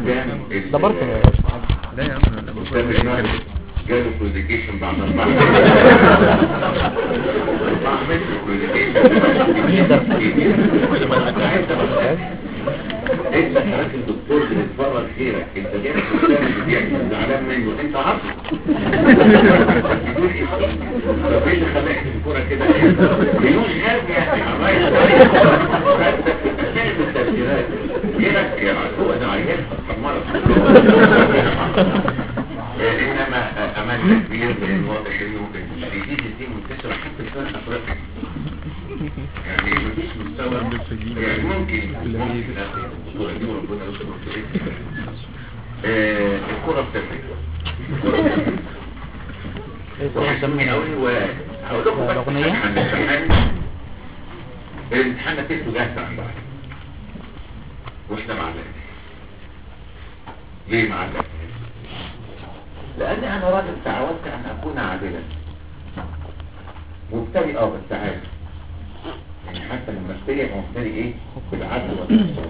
كان ده برضه لا يا عم أستاذ إبراهيم جاله كوزيكيشن بعد أربع أربع متر كوزيكيشن انت راجل دكتور بتتفرج خيرك انت جاي تشتغل اللي بيحصل زعلان منه انت عصر بتقول ايه طب ايه اللي خلاك الكوره كده بدون هرب يعني عمايل تعمل التفسيرات غيرك يا هو ده عيال حمارة انما امل كبير لان واضح انه الجديد دي منتشره حتى في افريقيا يعني مفيش مستوى يعني ممكن ممكن اخي الصورة دي وربنا يستر في ايه الكرة بتفرق وحشمني قوي وهقول لكم بس الأغنية؟ عن الامتحان الامتحان نتيجته جاهزة عندنا واحنا معلقين ليه معلقين لان انا راجل تعودت ان اكون عادلا مبتدئ اه بس عادل يعني حتى لما اشتري ابقى مشتري ايه بالعدل والانصاف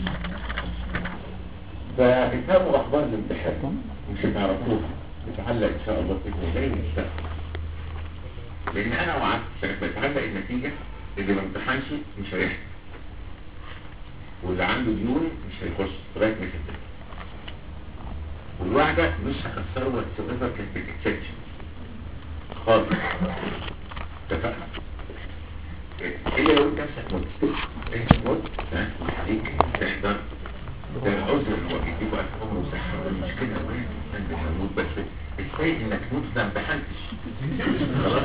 فافهموا اخبار الامتحان مش هتعرفوها بتعلق ان شاء الله باذن الله المستقبل لان انا وعدت ساعه ما يتعلق النتيجه اللي ما امتحنش مش هيحصل واللي عنده ديون مش هيخش لغايه ما يسدد والوعده مش هكسره واتس ايفر كانت بالاكسبشن خالص اتفقنا الا لو انت نفسك مت انت مت ها عليك تحضر ده العذر هو بيديكوا الف عمر وصحه والمشكله وين انت هموت بس ازاي انك تموت ده ما امتحنتش خلاص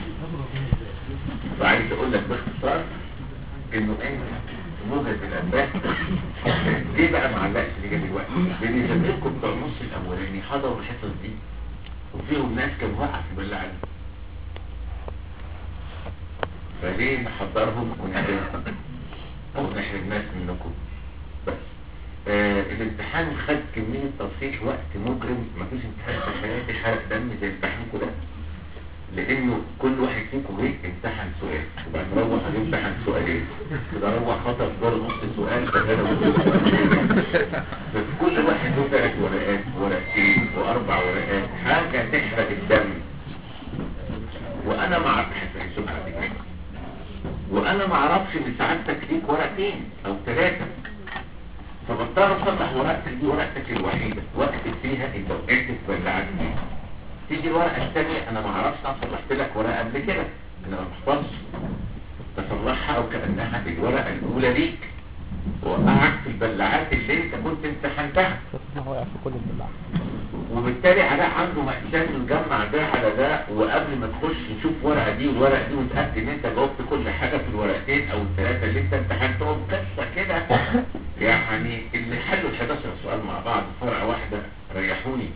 فعايز اقول لك باختصار انه انت موجة الانباء ليه بقى معلقش اللي جاي دلوقتي لان زميلكم بتوع النص الاولاني حضروا الحصص دي وفيهم ناس كانوا واقعه في بلع فليه نحضرهم ونحرمهم او نحرم ناس منكم بس آه الامتحان خد كمية تصحيح وقت مجرم مفيش امتحان في حياتي حرق دم زي امتحانكم ده لانه كل واحد فيكم جه امتحن سؤال وبعد روح هيمتحن سؤالين كده روح خطأ برضه نص سؤال فكده فكل واحد له ثلاث ورقات ورقتين واربع ورقات حاجة تحرق الدم وانا ما اعرفش هيشوفها دي وانا ما اعرفش ان سعادتك ليك ورقتين او ثلاثة فبضطر اصلح ورقتك دي ورقتك الوحيدة واكتب فيها انت وقعت في بلعت دي تيجي الورقة الثانية انا ما اعرفش انا صلحت لك ورقة قبل كده انا ما بحفظش تصلحها وكأنها الورقة الاولى ليك وقعك في البلعات اللي انت كنت امتحنتها ما هو يعرف كل البلاع وبالتالي علاء عنده مأساة يجمع ده على ده وقبل ما تخش نشوف ورقة دي والورقة دي وتأكد ان انت جاوبت كل حاجة في الورقتين او الثلاثة اللي انت امتحنتهم قصة كده يعني اللي حلوا ال 11 سؤال مع بعض فرقة واحدة ريحوني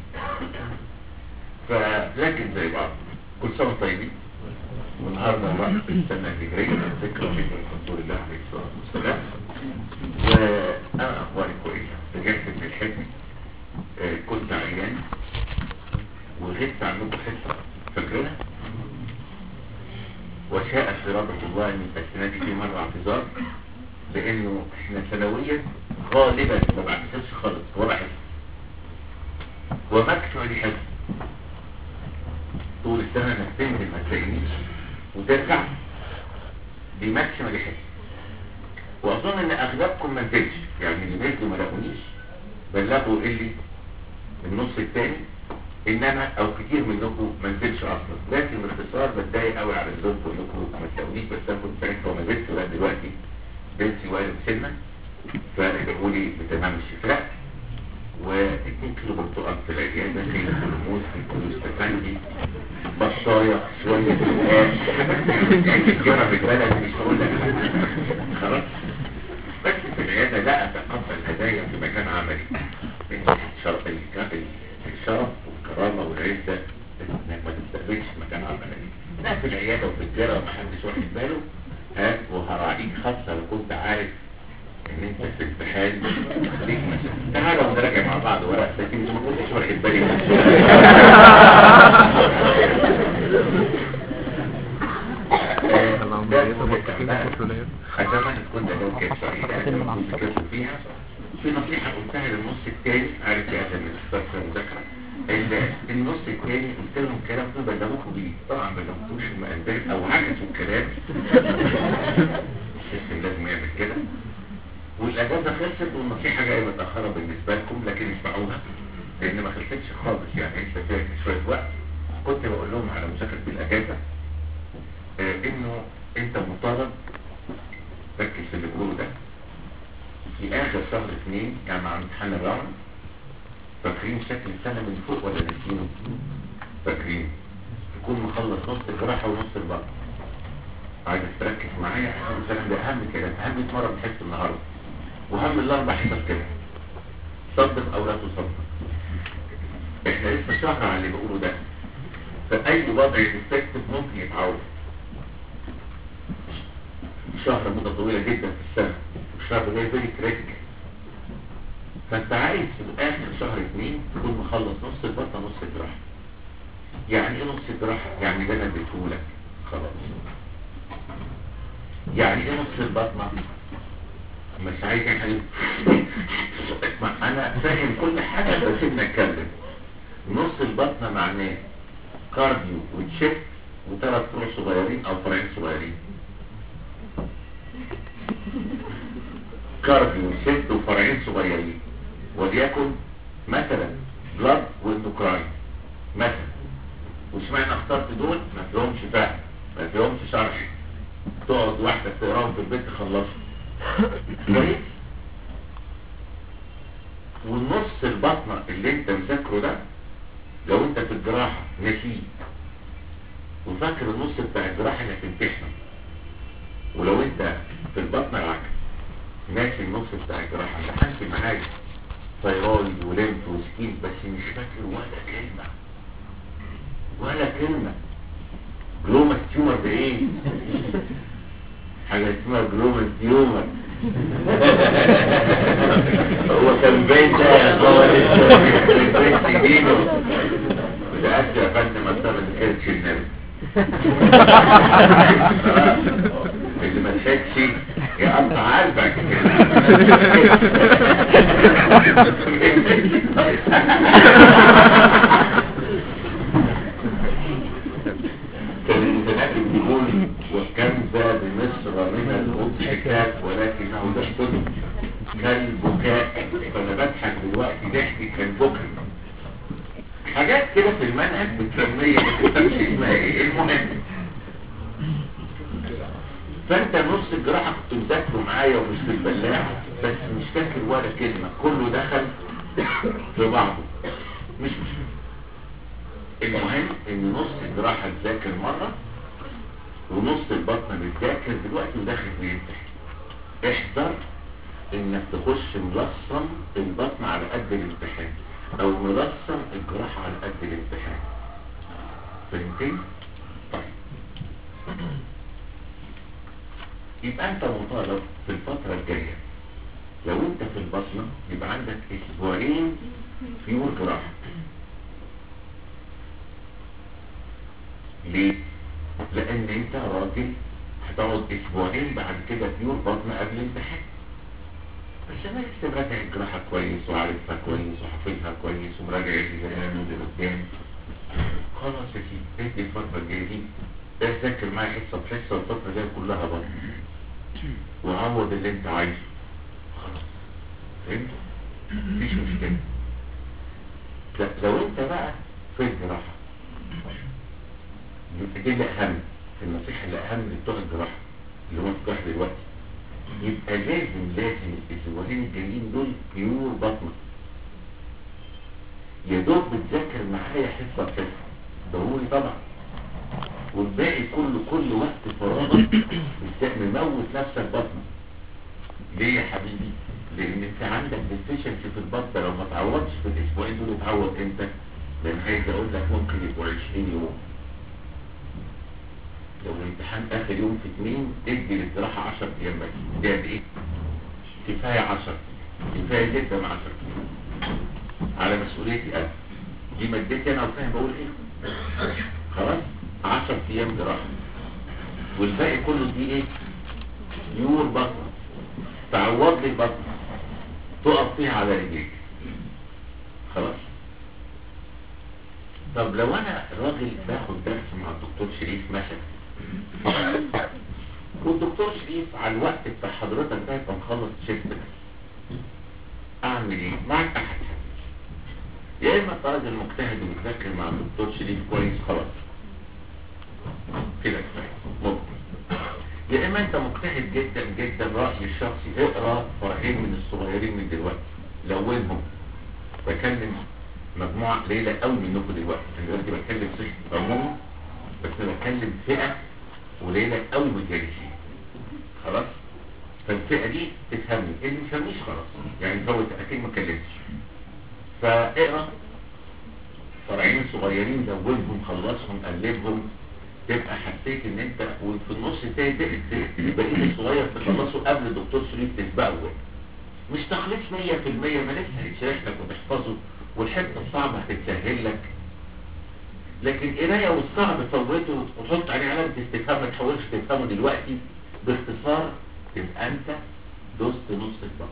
فلكن زي بعض كل سنة طيبين والنهارده وقت السنة الهجرية ذكرى ذكرى رسول الله عليه الصلاة والسلام وانا اخباري كويسة رجعت من الحزن آه، كنت عيان وغبت عنكم حصة فاكرينها وشاء إرادة الله أن السنة دي في مرة اعتذار لأنه إحنا سنويا غالبا ما بعتذرش خالص ولا حصة ومكتوع لي حصة طول السنة انك تنزل ما تلاقينيش وترجع دي ماكسيمال حصة واظن ان اغلبكم ما نزلش يعني اللي نزلوا ما لقونيش بلغوا اللي النص الثاني انما او كتير منكم ما نزلش اصلا لكن باختصار بتضايق قوي على ذنبكم انكم ما تلاقونيش بس انا كنت ساعتها وما نزلت لغايه دلوقتي بنتي والد سنه فادعوا لي بتمام الشفاء و2 كيلو برتقال في العيادة خير الهرمون في كل استفندي بطاية شوية سؤال جرى بالبلد مش هقول لك خلاص بس في العيادة لا أتقبل هدايا في مكان عملي إن الشرف الشرف والكرامة والعزة إنك ما تستقبلش في مكان عملي لا في العيادة وفي الجرى محدش واخد باله هات وهراعيك خاصة لو كنت عارف ان انت في امتحان ليك مثلا تعالوا نراجع مع بعض ورق لكن انت ما كنتش واخد بالي من اتمنى تكون ده لو كانت سعيدة لو كنت كاتب فيها في نصيحة قلتها للنص التاني التاني عارف يا ادم الفتره مذاكره ال- النص التاني قلت لهم الكلام ده بلغوكوا بيه طبعا ما بلغتوش المقدار او عكسوا الكلام السيستم لازم يعمل كده والاجازه خلصت والنصيحه جايه متاخره بالنسبه لكم لكن اسمعوها لان ما خلصتش خالص يعني انت فاكر شويه وقت كنت بقول لهم على مذاكره الاجازه آه انه انت مطالب ركز في اللي بقوله ده في اخر شهر اثنين يعني مع امتحان الرعد فاكرين شكل السنه من فوق ولا ناسينه فاكرين تكون مخلص نص الجراحه ونص البطن عايزك تركز معايا عشان الكلام ده اهم كلام اهم مره بنحس النهارده وهم الاربع حصص كده صدق او لا تصدق احنا لسه شهر على اللي بقوله ده فاي وضع ديفكتيف ممكن يتعوض شهر مدة طويلة جدا في السنة والشهر ده فيري كريتيكال فانت عايز في اخر شهر اثنين تكون مخلص نص البطنة نص الجراحة يعني ايه نص الجراحة؟ يعني ده انا اديتهولك خلاص يعني ايه نص البطنة؟ مش عايز يا حبيبي ما انا فاهم كل حاجة بس سيبنا اتكلم نص البطنة معناه كارديو وتشيك وثلاث فروع صغيرين او فرعين صغيرين كارديو وتشيك وفرعين صغيرين وليكن مثلا بلاد واندوكراين مثلا واشمعنى اخترت دول ما فيهمش فهم ما فيهمش شرح تقعد واحدة تقراهم في البيت تخلصهم كويس والنص البطنة اللي انت مذاكره ده لو انت في الجراحة نسيت وفاكر النص بتاع الجراحة انك تمتحنه ولو انت في البطنة العكس ناسي النص بتاع الجراحة امتحنت معاك ثيرويد وليمف وسكين بس مش فاكر ولا كلمة ولا كلمة جلوماس تيومر ده ايه حاجة اسمها جلوماس تيومر هو كان باين ده هو لسه تجيله متأكد يا فندم أصلا ما ذكرتش النبي اللي ما لحقش يقطع قلبك كان المتنبي بيقول وكم ذا بمصر من المضحكات ولكنه ضحك كالبكاء فانا بضحك دلوقتي ضحك كالبكاء حاجات كده في المنهج بتسمية ما تفهمش اسمها ايه المهم فانت نص الجراحة كنت مذاكره معايا ومش في البلاع بس مش فاكر ولا كلمة كله دخل في بعضه مش مشكلة المهم ان نص الجراحة تذاكر مرة ونص البطن بتذاكر دلوقتي وداخل بيمتحن احذر انك تخش ملصم البطن على قد الامتحان او ملصم الجراحة على قد الامتحان فهمتين؟ طيب يبقى انت مطالب في الفترة الجاية لو انت في البطنة يبقى عندك اسبوعين فيور جراحة ليه؟ لان انت راجل هتقعد اسبوعين بعد كده بيور بطن قبل الامتحان بس انا لسه مراجع الجراحة كويس وعارفها كويس وحافظها كويس ومراجع الزمان واللي قدام خلاص يا سيدي ادي الفترة الجاية دي ده تذاكر معايا حصة بحصة والفترة الجاية كلها بطن وعوض اللي انت عايزه خلاص فهمت؟ مفيش مشكلة لا لو انت بقى في الجراحة دي اللي اهم النصيحة اللي اهم لبتوع الجراحة اللي هم في الجراحة دلوقتي يبقى لازم لازم الاسبوعين الجايين دول بيور بطنة يا دوب بتذاكر معايا حصة حصة ضروري طبعا والباقي كله كل وقت فراغك بت- مموت نفسك بطنة ليه يا حبيبي؟ لان انت عندك ديفيشنسي في البطن لو ما تعوضش في الاسبوعين دول تعوض امتى؟ لان عايز اقول لك ممكن يبقوا 20 يوم لو الامتحان اخر يوم في اتنين ادي للجراحة 10 ايام بس دي قد ايه؟ كفاية 10 كفاية جدا 10 ايام على مسؤوليتي انا دي مادتي انا وفاهم بقول ايه خلاص 10 ايام جراحة والباقي كله دي ايه؟ يور بطن تعوض لي بطن تقف فيها على رجليك خلاص طب لو انا راجل باخد درس مع الدكتور شريف مثلا والدكتور شريف على الوقت بتاع حضرتك ده يبقى مخلص شيفت بس اعمل ايه؟ معك احد يا اما انت راجل مجتهد ومذاكر مع الدكتور شريف كويس خلاص كده كفايه ممكن يا اما انت مجتهد جدا جدا رايي الشخصي اقرا فرعين من الصغيرين من دلوقتي لونهم بكلم مجموعه قليله قوي منكم دلوقتي انا دلوقتي بتكلم صحه عموما بس بتكلم فئه قليله قوي متجانسين خلاص فالفئه دي تفهمني اللي ما يفهمنيش خلاص يعني فوت اكيد ما كلمتش فاقرا فرعين صغيرين زودهم خلصهم قلبهم تبقى حسيت ان انت وفي النص تاني بقيت الصغير تخلصه قبل الدكتور شريف تسبقه مش تخليص 100% ما لسه هيتشرح لك وتحفظه والحته الصعبه هتتسهل لك لكن قرايه والصعب فوته وتحط عليه علامه استفهام ما تحاولش تفهمه دلوقتي باختصار تبقى انت دوست نص البطن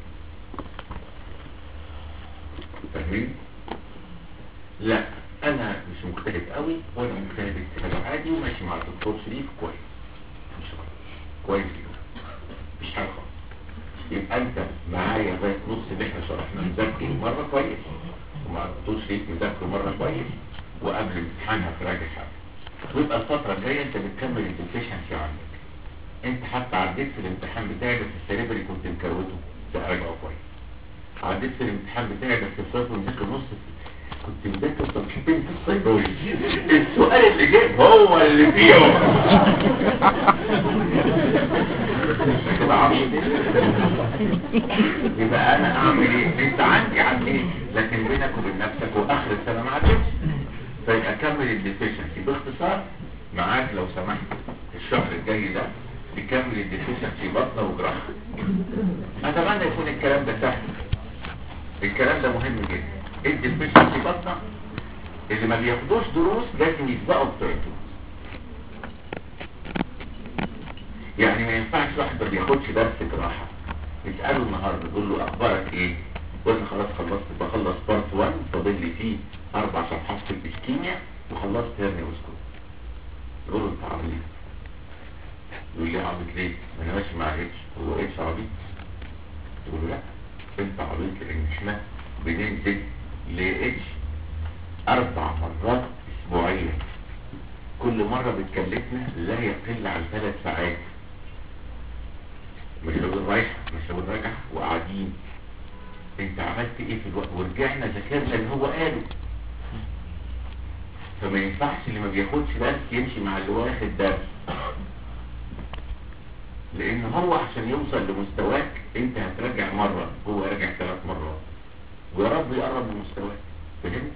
فاهمين؟ لا انا مش مجتهد قوي ولا مجتهد اجتهاد عادي وماشي مع الدكتور شريف كويس مش غلط كويس كده مش حاجه خالص يبقى انت معايا لغايه نص اللي احنا شرحناه مذاكر مره كويس ومع الدكتور شريف مذاكر مره كويس وقبل الامتحان هتراجع حاجه ويبقى الفتره الجايه انت بتكمل الديفيشنسي عندك انت حتى عديت في الامتحان بتاعي بس السريبري كنت مكروته تراجعه كويس عديت في الامتحان بتاعي بس الصيف مذاكر نص كنت مذاكر صفحتين في الصيدلي السؤال اللي جاي هو اللي فيهم تبقى عبيط يبقى انا اعمل ايه انت عندي عندي لكن بينك وبين نفسك واخر السنه ما عدتش فيبقى كمل الديفيشنسي باختصار معاك لو سمحت الشهر الجاي ده تكمل الديفيشنسي بطنه وجراحه اتمنى يكون الكلام ده سهل الكلام ده مهم جدا الديفيشنسي بطنه اللي ما بياخدوش دروس لازم يسبقوا بطريقته يعني ما ينفعش واحد ما بياخدش درس جراحه يساله النهارده يقول له اخبارك ايه قلنا خلاص خلصت بخلص بارت 1 فاضل لي فيه اربع صفحات في الاسكيميا وخلصت هرني وسكوت يقول له انت عبيط يقول لي عبيط ليه؟ ما انا ماشي مع اتش هو اتش عبيط يقول له لا انت عبيط لان احنا بننزل لاتش اربع مرات اسبوعيا كل مرة بتكلفنا لا يقل عن ثلاث ساعات مش لو رايح مش لو راجع وقاعدين انت عملت ايه في الوقت ورجعنا ذاكرنا اللي هو قاله فما ينفعش اللي ما بياخدش درس يمشي مع اللي واخد درس لان هو عشان يوصل لمستواك انت هتراجع مرة هو راجع ثلاث مرات ويا رب يقرب من مستواك فهمت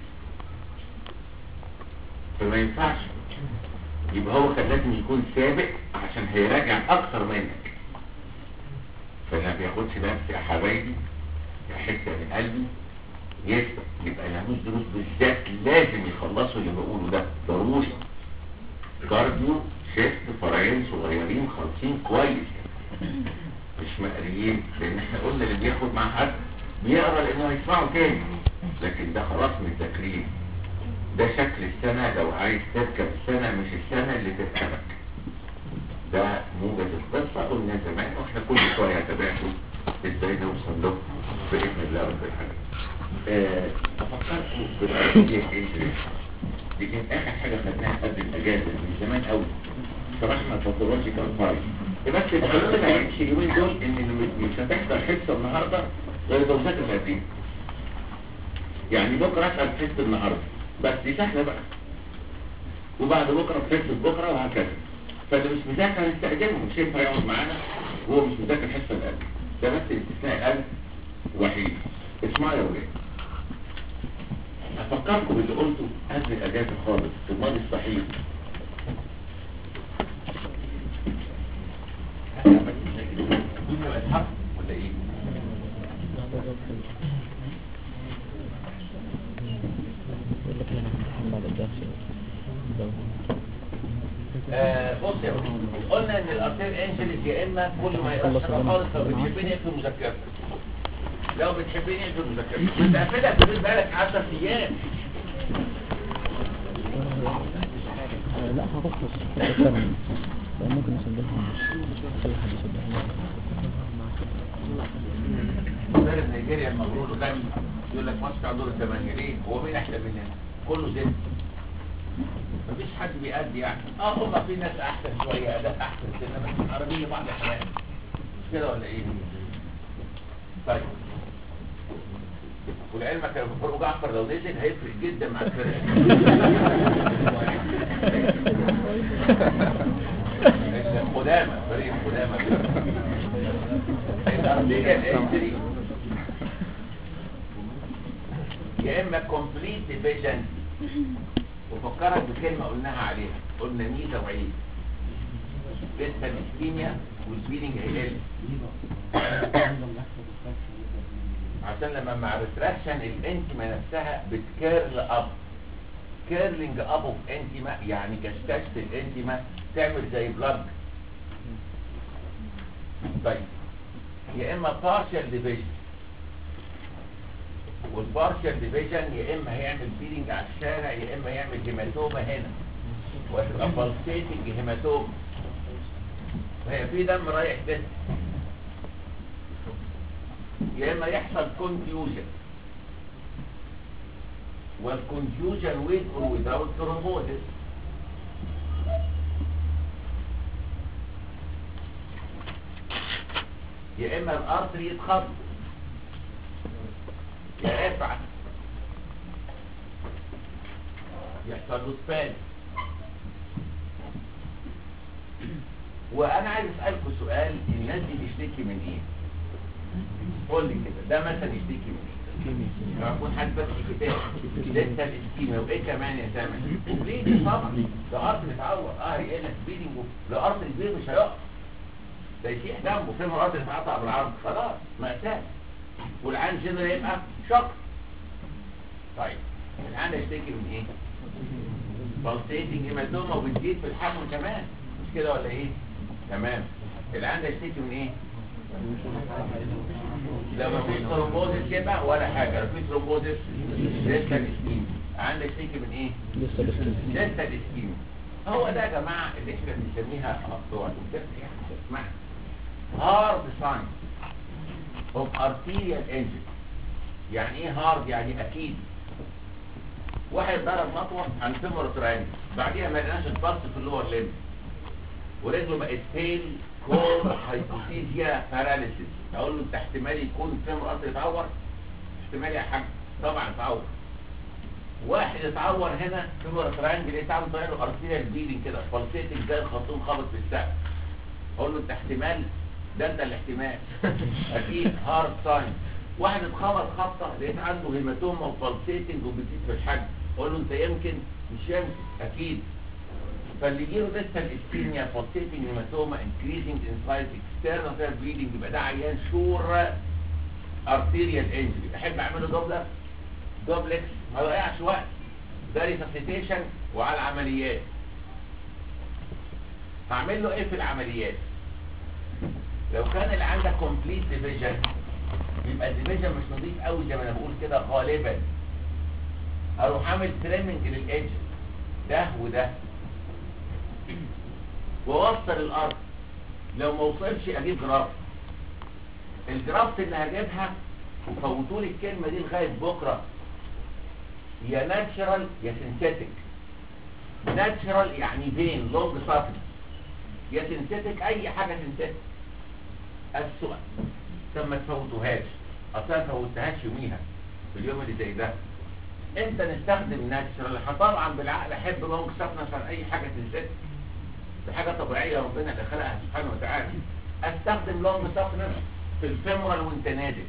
فما ينفعش يبقى هو كان لازم يكون سابق عشان هيراجع اكتر منك فما بياخدش درس يا حبايبي يا حته من قلبي يسبق يبقى الهاموس دروس بالذات لازم يخلصوا اللي بقوله ده ضروري كارديو شيفت فرعين صغيرين خالصين كويس مش مقريين لان احنا قلنا اللي بياخد مع حد بيقرا لانه هيسمعه تاني لكن ده خلاص متذاكرين ده شكل السنة لو عايز تركب السنة مش السنة اللي تركبك ده موجز القصة قلنا زمان واحنا كل شوية تابعته ازاي نوصل له بإذن الله رب العالمين افكركم بالأرضية الانجليش دي كانت اخر حاجة خدناها قبل الاجازة من زمان قوي شرحنا باثولوجيكال فايل بس الحلول اللي هيمشي اليومين دول ان اللي مش هتحضر حصة النهاردة غير لو ذاكر القديم يعني بكرة اسأل حصة النهاردة بس دي سهلة بقى وبعد بكرة في حصة بكرة وهكذا فاللي مش مذاكر هنستخدمه مش هينفع يقعد معانا وهو مش مذاكر حصة القلب ده بس الاستثناء القلب وحيد اسمعوا يا ولاد افكركم باللي قلته قبل الاجازة خالص في الماضي الصحيح ولا ايه؟ آه بص يا ولد قلنا ان الارتير انجلز يا اما كل ما يقراش حاجه خالص لو بتحبني يكتب مذكرتك لو بتحبني انت المذاكره كنت قافلها في البيت بقالك 10 ايام آه، لا هتخلص هتكمل ممكن نسجلها خلي حد يسجلها مدرب نيجيريا المغرور غني يقول لك مصر على دور الثمانية ليه؟ هو مين احسن مننا؟ كله زين مفيش حد بيأدي يعني اه هما في ناس احسن شوية اداء احسن سنة بس العربية بعض الاحيان مش كده ولا ايه؟ طيب ولعلمك لو فاروق جعفر لو نزل هيفرق جدا مع الفرقة القدامى فريق القدامى الأرضية الانتري يا اما كومبليت ديفيجن وفكرك بكلمة قلناها عليها قلنا ميزة وعيب لسه الاسكيميا والفيلينج هيقل عشان لما مع ريتراكشن الانتما نفسها بتكيرل اب كيرلينج اب اوف انتما يعني كشكشة الانتما تعمل زي بلاج طيب يا اما partial division والبارشال ديفيجن يا اما هيعمل فيلينج على الشارع يا اما يعمل هيماتوما هنا وهتبقى بالسيتنج هيماتوما وهي في دم رايح جسم يا اما يحصل كونفيوجن والكونفيوجن with or without thrombosis يا اما الارتري يتخط يا افعل يحصل له سبان وانا عايز اسالكم سؤال الناس دي بتشتكي من ايه قول لي كده ده مثلا يشتكي من ايه لما يكون حد بس كتاب لسه الاسكيميا وايه كمان يا سامح ليه دي طبعا ده ارض متعور اه هي لك بيدنج ده ارض كبير مش هيقف ده يسيح دمه فين الارض تتقطع بالعرض خلاص مأساة والعين جنرال يبقى شق طيب العين يشتكي من ايه بلسيتنج هيماتوما وبتزيد في الحجم كمان مش كده ولا ايه تمام العين يشتكي من ايه لو ما فيش ثرومبوزيس يبقى ولا حاجه لو في ثرومبوزيس لسه الاسكيم عندك يشتكي من ايه لسه لسه لسه الاسكيم هو ده يا جماعه اللي احنا بنسميها بتوع الدكتور اسمعها هارد ساين اوف ارتيريال انجن يعني ايه هارد يعني اكيد واحد ضرب مطوه عن فيمور تراين بعديها ما لقيناش البلس في اللور ليمب ورجله بقت فيل كور هايبوثيزيا باراليسيس اقول له انت احتمال يكون فيمور ارتري يتعور احتمال يا حاج طبعا يتعور واحد اتعور هنا فيمور تراينجل يتعور طالع له ارتيريال بيلينج كده فالسيتنج زي الخرطوم خبط في السقف اقول له انت احتمال ده انت الاحتمال اكيد هارد ساين واحد اتخبط خبطه لقيت عنده هيماتوما وبالسيتنج وبتزيد في الحجم اقول له انت يمكن مش يمكن اكيد فاللي يجيله لسه الاسكيميا بالسيتنج هيماتوما انكريزنج ان سايز اكسترنال فير بليدنج يبقى ده عيان شور ارتيريال انجري احب اعمله دوبلر دوبلكس ما ضيعش وقت ده ريسسيتيشن وعلى العمليات هعمل له ايه في العمليات لو كان اللي عندك كومبليت ديفيجن يبقى الديفيجن مش نظيف قوي زي ما انا بقول كده غالبا اروح اعمل تريمنج للايدج ده وده واوصل الارض لو ما وصلش اجيب جرافت الجرافت اللي هجيبها وفوتوا لي الكلمه دي لغايه بكره يا ناتشرال يا سينثيتك ناتشرال يعني فين لونج سافن يا سينثيتك اي حاجه سينثيتك السؤال طب ما تفوتوهاش اصلا ما فوتهاش يوميها في اليوم اللي زي ده امتى نستخدم ناتشرال طبعا بالعقل احب لونج سافن عشان اي حاجه سينثيتك دي حاجه طبيعيه ربنا اللي خلقها سبحانه وتعالى استخدم لونج سافن في الفيمورال وانت نازل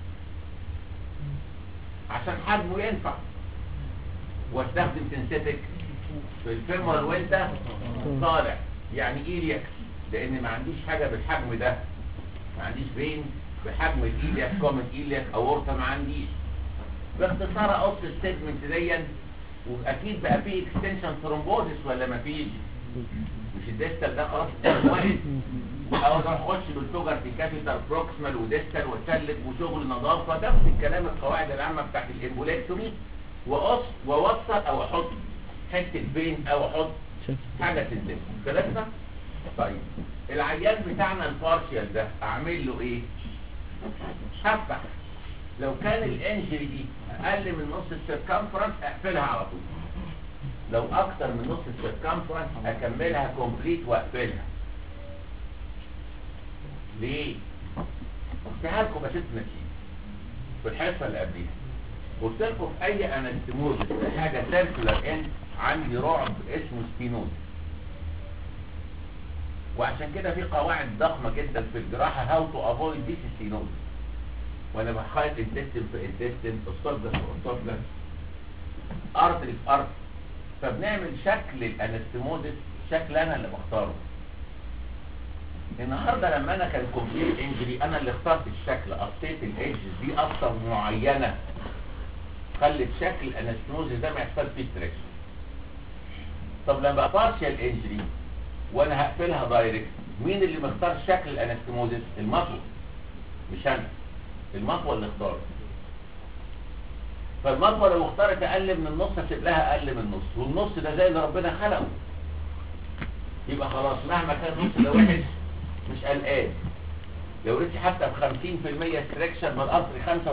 عشان حجمه ينفع واستخدم سينثيتك في الفيمورال وانت طالع يعني ايلياك لان ما عنديش حاجه بالحجم ده ما عنديش فين بحجم الايلياك كومن ايلياك اورطه ما عنديش باختصار اقص السيجمنت ديا واكيد بقى فيه اكستنشن ثرومبوزس ولا ما فيش مش الديستال ده خلاص ده واحد او ده نخش بالفجر في كافيتال بروكسمال وديستال وسلك وشغل نظافه ده في الكلام القواعد العامه بتاعت الامبوليكتومي واقص واوصل او احط حته بين او احط شايف حاجه تنزل ثلاثه طيب العيان بتاعنا البارشيال ده اعمل له ايه هفتح لو كان الانجري دي اقل من نص السيركمفرنس اقفلها على طول لو اكتر من نص السيركمفرنس اكملها كومبليت واقفلها ليه قلتها لكم بس نتيجه في الحصه اللي قبليها قلت لكم في اي انستموز حاجه سيركولار اند عندي رعب اسمه سبينوز وعشان كده في قواعد ضخمه جدا في الجراحه هاو تو افويد ديس ستينوز وانا بخيط الدستن في الدستن اسطبلس في اسطبلس ارتري في ارت فبنعمل شكل الانستموزس شكل انا اللي بختاره النهارده لما انا كان كومبليت انجري انا اللي اخترت الشكل قصيت الايدجز دي قصه معينه خلت شكل الانستموزس ده ما يحصل فيه ستريكشن طب لما بقى بارشال انجري وانا هقفلها دايركت مين اللي مختار شكل الانستموزس المطوه مش انا المطوه اللي اختارت فالمطوه لو اختارت اقل من النص هسيب لها اقل من النص والنص ده زي اللي ربنا خلقه يبقى خلاص مهما كان النص ده وحش مش قلقان لو ريتش حتى ب 50% ستريكشن من القطر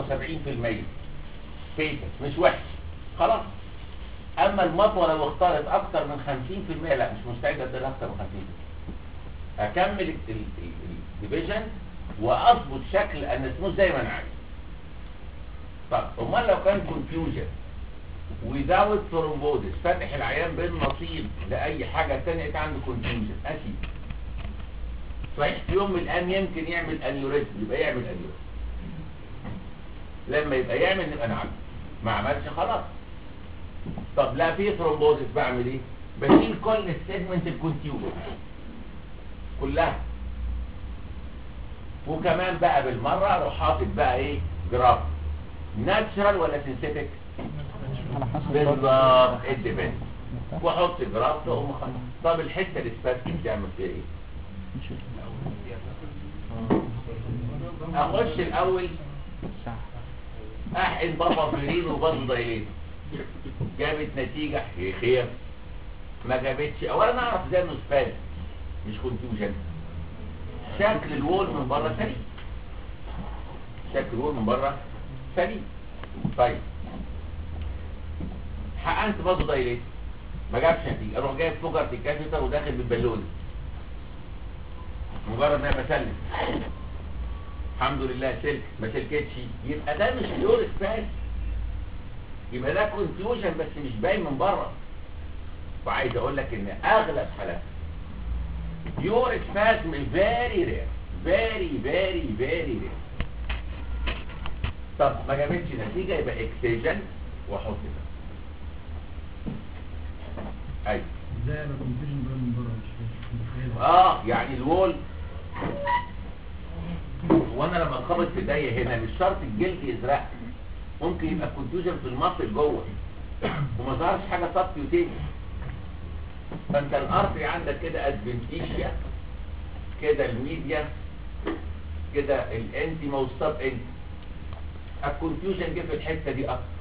75% فيتس مش وحش خلاص اما المطوه لو اختارت اكتر من 50% لا مش مستعد اديلها اكتر من 50% اكمل الديفيجن واظبط شكل النسموس زي ما انا عايز طب امال لو كان كونفيوجن without thrombosis فاتح العيان بين نصيب لاي حاجه ثانيه يبقى عنده كونفيوجن اكيد صحيح في يوم من الايام يمكن يعمل انيوريزم يبقى يعمل انيوريزم لما يبقى يعمل نبقى نعمل ما عملش خلاص طب لا في ثرومبوزيس بعمل ايه بشيل كل السيجمنت الكونتيوبر كلها وكمان بقى بالمره اروح حاطط بقى ايه جراف ناتشرال ولا سينثيتك على حسب بالظبط الديبند واحط جراف واقوم خلاص طب الحته الاسباستيك تعمل فيها ايه نشوف اخش الاول ساعة احقن بابافيرين وبازو دايلين جابت نتيجة خير ما جابتش اولا اعرف ازاي انه سباز مش كونتيوجن شكل الوول من بره سليم شكل الوول من بره سليم طيب حقنت بازو دايلين ما جابش نتيجة اروح جايب فوجر في الكافيتر وداخل بالبالون مجرد ما أنا بسلم الحمد لله سلك ما سلكتش يبقى ده مش بيور سباس يبقى ده كونفيوجن بس مش باين من بره وعايز اقول لك ان اغلب حالات بيور سباس فيري رير فيري فيري فيري رير طب ما جابتش نتيجه يبقى اكسجن واحط ده ايوه ازاي انا كونفيجن بقى من بره مش متخيل اه يعني الوول وانا لما اتخبط في ايديا هنا مش شرط الجلد يزرق ممكن يبقى كونتوجن في المصل جوه وما ظهرش حاجه سبتيوتينيوس فانت الارتري عندك كده ادفنتيشيا كده الميديا كده الانتي موستاب انتي الكونفيوجن جه في الحته دي اكتر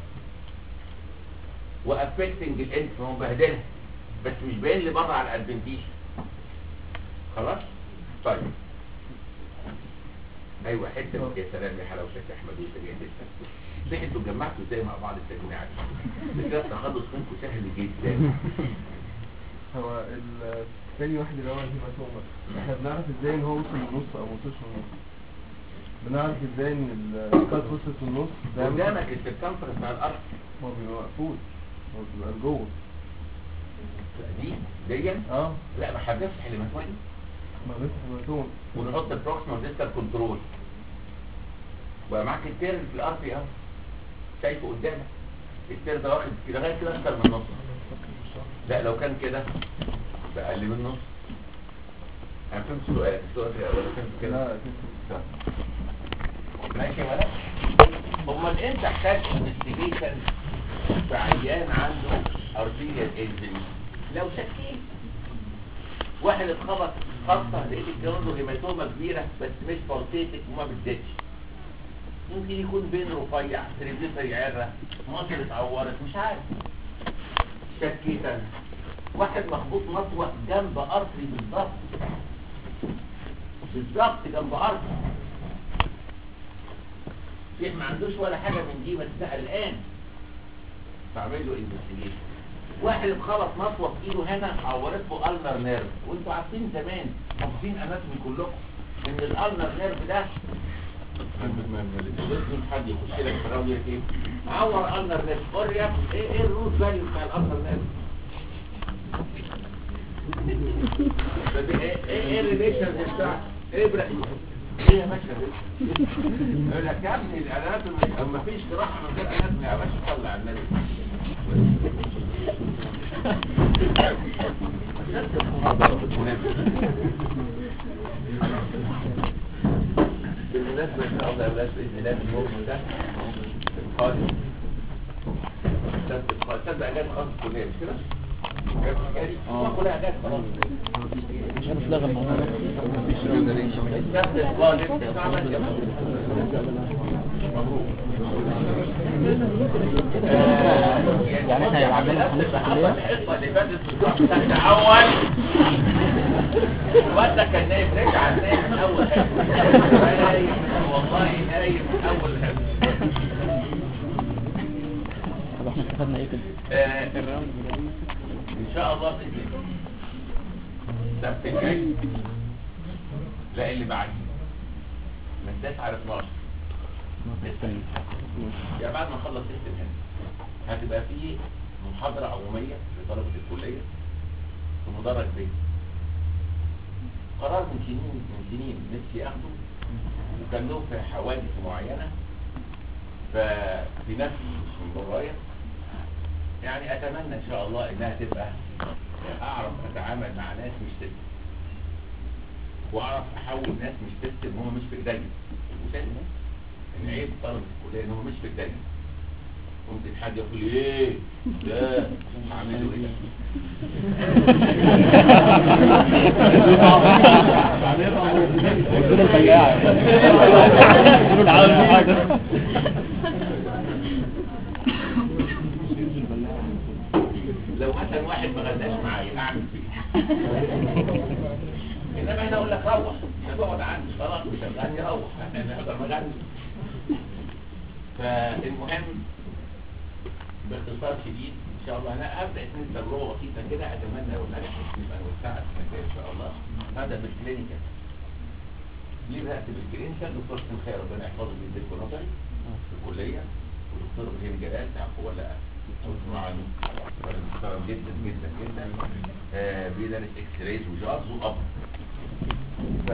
وافكتنج الانتي مبهدلها بس مش باين لي بره على الادفنتيشيا خلاص طيب ايوه حته يا سلام يا حلاوتك يا احمد وانت جاي تسال ليه انتوا اتجمعتوا ازاي مع بعض التجميع دي كده التخلص منكم سهل جدا هو ال- تاني واحد اللي هو الهيماتوما احنا بنعرف ازاي ان هو وصل للنص او ما وصلش للنص بنعرف ازاي ان الكات وصلت للنص ده قدامك السيركمفرنس بتاع الارض هو بيبقى مقفول هو بيبقى لجوه دي دي اه لا ما احنا بنفتح الهيماتوما دي ما بس هيماتوما ونحط البروكسيمال ديستال كنترول ويبقى معاك التير في الارض اهو شايفه قدامك التير ده واخد كده لغايه كده اكتر من نص لا لو كان كده ده اقل من نص انا فهمت سؤالك السؤال ده ولا فهمت كده لا كده. ماشي ولا امال انت احتاج انفستيجيشن في عيان عنده ارتيريال انجري لو شكيت واحد اتخبط خبطه لقيت الجنود هيماتومه كبيره بس مش بلطيتك وما بتزيدش ممكن يكون بين رفيع تريبيوتري عره مصر اتعورت مش عارف شكيت انا واحد مخبوط مطوة جنب ارضي بالظبط بالظبط جنب ارضي شيء ما عندوش ولا حاجة من دي بس ده قلقان فاعمل له انفستيجيشن واحد اتخبط مطوة في ايده هنا عورته النر نيرف وانتوا عارفين زمان حافظين اناتومي كلكم ان الالنر نيرف ده لازم حد يخش لك في الراوية ايه عور النر نيرف قول يا ابني ايه ايه الروت فاليو بتاع الالنر نيرف طب ايه ايه ايه الريليشن بتاع ايه بقى ايه يا باشا يقول لك يا ابني الالات ما فيش جراحه من غير الات يا باشا صلي على النبي بالمناسبة إن شاء الله يا أولاد بإذن الله من اليوم ده القادم السبت القادم السبت أجازة خاصة الكلية مش كده؟ أجازة تجاري؟ آه. كلها أجازة خلاص مش عارف لغى الموضوع ده السبت القادم تعمل جمال مبروك يعني احنا هيبقى عندنا خميس أحلية؟ الحصة اللي فاتت في الدرس كان أول الواد ده كان نايم رجع نايم من أول حصة نايم والله نايم من أول حصة طب احنا استفدنا ايه كده؟ آه، ان شاء الله باذن الله السبت الجاي لا اللي بعديه من 9 ل 12 نستنى. يعني بعد ما نخلص سيستم هنا هتبقى فيه محاضرة عمومية لطلبة الكلية في مدرج بيه قرار من سنين من سنين نفسي اخده وكان له في حوادث معينة ففي نفسي مش من برايا يعني اتمنى ان شاء الله انها تبقى اعرف اتعامل مع ناس مش تستم واعرف احول ناس مش تستم هم مش في ايديا وثاني ان عيب طلبة الكلية ان هم مش في ايديا ممكن حد يقول لي ايه ده هعمله ايه دول البياع دول العالم حاجة لو مثلا واحد ما غناش معايا اعمل فيه انما هنا اقول لك روح مش هتقعد عندي خلاص مش هتغني روح انا هقدر مغني فالمهم باختصار شديد ان شاء الله انا ابدا اتنين تجربه بسيطه كده اتمنى لو نجحت نبقى نوسعها السنه الجايه ان شاء الله هذا بالكلينيكال ليه بدات بالكلينيكال دكتور حسين خير ربنا يحفظه بيديكوا نظري في الكليه ودكتور ابراهيم جلال تعرفوا ولا لا تسمعوا عنه راجل محترم جدا جدا جدا آه بيدرس اكس رايز وجاز واب ف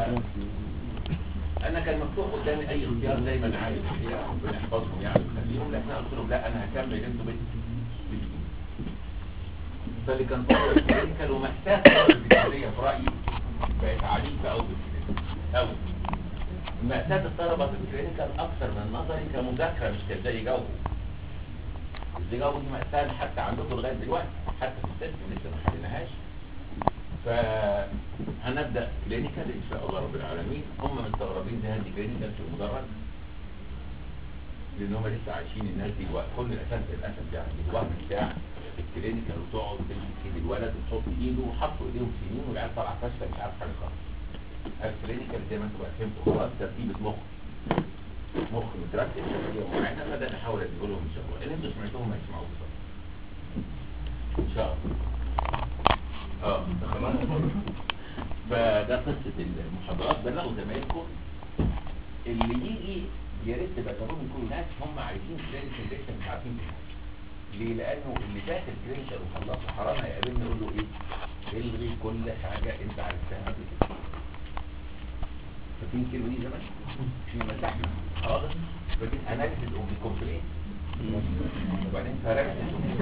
انا كان مفتوح قدامي اي اختيار زي ما انا عايز الحقيقه ربنا يحفظهم يعني ويخليهم لكن انا قلت لهم لا انا هكمل انتوا بيت فاللي كان طالب الكلينيكال ومحتاج طالب الكليه في رايي بقت عنيفه قوي بالكلينيكال قوي مأساة الطلبة في الكلينيكال أكثر من النظري كمذاكرة مش كزي جو الزي جو دي مأساة حتى عندكم لغاية دلوقتي حتى في السيستم لسه ما حليناهاش فهنبدأ كلينيكال إن شاء الله رب العالمين هم مستغربين زي هذه كلينيكال في المدرج لأن هم لسه عايشين الناس دي الوقت كل الأساس للأسف يعني الوهم بتاع الكلينيكال وتقعد تمسك ايد الولد وتحط ايده وحطوا ايديهم سنين والعيال طالعه فاشله مش عارف حاجه خالص الكلينيكال زي ما انتم بقى فهمتوا خلاص ترتيبة مخ مخ مترتب بطريقه معينه بدأ نحاول اديه لهم ان شاء الله اللي انتوا سمعتوهم هيسمعوه بالظبط ان شاء الله اه ده خلاص فده قصه المحاضرات بلغوا زمايلكم اللي يجي يا ريت تبقى تقولوا كل ناس هم عايزين كلينيكال لسه مش عارفين في حاجه ليه لانه اللي داخل كلينيكال وخلصه حرام هيقابلني يقول له ايه الغي كل حاجه انت عرفتها قبل كده فاكرين الكلمه دي زمان في مساحه خالص فدي اناليسيس اوف كومبلين وبعدين فرقت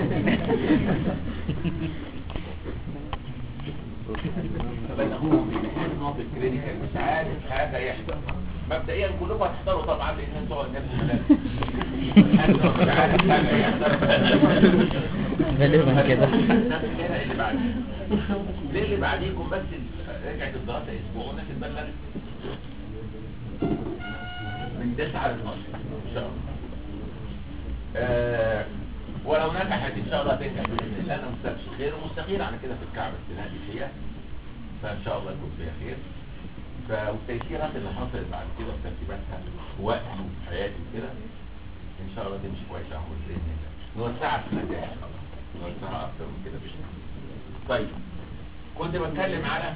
فبلغوهم بمحل نقط الكلينيكال مش عارف حاجه يحصل مبدئيا كلكم هتحضروا طبعا لان انتوا نفس المدرسه مش عارف حاجه يحصل غالبا كده هنا اللي بعديه ليه اللي بعديكم بس رجعت الدراسة اسبوع والناس اتبلغت من 9 ل 12 ان شاء الله آه ولو نجحت ان شاء الله تنجح باذن الله انا مستبشر خير ومستخير على كده في الكعبه السنه دي فيها فان شاء الله يكون فيها خير ف- والتيسيرات اللي حصلت بعد كده وترتيباتها في وقتي وفي حياتي وكده ان شاء الله تمشي كويس يا عمرو باذن الله نوسعها في النتائج ان شاء الله نوسعها اكتر من كده باذن الله طيب كنت بتكلم على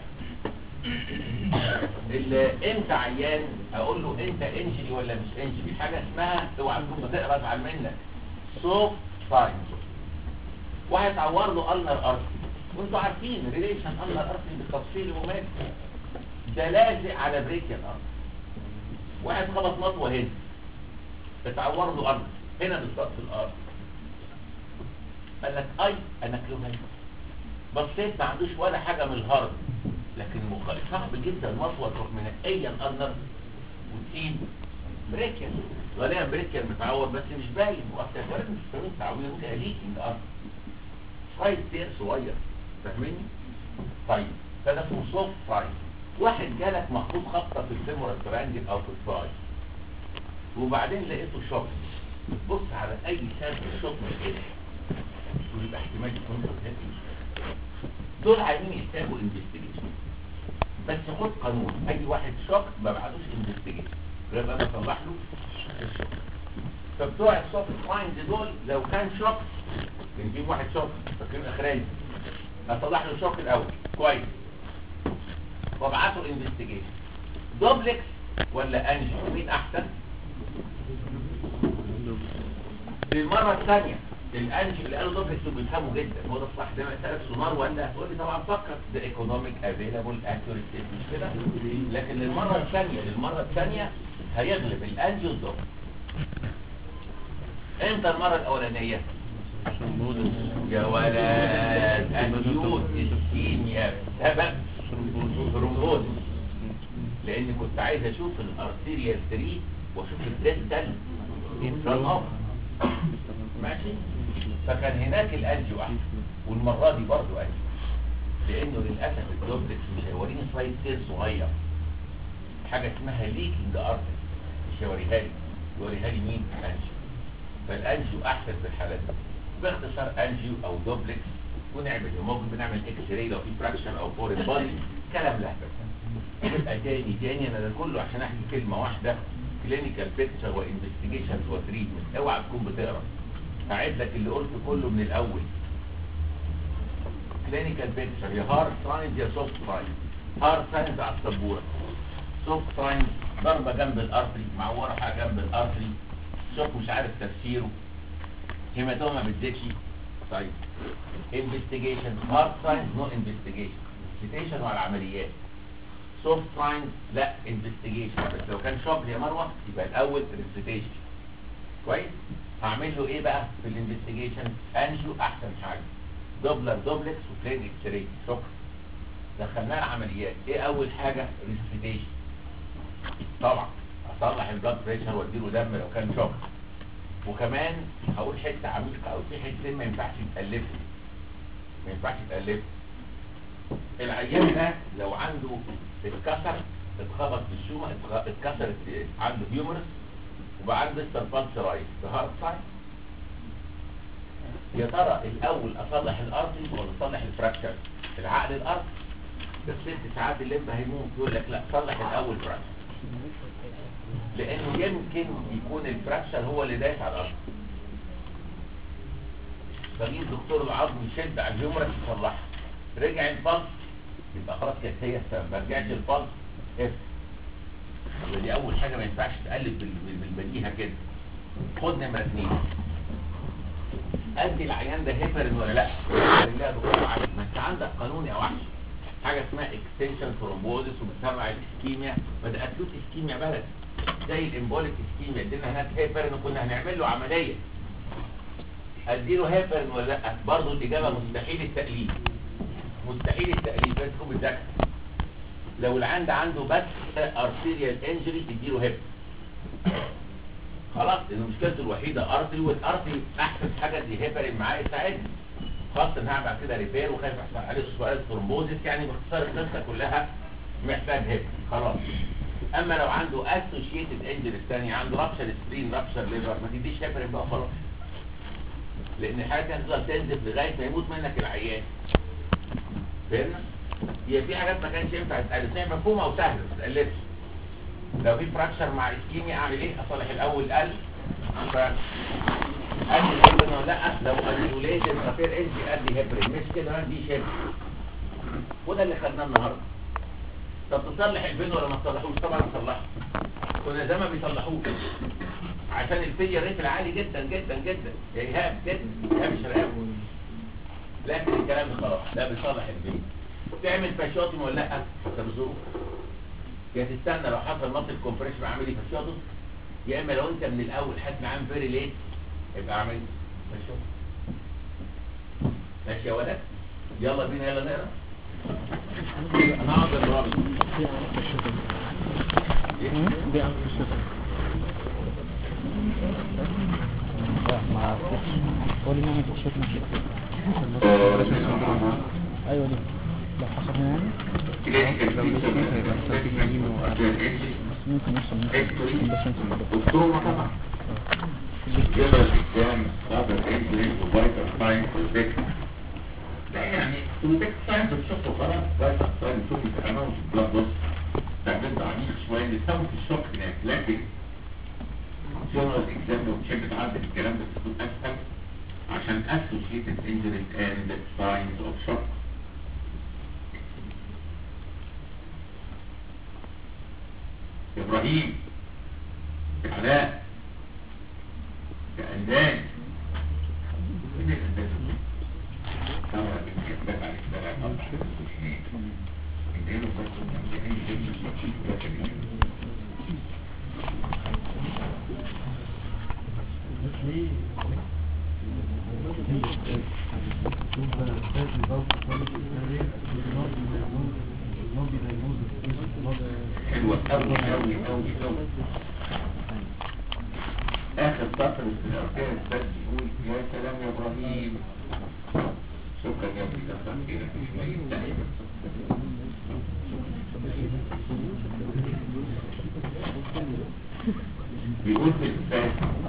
ال- انت عيان اقول له انت انجلي ولا مش انجلي حاجه اسمها اوعى تكون بتقرا ازعل منك سوفت ساينس واحد عور له النر ارتي وانتوا عارفين ريليشن النر ارتي بالتفصيل ومال ده لازق على بريكيال ارتي واحد خبط مطوه هنا اتعور له ارض هنا بالظبط في الارض قال لك اي انا كلوهاني بصيت ما عندوش ولا حاجه من الهرم لكن مخالف صعب جدا مطوه تروح منقيا النر وتسيب بريكيال غالبا بريكيال متعور بس مش باين واصل غالبا مش فاهمين تعوير ممكن اليك من الارض سايد تير صغير فاهميني؟ طيب فده اسمه سوفت سايد واحد جالك مخطوط خبطه في الفيمورال ترانجل او في الثاي وبعدين لقيته شوك بص على اي سبب الشوك كده ويبقى احتمال يكون هيك دول عايزين يحتاجوا انفستيجيشن بس خد قانون اي واحد شوك ما بعدوش انفستيجيشن غير انا اصلح له الشوك فبتوع السوفت ساينز دول لو كان شوك بنجيب واحد شوك فاكرين الاخراني اصلح له الشوك الاول كويس وابعته الانفستيجيشن دوبلكس ولا انجي مين احسن للمره الثانيه الانجي اللي قالوا دوبلكس دول بيفهموا جدا هو ده الصح ده مساله سونار ولا هتقول لي طبعا فكر ده ايكونوميك افيلابل اكيوريت مش كده لكن للمره الثانيه للمره الثانيه هيغلب الانجي والدوبلكس امتى المره الاولانيه يا ولد اكيوت اسكيميا سبب ثرومبوز لان كنت عايز اشوف الارتيريال 3 واشوف الدنتال ران اوف ماشي فكان هناك الانجيو احسن والمره دي برضه انجيو لانه للاسف الدوبلكس مش هيوريني سلايد سير صغير حاجه اسمها ليكينج ارتري مش هيوريها لي يوريها لي مين انجيو فالانجيو احسن في الحالات دي باختصار انجيو او دوبلكس ونعمل ممكن بنعمل اكس راي لو في فراكشن او فورين بادي كلام لهبل يبقى تاني تاني انا ده كله عشان احكي كلمه واحده كلينيكال بيكتشر وانفستيجيشن وتريتمنت اوعى تكون بتقرا هعيد لك اللي قلته كله من الاول كلينيكال بيكتشر يا هارد ساينز يا سوفت ساينز هارد ساينز على السبوره سوفت ساينز ضربه جنب الارتري معوره حاجه جنب الارتري شوف مش عارف تفسيره هيماتوما بالديكشي طيب انفستيجيشن هارد ساينز نو انفستيجيشن انفستيجيشن وعلى العمليات سوفت ساينز لا انفستيجيشن بس لو كان شوك يا مروه يبقى الاول انفستيجيشن كويس هعمل له ايه بقى في الانفستيجيشن انجو احسن حاجه دوبلر دوبلكس وبلين اكس راي شكرا دخلناه العمليات ايه اول حاجه ريسبيتيشن طبعا اصلح البلاد بريشر واديله دم لو كان شوك وكمان هقول حته عميقه او في حته ما ينفعش يتالفوا ما ينفعش يتالفوا العيان ده لو عنده اتكسر اتخبط في الشومه اتغ- اتكسرت عنده هيومرس وبقى عنده استرفال رايت ده هارد ساين يا ترى الاول اصلح الارضي ولا اصلح الفراكشر العقل الارضي بس ست ساعات الليمب هيموت يقول لك لا صلح الاول فراكشر لانه يمكن يكون الفراكشر هو اللي دايس على الارض فجيب دكتور العظم يشد على الهيومرس يصلحها رجع البلس يبقى خلاص كانت هي السبب ما رجعش البلس اف يبقى دي اول حاجه ما ينفعش تقلب بال- بال- بالبديهه كده خد نمره اثنين ادي العيان ده هيبرين ولا لا لا يا دكتور عادي ما انت عندك قانون يا وحش حاجه اسمها اكستنشن ثرومبوزس وبتسمع الاسكيميا فده اكيوت اسكيميا بلد زي الامبوليك اسكيميا ادينا هناك هيبرين وكنا هنعمل له عمليه اديله هيبرين ولا لا برضه الاجابه مستحيل التقليد مستحيل التقليد بس تكون بتذاكر لو العند عنده بس ارتيريال انجري تديله هيب خلاص لان مشكلته الوحيده ارتري والارتري احسن حاجه دي هيبرين معاه يساعدني خاصة ان هعمل كده ريبير وخايف يحصل عليه سؤال ثرومبوزيس يعني باختصار القصة كلها محتاج هيب خلاص اما لو عنده اسوشيتد انجريز ثانيه عنده رابشر سكرين رابشر ليفر ما تديش هيبرين بقى خلاص لان الحاجات دي هتفضل تنزف لغايه ما يموت منك العيان فهمنا؟ هي في حاجات ما كانش ينفع تتقلب هي مفهومه وسهله ما تتقلبش لو في فراكشر مع اسكيميا اعمل ايه؟ اصلح الاول قلب فراكشر ادي هيبرين ولا لا لو انيوليتد رافير انجي ادي هيبرين مش كده ما دي هيبرين وده اللي خدناه النهارده طب تصلح الفين ولا ما تصلحوش طبعا تصلحه كنا زمان بيصلحوه عشان الفيلير ريت العالي جدا جدا جدا ايهاب جدا ايهاب الشرقاوي لكن الكلام ده خلاص لا بيصلح الفين تعمل فاشيوتوم ولا لا حسب الظروف يا تستنى لو حصل ماسل كومبريشن اعمل ايه فاشيوتوم يا اما لو انت من الاول حاسس معاه فيري ليت يبقى اعمل فاشيوتوم ماشي يا ولد يلا بينا يلا نقرا انا هقعد الرابط دي عم الشتاء لا ما عرفتش هو اللي نعمل الشتاء ماشي ايوه دي لو حصل هنا يعني بس ممكن يحصل ممكن بس ممكن دكتور طبعا يقدر الإسلام قادر إنجليز وفايتر ساينس والذكر لا يعني والذكر ساينس بشكل خلاص فايتر ساينس شوف الأمام بلاد بص تعمل عنيف شوية لسبب الشوك هناك لكن جنرال اكزام لو تحب تعدل الكلام ده تكون أسهل عشان associated injuries and signs of shock إبراهيم علاء كأندان من الأندان طبعا من كتبات على كتبات على إندانه بس يعني جميل حلوة أوي أوي أوي أوي آخر سطر في الأركان الثالث يقول يا سلام يا إبراهيم شكرا يا ابني كثر خيرك شوية بيقول في الفات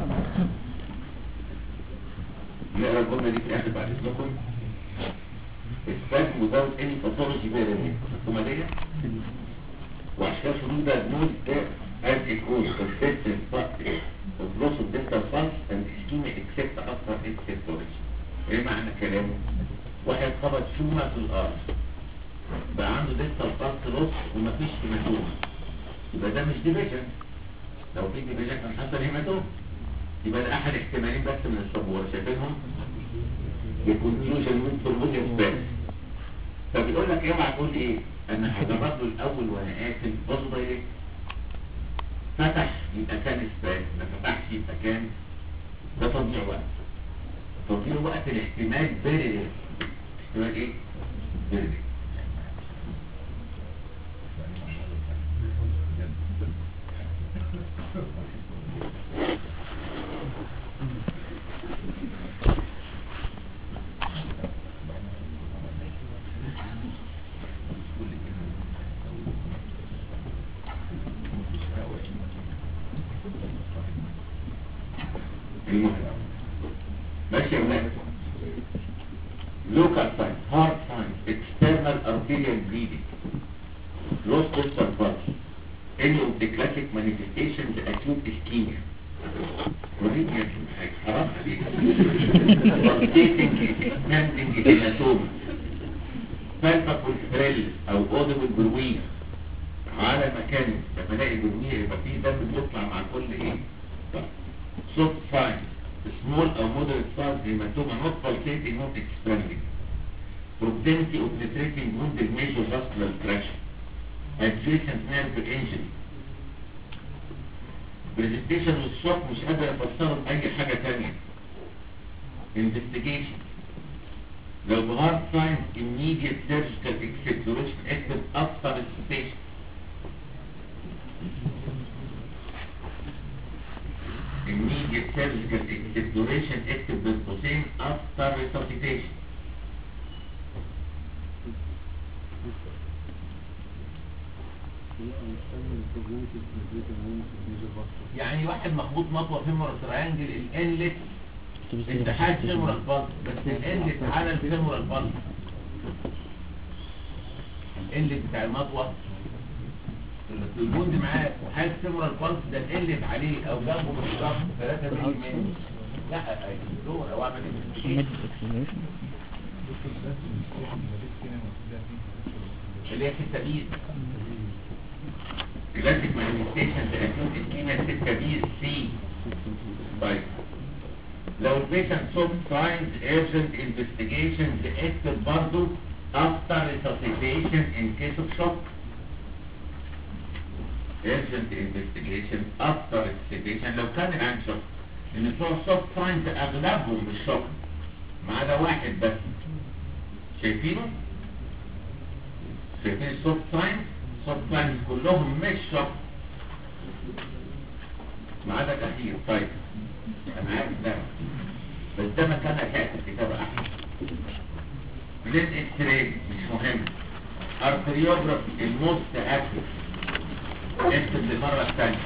نقرا الجملة دي في الآخر بعد إذنكم إثبات without any pathology variable الحكومة دي وعشان حدود نود as it goes consistent of loss of dental funds and ischemia except after acceptance ايه معنى كلامه؟ واحد خبط شومة في الأرض بقى عنده dental funds loss ومفيش هيماتوما يبقى ده مش ديفيجن لو في ديفيجن كان حصل هيماتوما يبقى ده أحد احتمالين بس من الصبورة شايفينهم؟ الكونفيوجن من تربوزيوس بس فبيقول لك اوعى تقول ايه انا هجرب له الاول وانا قاتل بصوا ده ايه فتح يبقى كان اثبات ما فتحش يبقى كان ده تضييع وقت تضييع وقت الاحتمال فيري رير احتمال ايه فيري رير المهم ماشي يا ولاد local signs hard signs external arterial bleeding lost distal pulse any of the classic manifestations acute ischemia وريني يا حاج حرام عليك rotating expanding hematoma palpable thrill او audible بروية على مكانه لما الاقي بروية يبقى فيه دم بيطلع مع كل ايه طيب soft sign small or moderate size hematoma not pulsating not expanding proximity of penetrating wounded major vascular traction adjacent nerve injury presentation والشوك مش قادر افسره باي حاجة تانية investigation لو بهارد ساينس immediate surgical execution اكتب after resuscitation immediate surgical exploration اكتب بين قوسين after resuscitation يعني واحد مخبوط مطوه فيمورال تريانجل الانلت اتحاد فيمورال بالز بس الانلت على الفيمورال بالز الانلت بتاع المطوه الجند معاه وحاجه فيمورال بالز ده الانلت عليه او جنبه بالظبط 3 مللي منه لا دور او اعمل investigation. اللي هي ستة بيز كلاسيك مانيفستيشن تأكيد الكيمياء ستة بيز سي طيب لو البيشنت سوفت ساينز urgent investigation اكتب برضو after resuscitation in case of shock urgent investigation after resuscitation لو كان العين شوك لان بتوع السوفت ساينز اغلبهم مش شوك ما عدا واحد بس شايفينه شايفين السوفت ساينز السوفت ساينز كلهم مش شوك ما عدا الاخير طيب انا عارف ده بس ده مكان هتلاقي في الكتابة احسن بلين اكس راي مش مهم ارتريوجراف الموست اكتف اكتب للمرة الثانية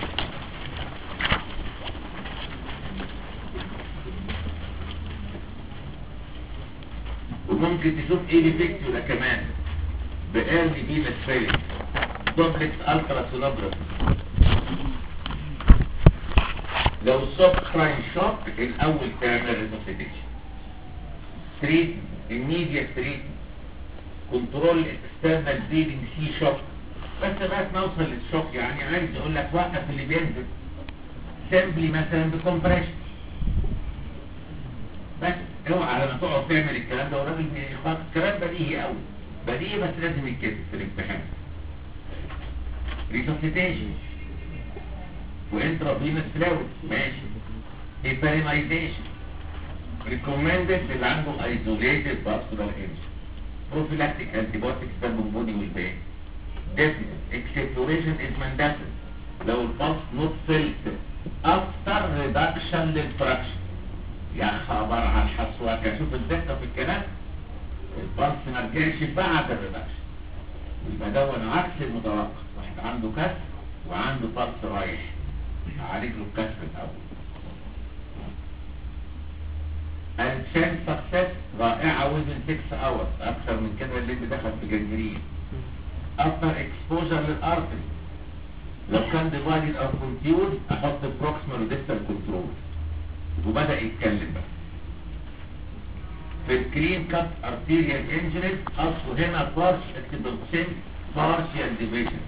وممكن تشوف ايه ديفكت ده كمان بإيرلي بي لسفيلك دوبلكس الترا سونوجرافي لو السوفت كراين شوك الاول تعمل ريسوسيتيشن تريت immediate treatment كنترول اكسترنال بليدنج سي شوك بس لغايه ما اوصل للشوك يعني عايز اقول لك وقف اللي بينزل سيمبلي مثلا بكمبريشن بس اوعى لما تقعد تعمل الكلام ده والراجل خلاص الكلام بديهي قوي بديهي بس لازم يتكتب في الامتحان ريسوسيتيشن وانترافينوس فلويد ماشي هيبرينايزيشن ريكومندد للي عنده ايزوليتد فاسكولار انجن بروفيلاكتيك انتيبيوتكس ده بونبوني والباقي definite exploration is mandatory لو البلس نوت فيلت افتر ريدكشن للفراكشن يا خبر على الحسوكه شوف الدقه في الكلام البلس ما رجعش بعد الريدكشن يبقى ده عكس المتوقع واحد عنده كسر وعنده بلس رايح عالج له الكسر الاول الشان سكسس رائعة within 6 hours اكثر من كده اللي دخل في جنجرين after exposure للارتري لو كان divided او confused احط proximal distal control وبدأ يتكلم بقى في الكلين كات arterial injuries اصله هنا partial اكتب partial division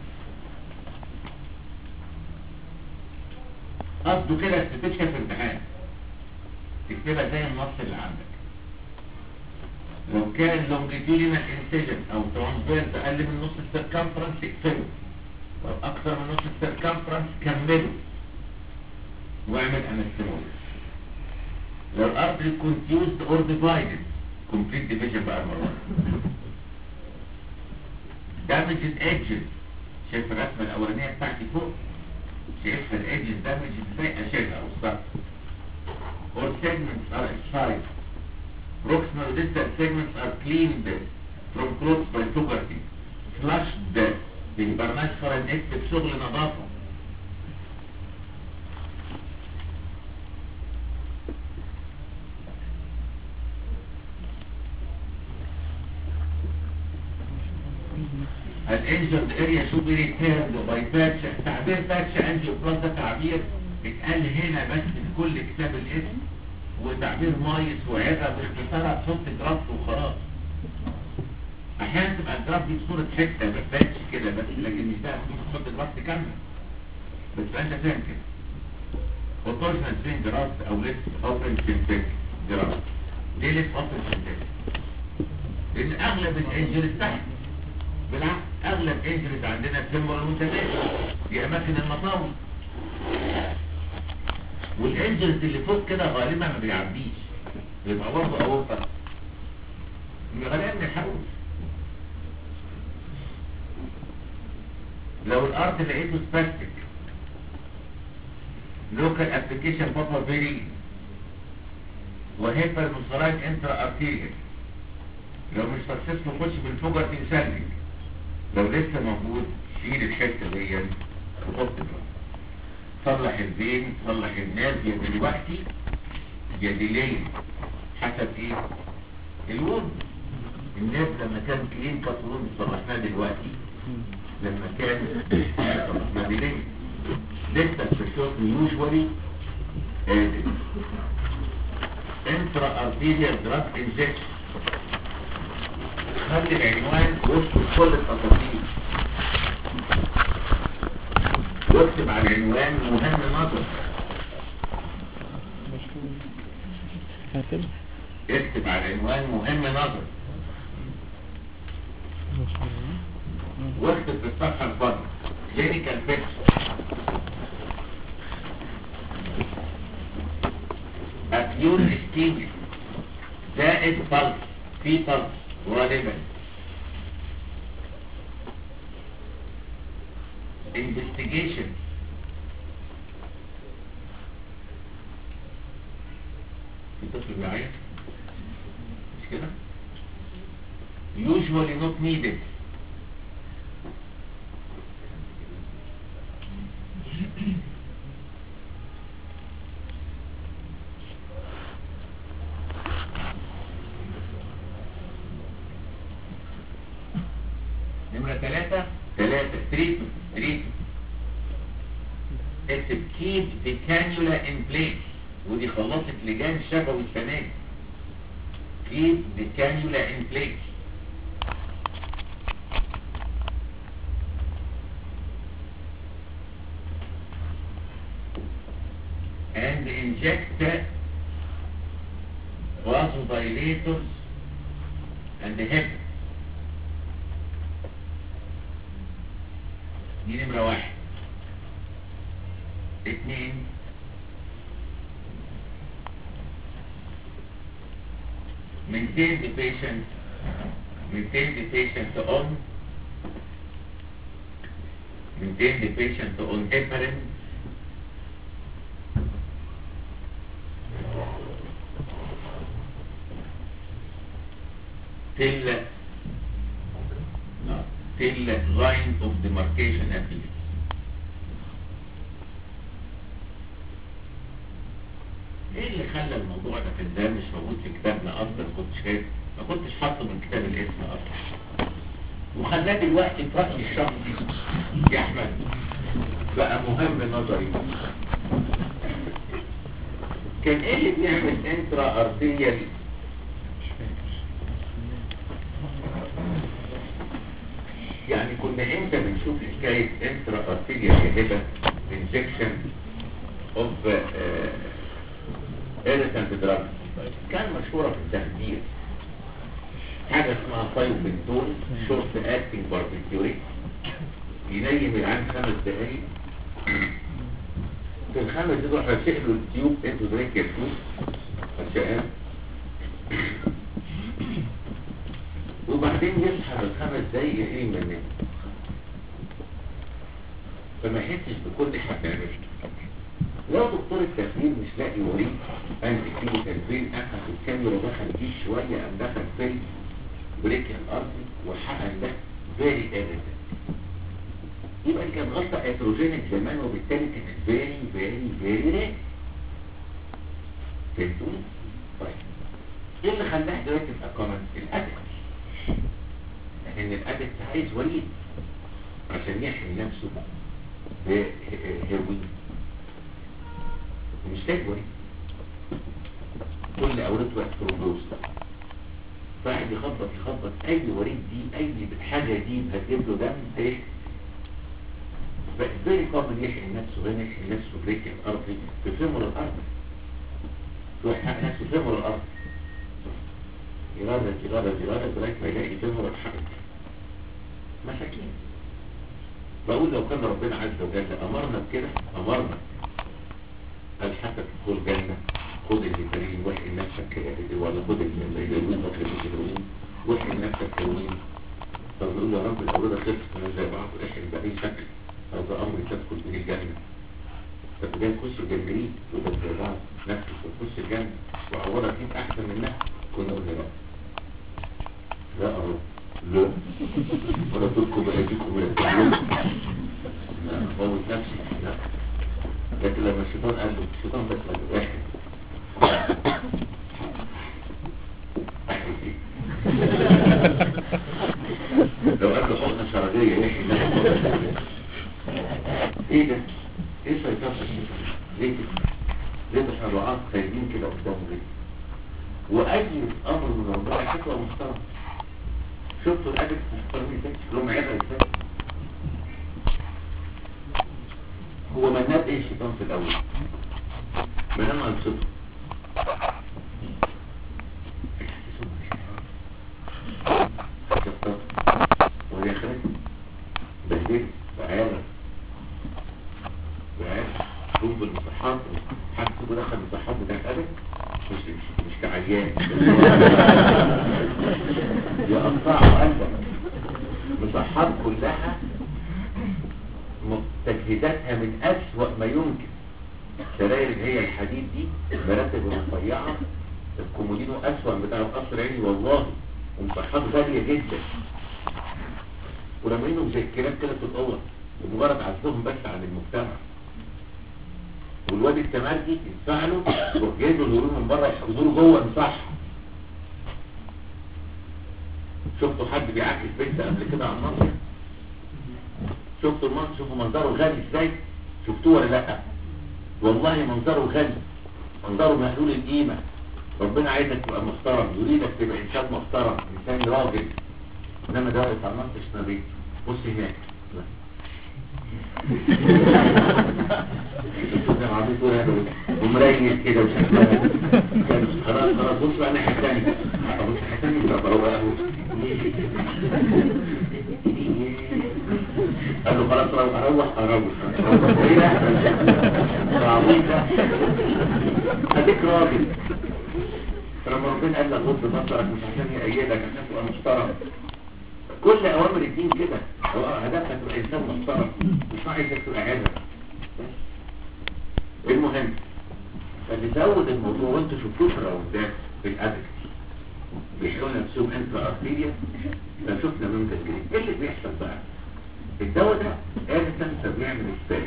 قصده كده استفدتش في امتحان تكتبها زي النص اللي عندك لو كان longitudinal incision او transverse اقل من نص السيركمفرنس اقفله لو اكثر من نص السيركمفرنس كمله واعمل انستموز لو الارتري confused or divided complete division بقى المرة damaged edges شايف الرسمة الاولانية بتاعتي فوق شايف الادجز damaged ازاي اشيلها او السطح or segments are excised. Proximal distal segments are cleaned from clothes by puberty. Flushed بالبرنامج فرن اكتب شغل نظافة. الانجرد اريا شو بي ريتيرد باي باتش تعبير باتش عندي بلس ده تعبير اتقال هنا بس في كل كتاب الاسم وتعبير مايس وعظة باختصارها تحط جراف وخلاص احيانا تبقى الجراف دي بصورة حتة ما تبانش كده بس لكن مش ده تحط جراف تكمل بس تبقى انت فاهم كده وتوجنا سين جراف او ليس اوبن سنتك جراف ليه ليس اوبن سنتك لان اغلب الانجلز تحت بالعكس اغلب انجلز عندنا فيمور المتماشي دي اماكن المطاوي والانجلز اللي فوق كده غالبا ما بيعديش بيبقى برضه اورطه غالبا ما يحاولش لو الارت لقيته سباستيك لوكال ابلكيشن بابا فيري وهيبر مصرايد انترا ارتيريال لو مش سكسسفul خش بالفوجر تنسلك لو لسه موجود شيل الحته دي وحط الجرام صلح البين صلح الناس يا دلوقتي يا ديلين حسب ايه الوند الناس لما كان كلين كات وند صلحناه دلوقتي لما كان صلحناه ديلين لسه في الشوط يوجوالي انترا ارتيريال دراج انجكشن خلي العنوان وسط كل التفاصيل واكتب على العنوان مهم نظر هكذا اكتب على العنوان مهم نظر واكتب في الصفحة الفاضية كلينيكال بيكتشر اكيوت اسكيميا زائد بلس في بلس غالبا investigation في طفل بيعيط مش كده usually not needed نمرة ثلاثة ثلاثة تريتمنت تريتمنت اكتب keep the cannula in place ودي خلصت لجان شفوي السنة دي. keep the cannula in place and inject vasodilators and heparin دي نمرة واحد اتنين maintain the patient maintain the patient on maintain the patient on heparin till no, till line of demarcation appears ايه اللي خلى الموضوع ده في الدم مش موجود في كتابنا اصلا كنت شايف ما كنتش حاطه من كتاب الاسم اصلا وخلاه دلوقتي في رايي الشخصي يا احمد بقى مهم نظري كان ايه اللي بيعمل انترا ارتيريال يعني كنا امتى بنشوف حكايه انترا ارتيريال هبه انجكشن اوف ايريتانت دراج كان مشهوره في التخدير حاجه اسمها فايوبنتول شورت اكتنج باربيتيوريت ينيم العين خمس دقايق في الخمس دقايق يروح راشق له التيوب انتو دريك يا تيوب رشقان وبعدين يسحب الخمس دقايق يقيم من النوم فما يحسش بكل حاجه لو دكتور التخدير مش لاقي وريد انت كيميكال فين اخذ الكاميرا دخل فيه شويه قام دخل في بريك الارضي والحقن ده فيري ايفيدنت يبقى دي كانت غلطه اتروجينيك زمان وبالتالي كانت فيري فيري فيري ريت فهمتوني؟ طيب ايه اللي خلاها دلوقتي تبقى كومن؟ الادكت لان الادكت عايز وريد عشان يحمي نفسه بهيروين مش تجوري كل اورده بقت ترومبوز فقعد يخبط يخبط اي وريد دي اي حاجه دي هتجيب له دم ايه بقت فيري كومن يحقن نفسه هنا يحقن نفسه بريك الارضي في فمر الارض يروح يحقن نفسه في فمر الارض يغرد يغرد يغرد لغايه ما يلاقي فمر الحرب مساكين بقول لو كان ربنا عز وجل امرنا بكده امرنا قال حتى تدخل جنة خد الهيبرين واحقن نفسك ولا خد الهيروين واخد الهيروين واحقن نفسك هيروين طب نقول يا رب الأولاد خلصت من زي بعض احقن بأي شكل هذا أمر تدخل به الجنة طب ده تخش الجنجرين وده زي بعض نفسك وتخش الجنة وعورك فيك أحسن منها كنا قلنا لا لا أرد لا ولا تلكم بأيديكم ولا تقولوا لا موت نفسي لا لكن لما الشيطان قال له الشيطان بس قال له احكي احكي فيه لو قال له حقنة شرجية يحكي ده ايه ده؟ ايه سيطرة الشيطان؟ ليه كده؟ ليه ده احنا رعاة خايبين كده قدامه ليه؟ واي امر من ربنا شكله محترم شفتوا الادب محترمين ازاي شكلهم عبره ازاي هو مناب ايه الشيطان في الاول منام انصته وهي خرج بهدل وعارف وعارف شوف بالمصحات حد كده دخل المصحات بتاع الادب مش مش مش كعيان يقطعوا قلبك مصحات كلها م- تجهيزاتها من أسوأ ما يمكن سراير اللي هي الحديد دي مراتب رفيعة الكومودينو أسوأ من بتاع القصر عيني والله ومصحات غالية جدا ولما ينهم زي الكلاب كده في الأوض ومجرد عزلهم بس عن المجتمع والواد التمرجي يدفع له يروح جايب له الهدوم من بره يحفظوا له جوه المصحة شفتوا حد بيعاكس بنت قبل كده على المنظر شفتوا المنظر شوفوا منظره غالي ازاي شفتوه ولا لا والله منظره غالي منظره مهلول القيمة ربنا عايزك تبقى محترم يريدك تبقى انسان محترم انسان راجل انما ده واقف على المنطقة نبي بص هناك شوف العربية تقول هذا ومريس كده وشكلها كان خلاص خلاص بص بقى الناحية التانية بص الناحية التانية ده بروقه قال له خلاص روح اروح اروح ايه ده عظيم ده اديك راجل لما ربنا قال لك غض بصرك مش عشان يأيدك عشان تبقى محترم كل اوامر الدين كده هو هدفك تبقى انسان محترم مش عايزك تبقى عادة المهم فنزود الموضوع وانتوا شفتوه في الراوندات في الادب بيحيوا نفسهم انترا ارتيريا فشفنا من تسجيل ايه اللي بيحصل بقى الدواء ده آلة بيعمل سباز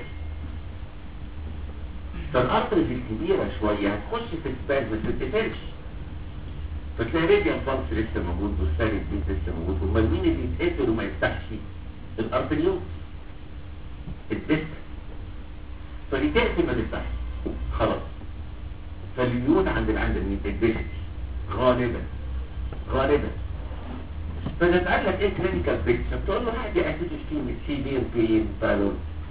فالارترز الكبيرة شوية هتخش في السباز ما تتقفلش فتلاقي ريديان فالس لسه موجود والثالث دي لسه موجود امال مين اللي يتقفل وما يفتحش الارتريوز الديسك فدي تقفل ما تفتحش خلاص فاليون عند العند الديسك غالبا غالبا فتتقال لك ايه كلينيكال بيكتشر بتقول له حاجه اكيد سكيميك سيفير بين بالون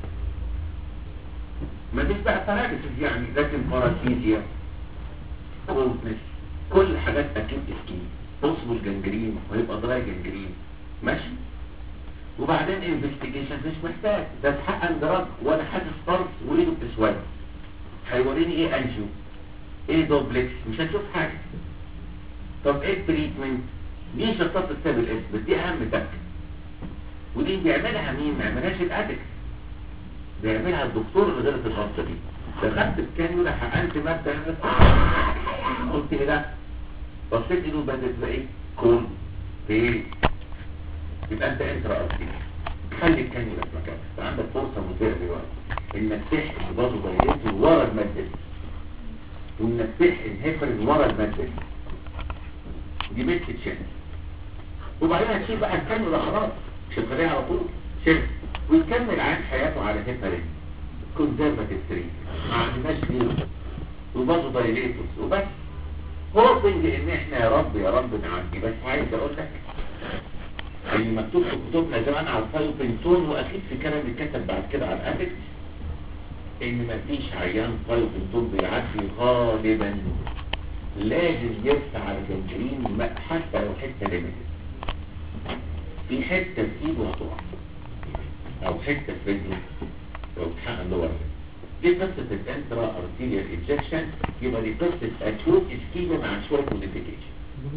ما فيش بقى باراليسيس يعني لكن باراسيزيا كولدنس كل حاجات اكيد سكيميك بوسبل جنجرين ويبقى دراي جنجرين ماشي وبعدين انفستيجيشن مش محتاج ده اتحقن دراج وانا حاسس فرص وايده بتسود هيوريني ايه انجيو ايه دوبلكس مش هتشوف حاجه طب ايه التريتمنت دي شطات السبب الاسبر دي اهم تك ودي بيعملها مين ما يعملهاش الادك بيعملها الدكتور اللي غيرت الغلطه دي دخلت الكانيولا حقنت ماده قلت ايه ده بصيت ايده بدات بقى ايه كول ايه يبقى انت انترا ارتيك خلي الكانيولا في مكانها انت عندك فرصه مثيره دلوقتي انك تحقن برضه دايرته ورا الماده وانك تحقن هيفرين ورا الماده دي بيت تشيل وبعدين هتشيل بقى الكانيولا خلاص شغاليه على طول شيل ويكمل عين حياته على هيفرين كونزرفاتيف تريت ما عندناش غيره وبرضه دايليتوس وبس هوبنج ان احنا يا رب يا رب نعدي بس عايز اقول لك ان مكتوب في كتبنا زمان على الفايوبنتون واكيد في كلام اتكتب بعد كده على الافكت ان مفيش عيان فايوبنتون بيعدي غالبا لازم يرفع على الجنجرين ما- حتى لو حته ليميتد في حته في ايده هتقع او حته في رجله لو اتحقن جوه الرجل. دي قصه الانترا ارتيريال انجكشن يبقى دي قصه اكيوت اسكيما مع شويه موديفيكيشن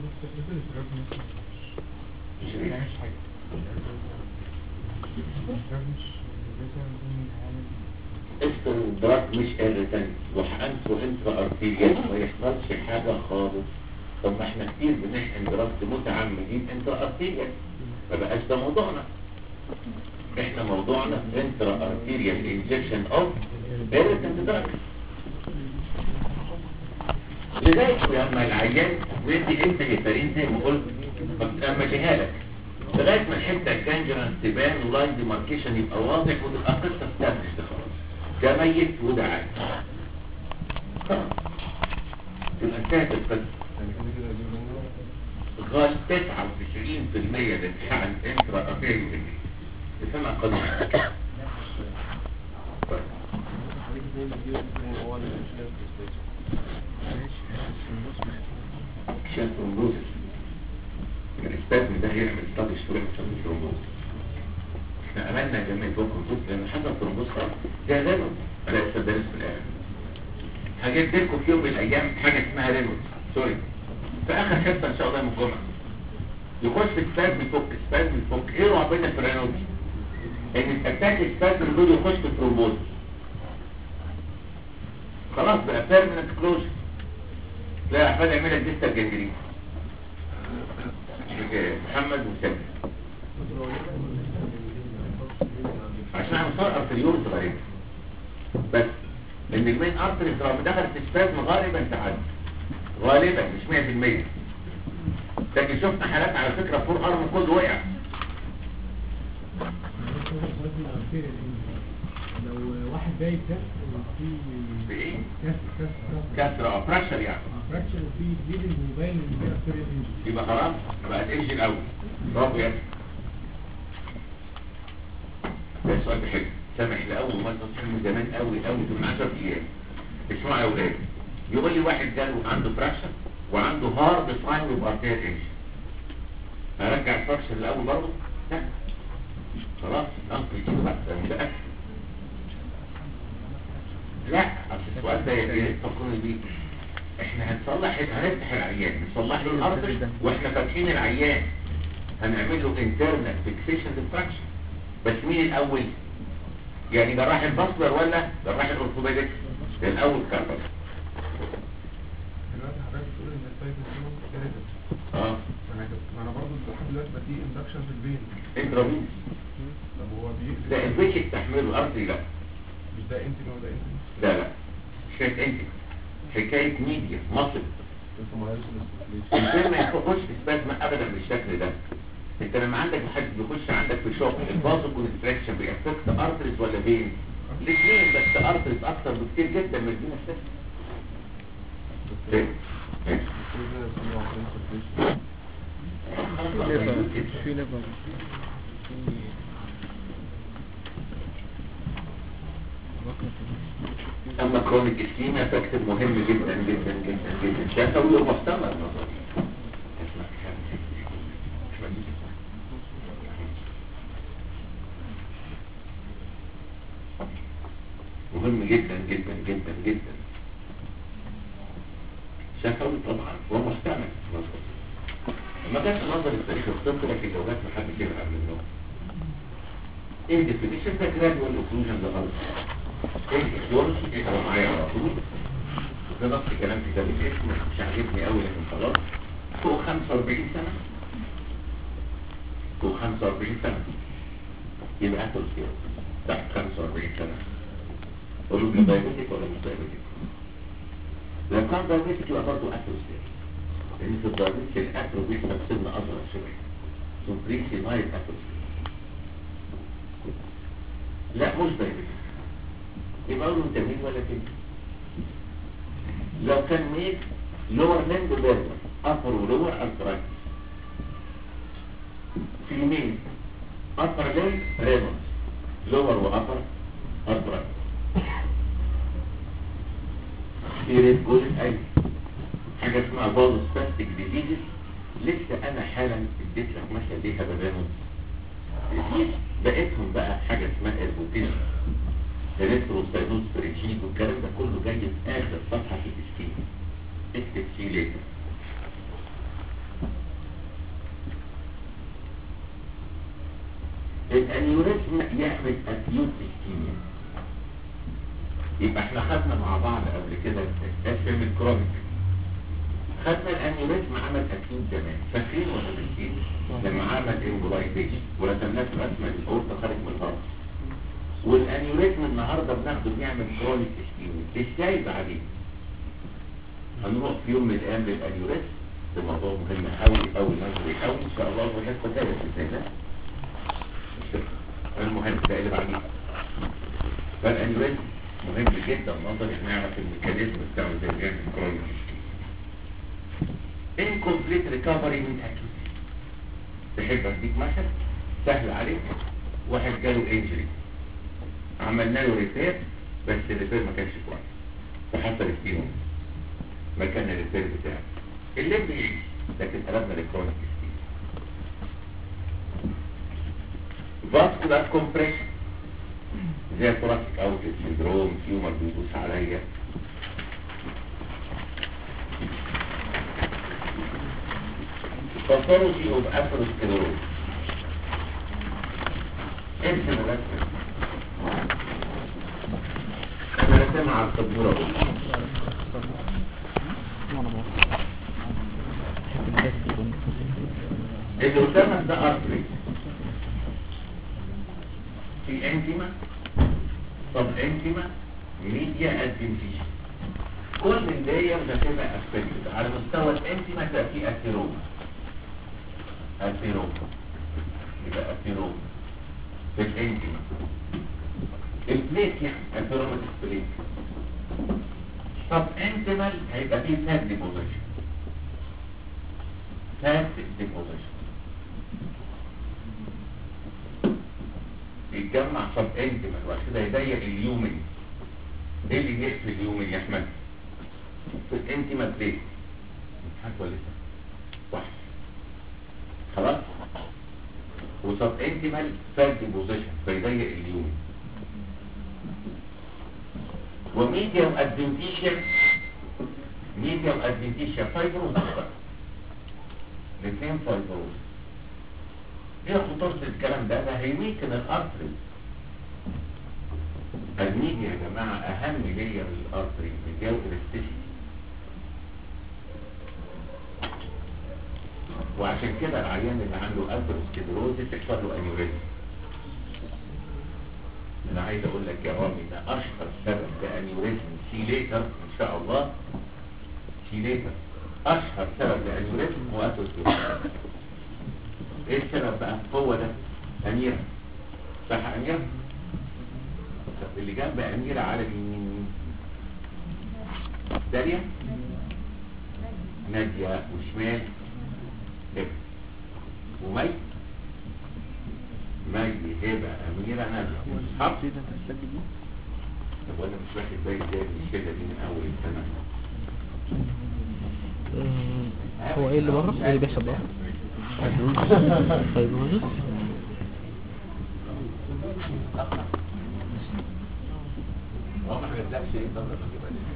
مش ريح. افتر الدراج مش اريتنت وحقنته انترا ارتيريال ما يحصلش حاجه خالص طب ما احنا كتير بنحقن دراسة متعمدين انترا ارتيريال ما بقاش ده موضوعنا احنا موضوعنا انترا ارتيريال انجكشن اوف ايريتنت دراج لذلك لما العيان ندي انت هيبرين زي ما قلت لما لك لغايه ما الحته الجانجرانس تبان ولاين ديماركيشن يبقى واضح وتبقى قصه استابلش خلاص ده ميت وده عايش خلاص تبقى انتهت القصه غاية 99% للامتحان انترا افيريو بسمع قانون طيب. عشان ترومبوزس الاسبازم ده هيعمل ستادي شويه عشان ترومبوزس احنا عملنا جميع فوق الكروس لان حصل ترومبوز خلاص ده رينولد انا لسه دارس في الاخر هجيب لكم في يوم من الايام حاجه اسمها رينولد سوري في اخر حصه ان شاء الله يوم الجمعه يخش في سبازم يفك سبازم يفك ايه رعبتنا في الرينولد ان الاتاك السبازم دول يخش في ترومبوز خلاص بقى بيرمننت كلوجر لا احمد يعمل لك ديستال جنجرين محمد وسام عشان هنصار ارتريول صغيرين بس ان المين ارتري طالما دخل في سبازم غالبا تعدي غالبا مش 100% لكن شفنا حالات على فكره فور ارم كله وقع لو واحد جاي كسر وفي بايه كسر كسر كسر كسر او بريشر يعني فراكشر وفي بليدنج وباين ان في ارتيريال انجري يبقى خلاص بقت ايش الاول برافو يا ده سؤال حلو سامح لاول مره تصحيح من زمان قوي قوي من 10 ايام اسمعوا يا اولاد يقول لي واحد جاله عنده فراكشر وعنده هارد ساين وبارتير انجن هرجع الفراكشر الاول برضه لا خلاص انقل كده بقى ده متاكد لا اصل السؤال ده يا ريت تفكروني بيه احنا هنصلح هنفتح العيان نصلح له الارض واحنا فاتحين العيان هنعمل له انترنال فيكسيشن ديستراكشن بس مين الاول يعني جراح البصلر ولا جراح الاورثوبيدكس الاول كاربس دلوقتي حضرتك بتقول ان السايت منهم ثلاثة اه ما انا ما انا برضه لحد دلوقتي بدي اندكشن في البين انترافينس طب هو بيقفل ده الفيش تحمله الارضي لا مش ده انتي ولا انتي لا لا مش حكايه انت حكايه ميديا مصر لسه ما عرفش الاستفليشن الانسان ما يخش في سبازم ابدا بالشكل ده انت لما عندك حد بيخش عندك في شوك البازو كونستراكشن بيأفكت ارتريز ولا فين الاثنين بس ارتريز اكتر بكتير جدا من الفينا ستاس فين فين في ليفر اما كرونيك اسكيميا فاكتور مهم جدا جدا جدا جدا شفوي ومحتمل نظري مهم جدا جدا جدا جدا شفوي طبعا ومحتمل نظري ما كانش نظر التاريخ الطب لكن لو جات لحد كده قبل النوم ايه الديفينيشن ده جرادوال اوكلوجن ده غلط ايه الاكسيولوجي اقرا معايا على طول ده نفس الكلام في كتاب الاسم مش عاجبني قوي لكن خلاص فوق 45 سنه فوق 45 سنه يبقى اتروسكيروز تحت 45 سنه قولوا لي دايبيتيك ولا مش دايبيتيك لو كان دايبيتيك يبقى برضه اتروسكيروز لان في الدايبيتيك الاترو بيحصل سن اصغر شويه سوبريكسي نايت اتروسكيروز لا مش دايبيتيك يبقى له تمرين ولا كده لو كان ميت لور لند بيرمر upper ولور arthritis في مين upper limb ريمونز lower وupper arthritis في ريد جولد اي حاجة اسمها بازو سباستيك ديزيزز لسه انا حالا اديت لك مثلا ليها بالريمونز ديزيز بقيتهم بقى حاجة اسمها اربوتيزم الكتروساينوز فريجيد والكلام ده كله جاي في اخر صفحه في الاسكيم اكتب سي ليتر الانيوريزم يعمل اكيوت اسكيميا يبقى احنا خدنا مع بعض قبل كده اسم الكرونيك خدنا الانيوريزم عمل اكيد زمان فاكرين ولا فاكرين لما عمل امبولايزيشن ورسمناه في رسمه الاورطه خارج من الهرم والانيوريزم النهارده بناخده بنعمل كرونيك اسكيميا ازاي بعدين هنروح في يوم من الايام للانيوريزم ده موضوع مهم قوي قوي نظري قوي ان شاء الله في حته ثانيه ازاي ده المهم ده اللي بعديه فالانيوريزم مهم جدا نظري نعرف الميكانيزم بتاعه زي ما بيعمل كرونيك incomplete recovery من acute تحب اديك مثل سهل عليك واحد جاله انجري عملنا له ريبير بس الريبير ما كانش كويس فحصل ستينوم مكان الريبير بتاعه اللي بيعيش لكن قلبنا لكرونيك ستينوم فاسكولار كومبريشن زي ثوراسيك اوتلت سندروم تيومر بيدوس عليا pathology of atherosclerosis ارسم الرسمة انا رسمها على السبورة دي. اللي قدامك ده ارتري في انتما طب انتما ميديا ادفنتيشن كل اللاير هتبقى افكتد على مستوى الانتما تأتي اثيروما اثيروما يبقى اثيروما في الانتما البليت يعني اثيروما البليت طب انتمال هيبقى فيه فات ديبوزيشن فات ديبوزيشن يتجمع سب انتمال وبعد كده يضيق اليومن ايه اللي يقفل اليومن يا احمد في الانتمال بليت حاجه ولا لسه واحد خلاص وسب انتمال فات ديبوزيشن فيضيق اليومن وميديوم ادفنتيشن ميديوم ادفنتيشن فايبروز الاثنين فايبروز ايه خطورة الكلام ده ده هيويكن الارتري الميديا يا جماعة اهم لير للارتري مديو الاستيشن وعشان كده العيان اللي عنده اثيروسكليروزيس يحصل له انيوريزم انا عايز اقول لك يا رامي ده اشهر سبب لانيوريزم سيليتر ان شاء الله سيليتر اشهر سبب لانيوريزم هو اثيروسكليروزيس ايه السبب بقى هو ده اميرة صح اميرة طب اللي جنب اميرة على اليمين داليا نادية وشمال هبة ومي مي هبة اميرة نادية اصحاب طب وانا مش واخد بالي ازاي من كده دي من اول السنة هو ايه اللي بره ايه اللي بيحصل بره فايبروزس هو ما حجزلكش ايه طب لما تجيبها لي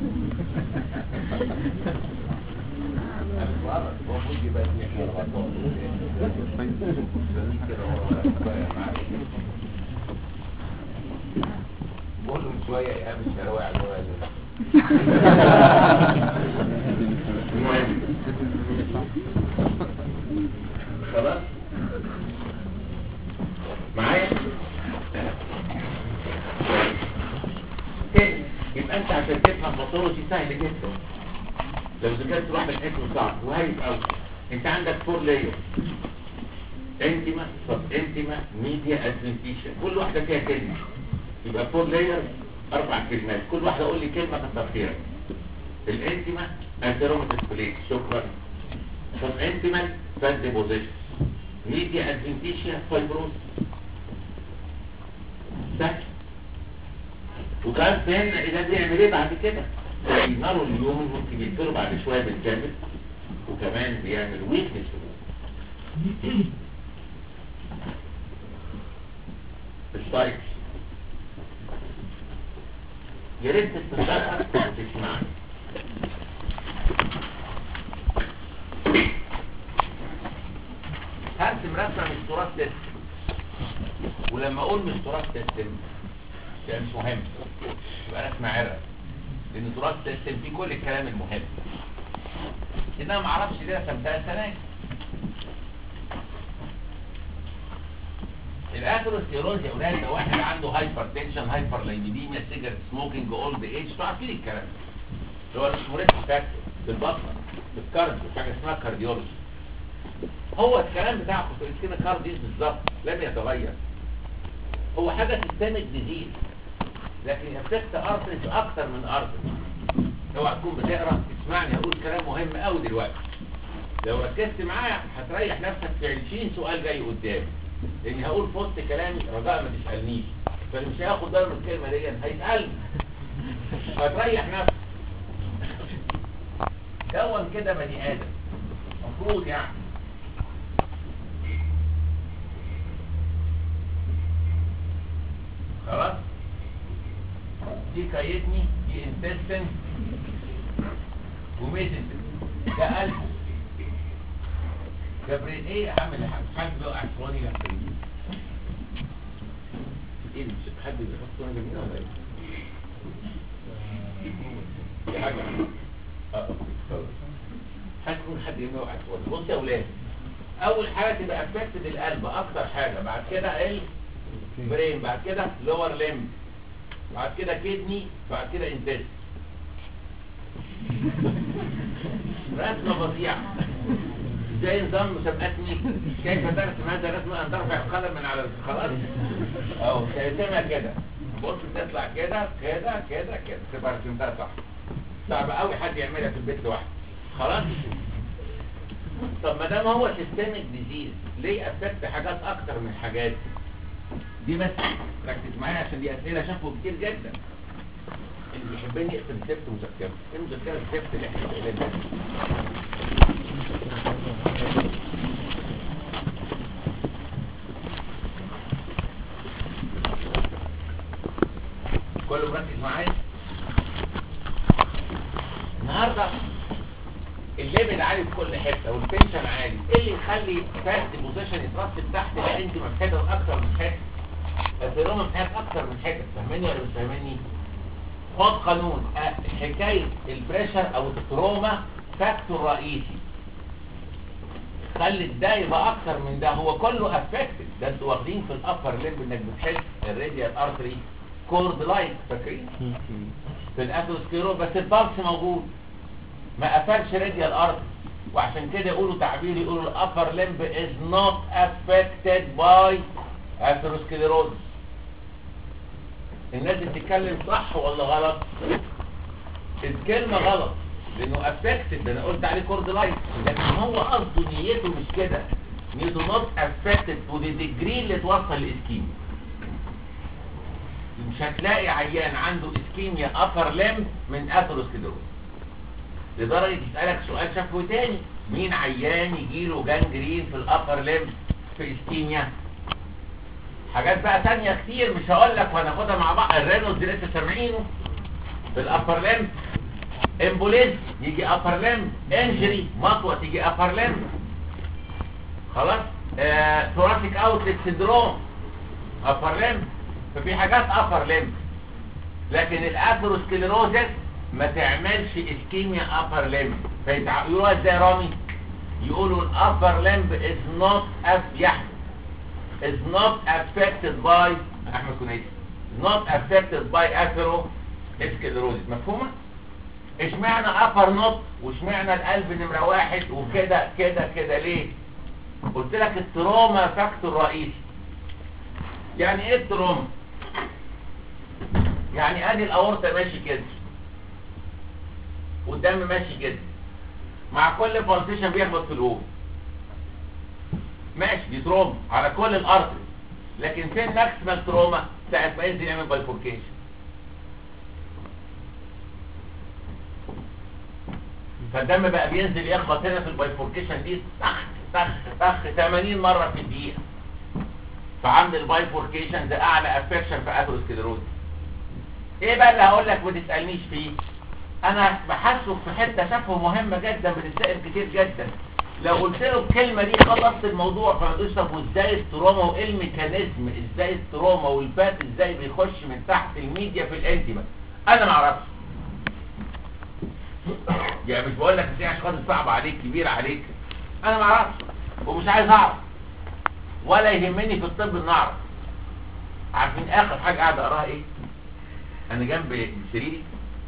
انا صغير هو ممكن يبقى لي احنا بقول له من شويه يا مش هروي على الورق ده المهم خلاص معايا كده يبقى انت عشان تفهم باثولوجي سهل جدا لو ذاكرت لوحدك اسمه صعب وهايف قوي انت عندك فور لاير انتما سب انتما ميديا ادفنتيشن كل واحده فيها كلمه يبقى فور لاير اربع كلمات كل واحده قول لي كلمه كتر خيرك الانتما انتروماتيك بليت شكرا سب انتما فات ديبوزيشن ميديا ادفنتيشيا فايبروز سهل وكمان فهمنا ايه ده بيعمل ايه بعد كده بيناروا اليوم ممكن يقفلوا بعد شويه بالكامل وكمان بيعمل ويكنس السايكس يا ريت تستشعر وتسمعني هرسم رسمه من تراث سيستم ولما اقول من تراث سيستم ده مش مهم يبقى رسمه عرق لان تراث سيستم فيه كل الكلام المهم انما ما اعرفش ليه رسمتها السنه دي الاثيروسكليروز يا اولاد ده واحد عنده هايبر تنشن هايبر لايبيديميا سيجرت سموكينج اولد ايج انتوا عارفين الكلام ده اللي هو اسمه ريسك فاكتور في البطنه في الكارديو في حاجه اسمها كارديولوجي هو الكلام بتاعه في السكين كارديز بالظبط لم يتغير هو حاجه سيستميك ديزيز لكن يفكت ارتريز اكتر من ارتريز اوعى تكون بتقرا اسمعني هقول كلام مهم قوي دلوقتي لو ركزت معايا هتريح نفسك في 20 سؤال جاي قدامي لاني هقول في وسط كلامي رجاء ما تسالنيش فاللي مش هياخد باله من الكلمه دي هيسالني هتريح نفسك كون كده بني ادم المفروض يعني خلاص دي كايتني دي انتستن وميزنتن ده قلب جبريل ايه يا عم اللي حد بيوقع صواني جبريل ايه مش حد بيحط صواني جميله ولا ايه؟ دي حاجه اه خلاص هتكون حد يوقع صواني بص يا اولاد اول حاجه تبقى افكتد القلب اكتر حاجه بعد كده البرين بعد كده لور ليمب بعد كده كدني بعد كده انتست رسمه فظيعه زي نظام مسابقات مين كيف ترسم هذا الرسم ان ترفع القلم من على خلاص اهو ترسمها كده بص تطلع كده كده كده كده تبقى رسمتها صح صعب قوي حد يعملها في البيت لوحده خلاص طب ما دام هو سيستميك ديزيز ليه افكت حاجات اكتر من حاجات دي بس ركز معايا عشان دي اسئله شافوا كتير جدا اللي بيحبني يقفل السبت مذكره ايه مذكره السبت اللي احنا شايلينها كله مركز معايا النهارده الليفل عالي في كل حته والتنشن عالي ايه اللي يخلي فاست بوزيشن يترسب تحت لا انت محتاجه اكتر من حته الدينامو محتاج اكتر من حته فاهماني ولا مش فاهماني خد قانون أه، حكايه البريشر او التروما فاكتور رئيسي خلي ده يبقى اكتر من ده هو كله افكتد ده انتوا واخدين في الابر ليمب انك بتحس الراديال ارتري كورد لايك فاكرين في الاثيروسكليروز بس البلس موجود ما قفلش راديال ارتري وعشان كده يقولوا تعبير يقولوا الابر ليمب از نوت افكتد باي اثيروسكليروز الناس دي بتتكلم صح ولا غلط الكلمه غلط لانه افكتد ده انا قلت عليه كورد لايت لكن هو قصده نيته مش كده نيته نوت افكتد تو ذا ديجري اللي توصل لاسكيميا مش هتلاقي عيان عنده اسكيميا ابر ليم من اثيروسكليروز لدرجه يسالك سؤال شفوي تاني مين عيان يجيله جانجرين في الابر ليم في اسكيميا حاجات بقى تانية كتير مش هقول لك وهناخدها مع بعض الرينوز دي لسه سامعينه في الابر ليم امبوليز يجي ابر ليم انجري مطوه تيجي ابر ليم خلاص آه، ثوراسيك اوتلت سندروم ابر ليم ففي حاجات ابر ليم لكن الاثيروسكليروزس ما تعملش اسكيميا ابر ليم فيقولوها ازاي يا رامي يقولوا الابر ليمب از نوت اف يحدث is not affected by احمد كنيسي not affected by atherosclerosis مفهومه اشمعنى upper نوت واشمعنى القلب نمرة واحد وكده كده كده ليه قلت لك التروما فاكتور رئيسي يعني ايه التروما يعني ادي الاورطه ماشي كده والدم ماشي كده مع كل بالسيشن بيخبط في الاول ماشي دي تروما على كل الارض لكن فين ماكسيمال تروما ساعه ما ينزل يعمل بايفوركيشن فالدم بقى بينزل يخبط هنا في البايفوركيشن دي طخ طخ طخ 80 مره في الدقيقه فعند البايفوركيشن ده اعلى افكشن في اثيروسكليروز ايه بقى اللي هقول لك ما تسالنيش فيه انا بحسه في حته شافه مهمه جدا بتتسال كتير جدا لو قلت له الكلمه دي خلصت الموضوع فما تقولش طب وازاي التروما وايه الميكانيزم ازاي التروما والفات ازاي بيخش من تحت الميديا في الانتيما انا ما اعرفش يعني مش بقول لك دي عشان خاطر صعب عليك كبير عليك انا ما اعرفش ومش عايز اعرف ولا يهمني في الطب ان اعرف عارفين اخر حاجه قاعد اقراها ايه انا جنب سريري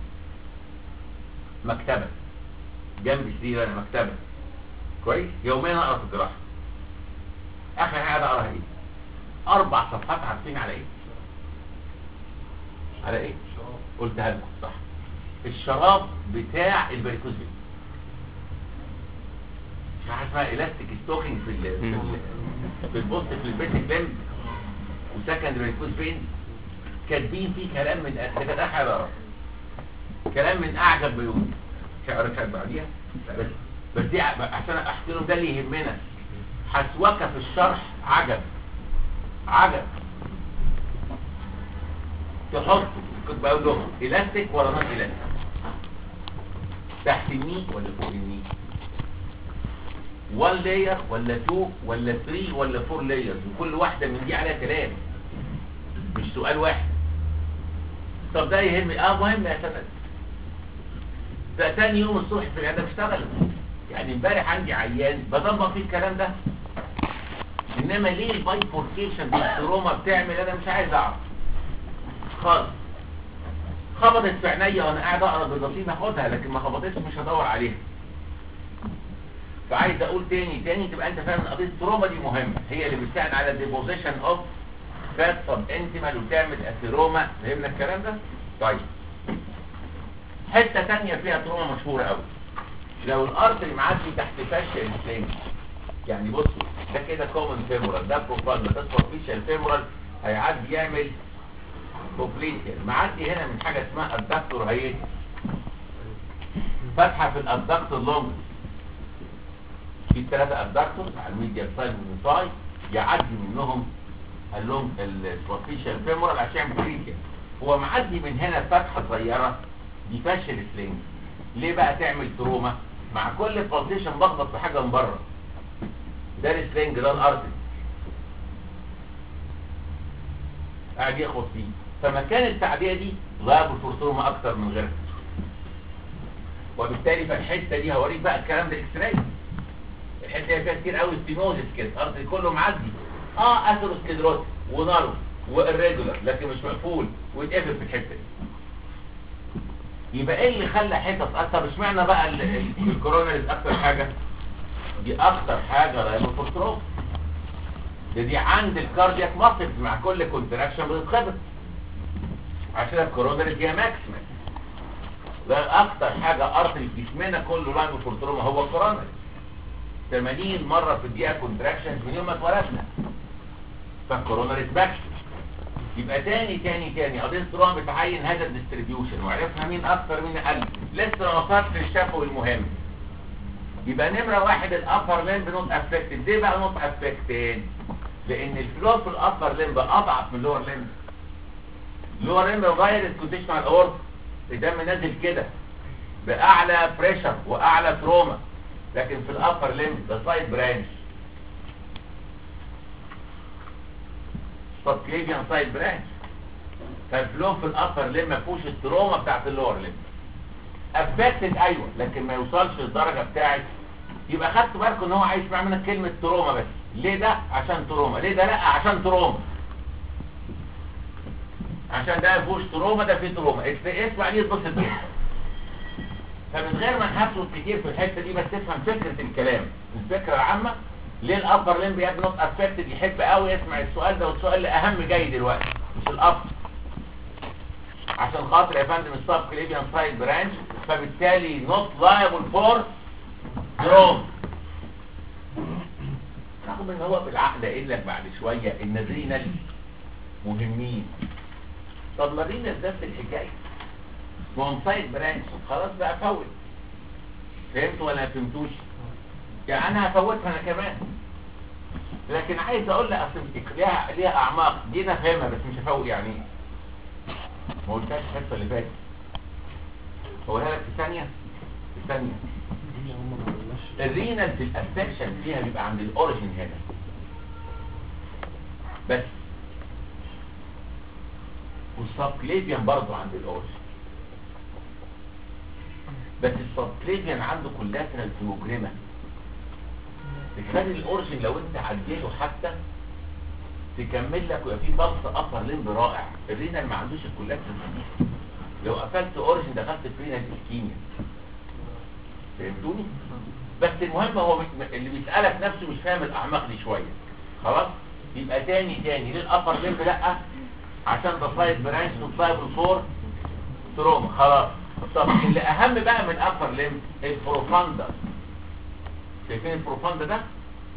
مكتبه جنب سريري انا مكتبه كويس يوميا اقرا في الجراحه اخر حاجه قاعد اقراها ايه اربع صفحات عارفين على ايه على ايه قلتها لكم صح الشراب بتاع البريكوز فين مش عارف اسمها الاستيك ستوكينج في ال في, ال في البوست في البيتك لمب وسكند بريكوز فين كاتبين فيه كلام من ده كانت اخر حاجه كلام من اعجب بيوت مش هقرا حاجه بعديها لا بس بس دي عشان احكي لهم ده اللي يهمنا حسوكه في الشرح عجب عجب تحط كنت بقول لهم الاستيك ولا نون الاستيك تحت الني ولا فوق الني 1 لاير ولا 2 ولا 3 ولا 4 لايرز وكل واحده من دي عليها كلام مش سؤال واحد طب ده يهمني اه مهم يا سند ده تاني يوم الصبح في العياده بشتغل يعني امبارح عندي عيان بطبق فيه الكلام ده انما ليه البايفوركيشن بالتروما بتعمل انا مش عايز اعرف خالص خبطت في عينيا وانا قاعد اقرا بالرصيد هاخدها لكن ما خبطتش مش هدور عليها فعايز اقول تاني تاني تبقى انت فاهم ان قضيه التروما دي مهمه هي اللي بتساعد على الديبوزيشن اوف فات سب انتيمال وتعمل اثيروما فهمنا الكلام ده طيب حته تانية فيها تروما مشهوره قوي لو الارتري معدي تحت فاشل السليم يعني بصوا ده كده كومن فيمورال ده بروفال ده سوبرفيشال فيمورال هيعدي يعمل بوبليتيا معدي هنا من حاجه اسمها الدكتور هي فتحه في الادكتور لونج في ثلاثه ادكتور على الميديا سايد والسايد يعدي منهم اللونج السوبرفيشال فيمورال عشان يعمل بوبليتيا هو معدي من هنا فتحه صغيره دي فاشل سلينج ليه بقى تعمل تروما مع كل بوزيشن بخبط في حاجه من بره ده السلينج ده الارتري قاعد يخبط فيه فمكان التعديه دي غاب الفرطومه اكتر من غيرها وبالتالي فالحته دي هوريك بقى الكلام ده اكس راي الحته دي فيها كتير قوي ستينوزس كده الارتري كله معدي اه اثيروسكليروز ونارو والريجولار لكن مش مقفول ويتقفل في الحته دي يبقى ايه اللي خلى حته تاثر اشمعنى بقى الكوروناريز اكتر حاجه دي اكتر حاجه رايبوفورتروم ده دي عند الكاردياك ماسل مع كل كونتراكشن بتتخبط عشان الكوروناريز هي ماكسيمم ده اكتر حاجه ارتري في جسمنا كله رايبوفورتروم هو الكوروناريز 80 مره في الدقيقه كونتراكشن من يوم ما اتولدنا فالكوروناريز ماكسيمم يبقى تاني تاني تاني قضيه التروما بتعين هذا الديستريبيوشن وعرفنا مين اكتر مين اقل لسه ما وصلتش للشفوي المهم يبقى نمره واحد الابر لمب نوت افكتد ليه بقى نوت افكتد لان الفلو في الابر لمب اضعف من اللور لمب اللور لمب غير الكونديشن على الاورد الدم نازل كده باعلى بريشر واعلى تروما لكن في الابر لمب ده سايد برانش سبكليفيان سايد برانش فالفلو في الابر لمب ما فيهوش التروما بتاعت اللور لمب افكتد ايوه لكن ما يوصلش للدرجه بتاعت يبقى خدت بالكم ان هو عايز يسمع منك كلمه تروما بس ليه ده عشان تروما ليه ده لا عشان تروما عشان ده ما فيهوش تروما ده فيه تروما اسمع دي تبص كده فمن غير ما نحفظ كتير في الحته دي بس تفهم فكره الكلام الفكره العامه ليه الابر لمب يا نوت افكتد يحب قوي يسمع السؤال ده والسؤال اللي اهم جاي دلوقتي مش الابر عشان خاطر يا فندم السب كليبيان سايد برانش فبالتالي نوت لايبل فور دروم رغم ان هو بالعقل قايل لك بعد شويه ان الرينال مهمين طب ما الرينال نفس الحكايه وان سايد برانش خلاص بقى فوت فهمت ولا ما فهمتوش يعني انا هفوتها انا كمان لكن عايز اقول لك اصل ليها ليها اعماق دي انا فاهمها بس مش هفوق يعني ايه ما قلتهاش الحصه اللي فاتت هقولها لك في ثانيه في ثانيه الرينال في الافكشن فيها بيبقى عند الاوريجن هنا بس والسبكليفيان برضه عند الاوريجن بس السبكليفيان عنده كولاترال فيموجريما تخلي الاورجن لو انت عديته حتى تكمل لك ويبقى في بلس ابر لمب رائع الرينال ما عندوش الكولاترال دي لو قفلت اورجن دخلت في رينال اسكيميا فهمتوني بس المهم هو مش اللي بيسالك نفسه مش فاهم الاعماق دي شويه خلاص يبقى تاني تاني ليه الابر لمب لا عشان ده سايد برانش وسايد الفور تروما خلاص طب اللي اهم بقى من ابر لمب البروفاندا شايفين البروفاندا ده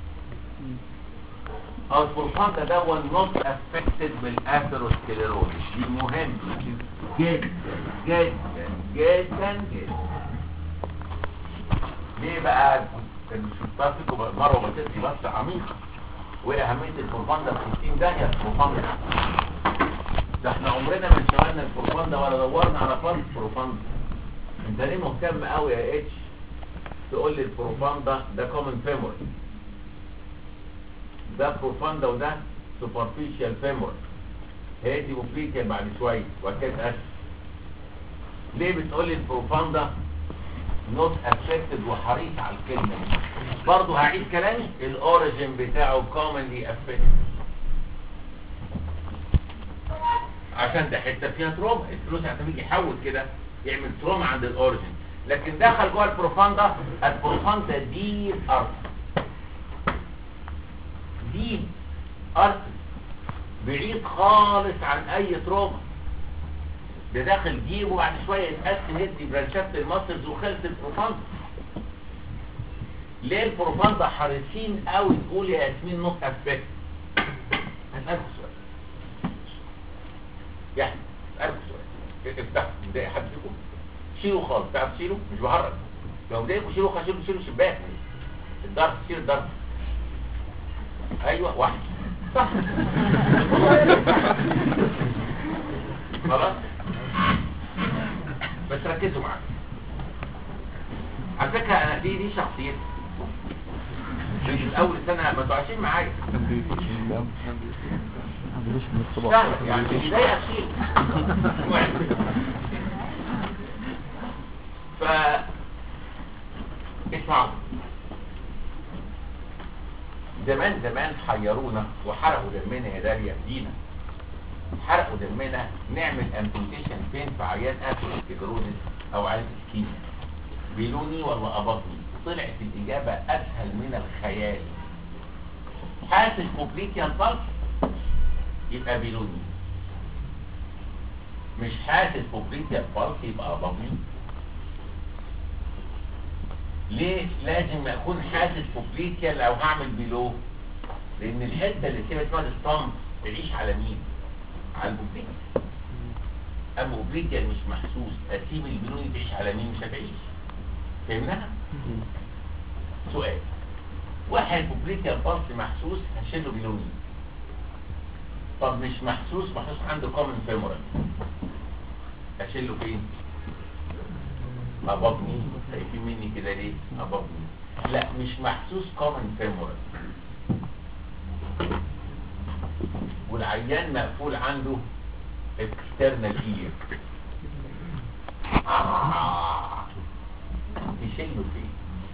اه البروفاندا ده هو نوت افكتد بالاثيروسكليروز دي مهم جدا جدا جدا جدا ليه بقى شفتها فيكم مره وبتدي بس عميقه وايه اهميه البروفاندا في 60 داهيه البروفاندا ده احنا عمرنا ما اشتغلنا البروفاندا ولا دورنا على فرق البروفاندا انت ليه مهتم قوي يا اتش تقول لي البروفاندا ده كومن فيمور ده بروفاندا وده سوبرفيشال فيمور هي دي بوفليتيال بعد شويه وكده اسف ليه بتقول لي البروفاندا نوت افكتد وحريص على الكلمه دي برضه هعيد كلامي الاوريجن بتاعه كومنلي افكتد عشان ده حته فيها تروما الفلوس هتيجي يحول كده يعمل تروما عند الاوريجن لكن دخل جوه البروفاندا البروفاندا ديب ارض ديب ارض بعيد خالص عن اي تروما ده داخل ديب وبعد شويه يتقسم يدي برانشات المسلز وخلص البروفاندا ليه البروفاندا حريصين قوي تقول يا ياسمين نوت افكت هسألكوا سؤال يعني اسألكوا سؤال افتحوا مضايق حد فيكم شيلوا خالص تعرف تشيلوا مش بهرج لو مضايقكوا شيلوا خلاص شيلوا شيلوا شباك الضرب شيل الضرب ايوه واحد صح خلاص بس ركزوا معايا على فكره انا دي دي شخصيتي في اول سنه ما انتوا عايشين معايا سهله يعني اللي ضايقك شيل ف اسمعوا زمان زمان حيرونا وحرقوا دمنا يا داليا دينا حرقوا دمنا نعمل امبوتيشن فين في عيان اثيروسكليروزس او عيان اسكيميا بيلوني ولا ابطني طلعت الاجابه اسهل من الخيال حاسس كوبليتيان بالس يبقى بيلوني مش حاسس كوبليتيان بالس يبقى ابطني ليه لازم اكون حاسس بوبليتيا لو هعمل بيلو لان الحته اللي اسمها اسمها الصمت تعيش على مين على البوبليتيا اما البوبليتيا مش محسوس اسيب البيلوني تعيش على مين مش هتعيش فهمناها سؤال واحد بوبليتيا البلس محسوس هشيله بيلوني طب مش محسوس محسوس عنده كومن فيمورال اشيله فين أبطني شايفين مني كده ليه أبطني لا مش محسوس كومن فيمورال والعيان مقفول عنده external ear آه. تشيله فين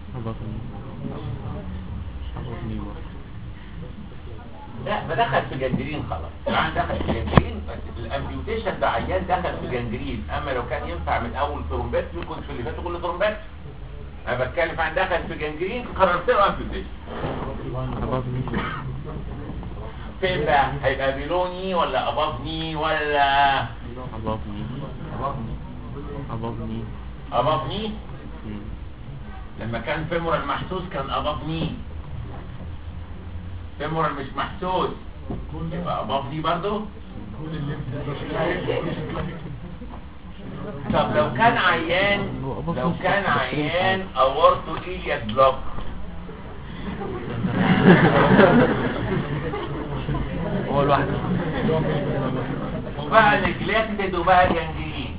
لا ما دخل في جنجرين خلاص العيان دخل في جنجرين بس الامبيوتيشن ده عيان دخل في جنجرين اما لو كان ينفع من اول ترومبات يكون في اللي فاتوا كل ترومبات انا بتكلم عن دخل في جنجرين قررت له امبيوتيشن فين بقى هيبقى بيلوني ولا ابافني ولا ابافني لما كان فيمورال محسوس كان ابافني فيمورال مش محسوس يبقى ابافني برضو طب لو كان عيان لو كان عيان اورتو ايلياك بلوك هو الواحد وبقى نجلكتد وبقى جنجرين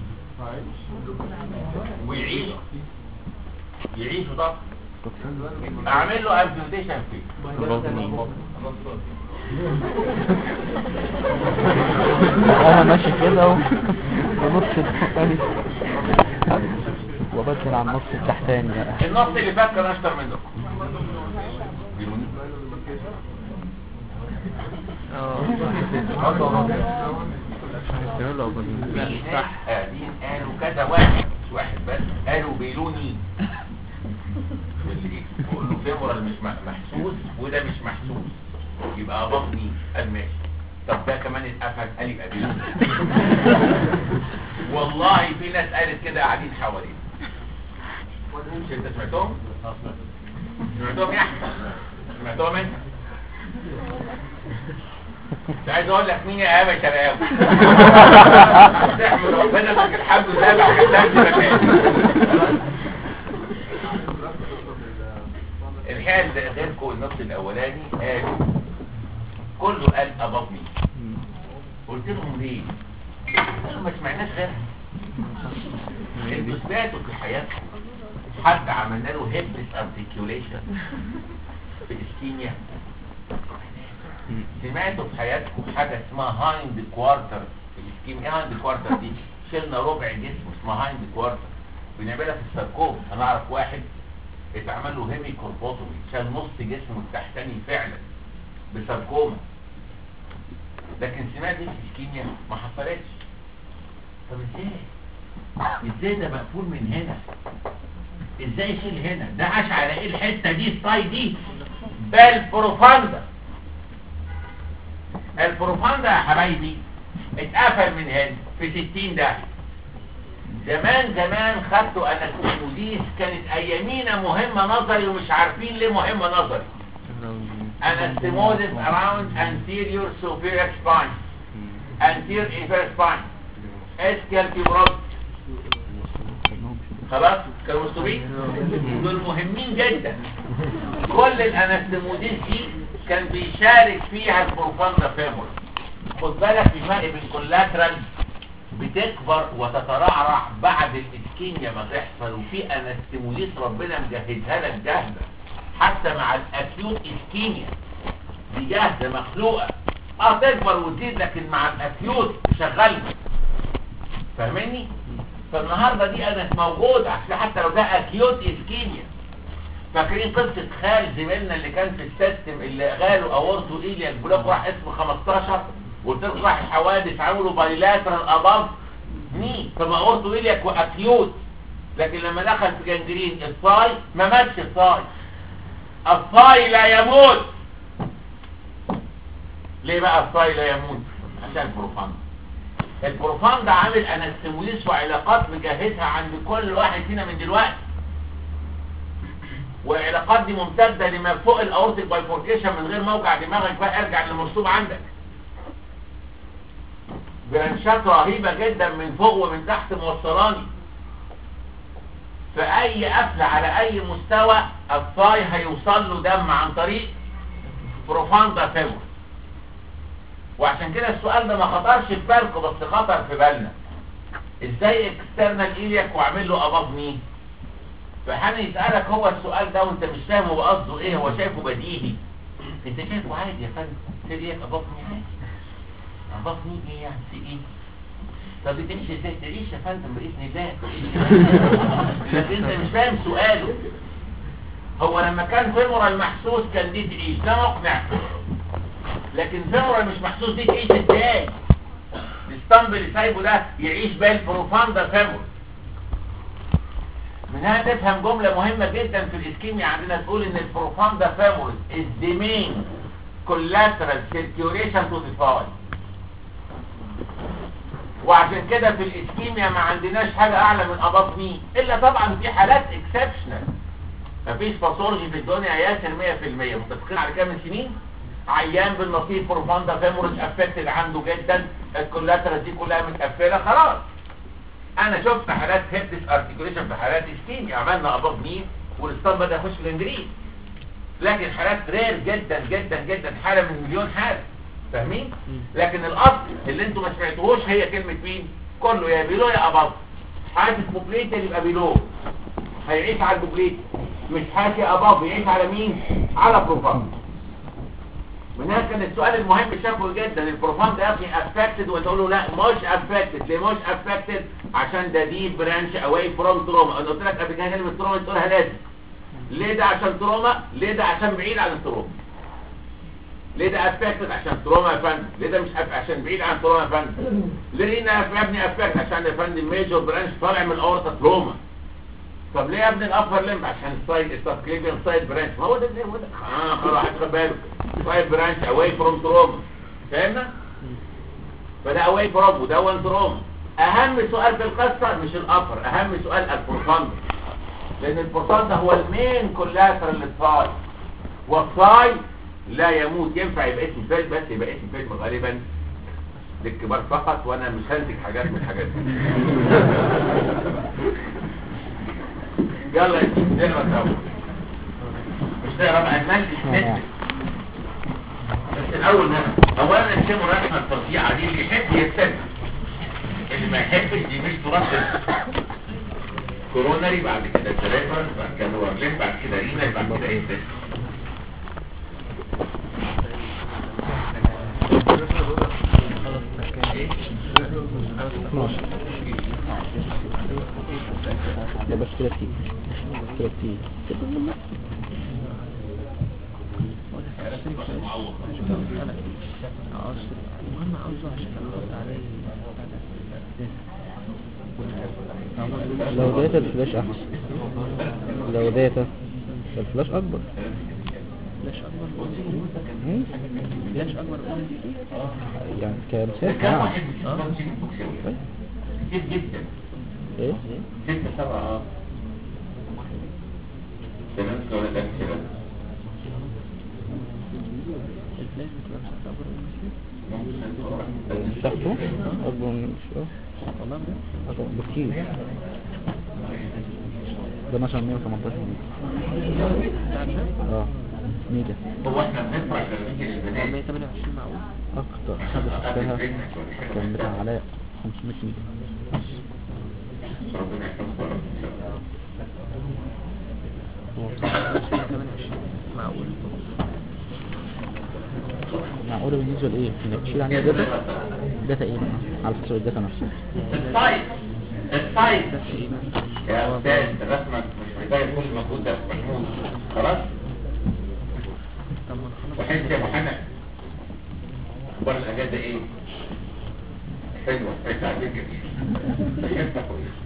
ويعيشوا يعيشوا طب اعمل له امبيوتيشن فيه انا ماشي كده و- ونص الحقاني وبدل على النص التحتاني بقى النص اللي فات كان اشطر منه في ناس قاعدين قالوا كذا واحد مش واحد بس قالوا بيلوني واللي كله فيمورال مش مح- محسوس وده مش محسوس يبقى بطني قال ماشي طب ده كمان اتقفل قال يبقى بيلوني والله في ناس قالت كده قاعدين حوالين مش انت سمعتهم؟ سمعتهم يا احمد سمعتهم انت مش عايز اقول لك مين يا ابا شرقاوي تحمد ربنا انك الحمد لله ما كتبتش مكان الحال ده غيركم النص الاولاني قالوا كله قال ابطني قلت لهم ليه؟ قالوا ما سمعناش غيرها انتوا سمعتوا في حياتكم حد عملنا له هيبس ارتكيوليشن في اسكيميا سمعتوا في حياتكم حاجة اسمها هايند كوارتر في الاسكيم ايه هايند كوارتر دي شلنا ربع جسم اسمها هايند كوارتر بنعملها في الساركوم انا اعرف واحد اتعمل له هيمي كوربوتومي شال نص جسمه التحتاني فعلا بساركوما لكن سمعت دي في الاسكيميا ما حصلتش طب ازاي ازاي ده مقفول من هنا ازاي يشيل هنا ده عاش على ايه الحته دي الطاي دي بالبروفاندا البروفاندا يا حبايبي اتقفل من هنا في 60 ده زمان زمان خدتوا انستموديس كانت ايامينا مهمة نظري ومش عارفين ليه مهمة نظري انستموديس around anterior superior spine anterior inferior spine اسكال فيبروز خلاص كانوا مستوبين دول مهمين جدا كل الانستموديس دي كان بيشارك فيها البروفاندا فيمور خد بالك في فرق بين كولاترال بتكبر وتترعرع بعد الاسكيميا ما تحصل وفي انستموليس ربنا مجهزها لك جاهزه حتى مع الاكيوت اسكيميا دي جاهزه مخلوقه اه تكبر وتزيد لكن مع الاكيوت شغالها فاهمني فالنهارده دي انا موجوده عشان حتى لو ده اكيوت اسكيميا فاكرين قصة خال زميلنا اللي كان في السيستم اللي غاله اورتو ايليا البلوك راح اسمه 15 قلت لكم راح الحوادث عملوا بايلاترال اباف مين فما اورتو ايليا واكيوت لكن لما دخل في جنجرين الصاي ما ماتش الصاي الصاي لا يموت ليه بقى الصاي لا يموت عشان البروفاند البروفاند عامل انستموليس وعلاقات مجهزها عند كل واحد فينا من دلوقتي والعلاقات دي ممتدة لما فوق الاورتيك بايفوركيشن من غير موجع دماغك بقى ارجع للمرسوم عندك برانشات رهيبة جدا من فوق ومن تحت موصلاني في اي قفل على اي مستوى الثاي هيوصل له دم عن طريق بروفاندا فيمور وعشان كده السؤال ده ما خطرش في بالكم بس خطر في بالنا ازاي اكسترنال ايلياك واعمل له اباف مين فحنا يسألك هو السؤال ده وانت مش فاهم هو قصده ايه هو شايفه بديهي انت شايفه عادي يا فندم سيريك ابطني عادي ابطني ايه يعني في ايه طب تمشي ازاي تعيش يا فندم باذن الله لكن انت مش فاهم سؤاله هو لما كان فيمورال محسوس كان دي تعيش ده مقنع لكن فيمورال مش محسوس دي تعيش ازاي الاسطمبل اللي سايبه ده يعيش بالبروفاندا فيمور من هنا نفهم جملة مهمة جدا في الاسكيميا عندنا تقول ان البروفاندا فيمورس is the main collateral circulation to the thigh وعشان كده في الاسكيميا ما عندناش حاجة اعلى من اباط مين الا طبعا في حالات اكسبشنال مفيش باثولوجي في الدنيا ياسر 100% متفقين على كده من سنين عيان بالنصيب بروفاندا فيمورس افكتد عنده جدا الكولاترال دي كلها متقفله خلاص انا شفت حالات هيبتس ارتكوليشن في حالات اسكيميا عملنا اباف مين والاسطان بدا يخش في الانجريز لكن حالات رير جدا جدا جدا حاله من مليون حاله فاهمين لكن الاصل اللي انتوا ما سمعتوهوش هي كلمه مين كله يا بيلو يا اباف حاسس بوبليتر يبقى بيلو هيعيش على البوبليتر مش حاسس اباف يعيش على مين على بروفاند من هنا كان السؤال المهم شافه جدا البروفاند يا ابني افكتد وتقول له لا مش افكتد ليه مش افكتد عشان ده دي برانش اواي فروم تروما انا قلت لك قبل كده كلمه تروما تقولها لازم ليه ده عشان تروما ليه ده عشان بعيد عن التروما ليه ده افكتد عشان تروما يا فندم ليه ده مش أف... عشان بعيد عن تروما يا فندم ليه هنا يا ابني افكتد عشان يا فندم ميجور برانش طالع من الاورطه تروما طب ليه يا ابني الابر لمب عشان السايد السبكليفيان سايد برانش ما هو ده اللي هو ده اه خلاص خد بالك سايد برانش اواي فروم تروما فاهمنا فده اواي فروم وده وان تروما اهم سؤال في القصه مش الابر اهم سؤال البروفاند لان البروفاند هو المين كولاترال للساي والساي لا يموت ينفع يبقى اسم فيلم بس يبقى اسم فيلم غالبا للكبار فقط وانا مش هنتج حاجات من الحاجات دي يلا يا سيدي نقرا سوا مش نقرا بقى نمنتج نكتب بس الاول نقرا اولا نرسموا الرسمه الفظيعه دي اللي يحب يكتب اللي ما يحبش دي مش تراث كوروناري بعد كده سريبرال بعد كده لورلين بعد كده رينال بعد كده ايه ده بس كده كتير كده كتير المهم عاوزه عشان ارد عليه لو داتا الفلاش احسن لو داتا الفلاش اكبر فلاش اكبر مم. فلاش اكبر يعني ده كمساحة كام يعني. واحد مش كتير جدا ايه ستة سبعة اه تمام ولا ده كده الفلاش بتبقى مساحته اكبر من المساحة مساحته اكبر من اه والله بجد اكبر بكتير ده مثلا 118 ميجا اه ميجا هو احنا بنفرح لما نيجي للبنات 128 معقول اكتر حاجة شفتها كان بتاع علاء 500 ميجا ربنا يحفظك يا رب ان شاء الله 128 معقول معقولة بالنسبة لايه؟ انك تشيل عنها داتا داتا ايه بقى؟ على حسب الداتا نفسها السايز السايز بس ايه مثلا يا استاذ الرسمة مش محتاجة كل المجهود ده محمود خلاص طب ما نخلص وحس يا محمد اخبار الاجازة ايه حلوة كويس عليك جميل بحبك كويس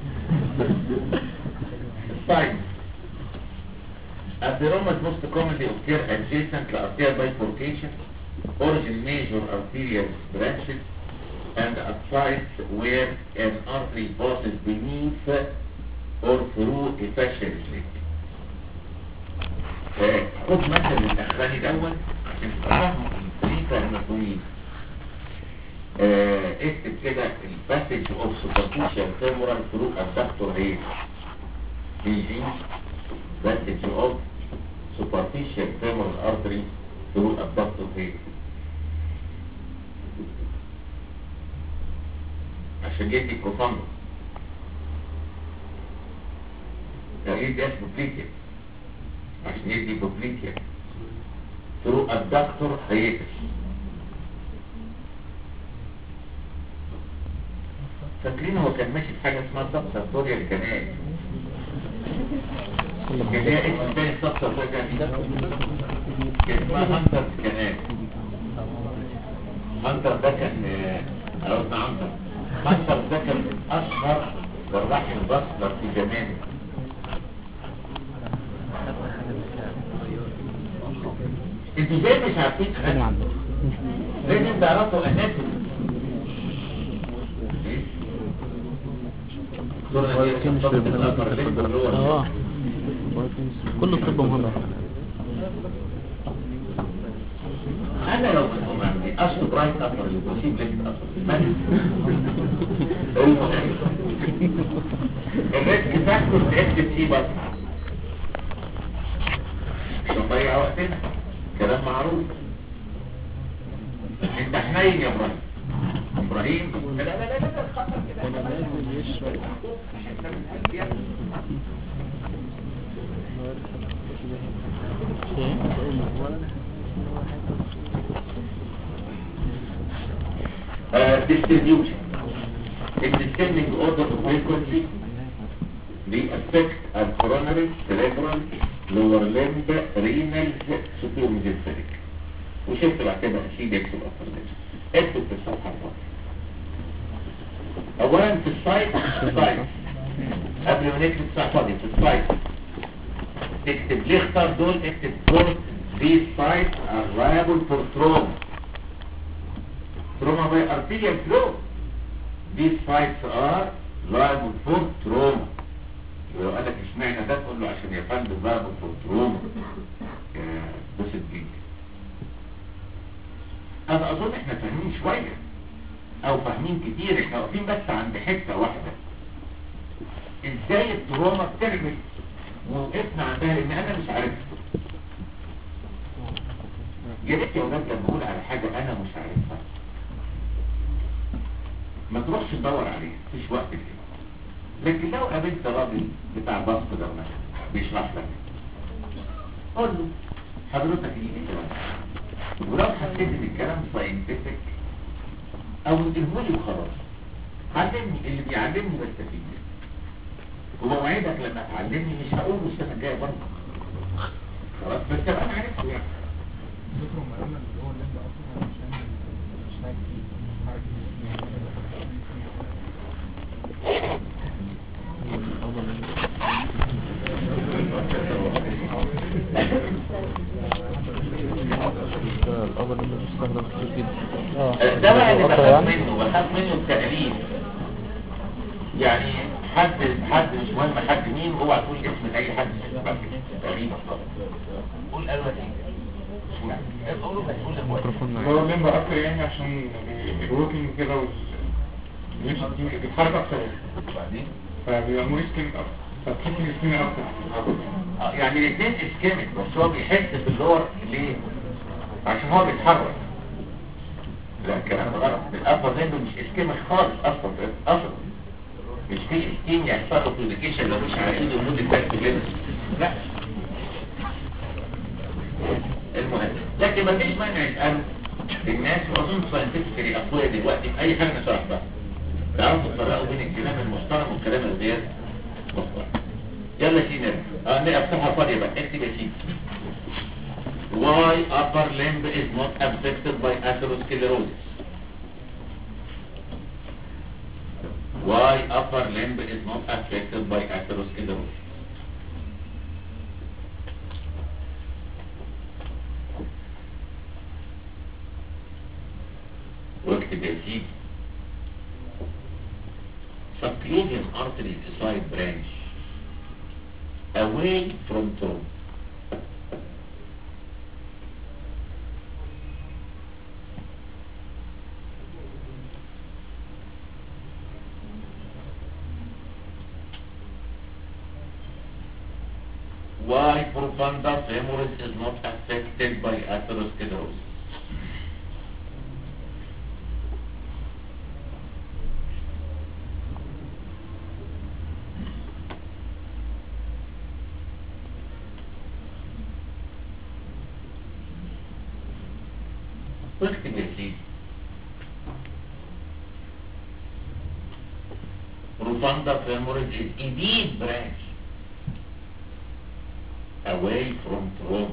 السايز Atheromas most commonly occur adjacent to arterial bifurcation, origin major arterial branches, and at sites where an artery passes beneath or through a fascial slit. آه، خد مثل الاخراني دون عشان تفهم الفريقة المفهومين آه، اكتب كده الباسج اوف superficial femoral through abductor head بيجي passage of superficial femoral artery through abductor head عشان يدي كوفاندو يعني يدي اسمه بليكيا عشان يدي بوبليكيا through abductor hiatus فاكرين هو كان ماشي في حاجة اسمها سبسرتوريال كانال كان ليها اسم تاني سبسرتوريال كانال كان اسمها هانتر كانال هانتر ده كان آه، قلنا هانتر هانتر ده كان من اشهر جراح البصلة في زمانه انتوا ازاي مش عارفين كان اناتومي عندك لازم تعرفوا اناتومي اه كل الطب مهم انا لو كنت عندي اصل برايت ابر اللي بسيب لك اصل المهم الريسك فاكتور اكتب سي بس مش هنضيع وقتنا كلام معروف انت حنين يا ابراهيم ابراهيم لا لا لا لا لا خطر كده ايه distribution in descending order of frequency they affect our coronary, cerebral, lower limb, renal, supramesenteric وشفت بعد كده اكيد يكتب اكتر منه اكتب في الصفحه الفاضيه اولا في السايت السايت قبل ما نكتب الصفحه الفاضيه في السايت تكتب ليه اختار دول اكتب both these sites are liable for trauma trauma by arterial flow these sites are liable for trauma ولو قالك اشمعنى ده تقول له عشان يا فندم liable for trauma يا بسط جدا انا اظن احنا فاهمين شوية او فاهمين كتير احنا واقفين بس عند حتة واحدة ازاي التروما بتعمل ووقفنا عندها لان انا مش عارفها يا ريت يا ولاد لما اقول على حاجة انا مش عارفها ما تروحش تدور عليها مفيش وقت كده لكن لو قابلت راجل بتاع بسط ده مثلا بيشرح لك قول له حضرتك دي ايه كده ولو حسيت ان الكلام ساينتفك او انتهولي وخلاص علمني اللي بيعلمني بستفيد وموعدك لما تعلمني مش هقوله السنه الجايه برضه خلاص بس تبقى انا عرفته يعني ذكروا مرمى اللي هو اللي اصلا عشان مش هاجي حركة الأول اللي بيستخدم كتير جدا اه ده بقى اللي أكتر بخاف يعني؟ منه بخاف منه التقليد يعني حد حد مش مهم حد مين اوعى تقول اسم اي حد بس تقريبا قول قالوا لك ايه يعني قولوا بس قول لك الميكروفون هو معايا الليمبا اكتر يعني عشان الوركينج كده وال مش بيتحرك اكتر وبعدين فبيبقى مور سكين اكتر فتحس ان سكين اكتر آه، يعني الاثنين اسكيميك بس هو بيحس باللور ليه عشان هو بيتحرك لا الكلام ده غلط الابر لينبو مش اسكيميك خالص اصلا اصلا مش في اسكيم يحصل له كوميونيكيشن لو مش على ايده لمده ثلاث كده لا المهم لكن ما فيش مانع يسالوا الناس واظن ساينتفكري اقوياء دلوقتي في اي حاجه انا شرحتها تعرفوا تفرقوا بين الكلام المحترم والكلام الغير محترم يلا سيدي نرجع اه نقف صفحه فاضيه بقى اكتب يا سيدي why upper limb is not affected by atherosclerosis why upper limb is not affected by atherosclerosis واكتب يا سيدي subclavian artery is a side branch away from throat why profunda femoris is not affected by atherosclerosis واكتب يا سيدي profunda femoris is indeed branch away from throat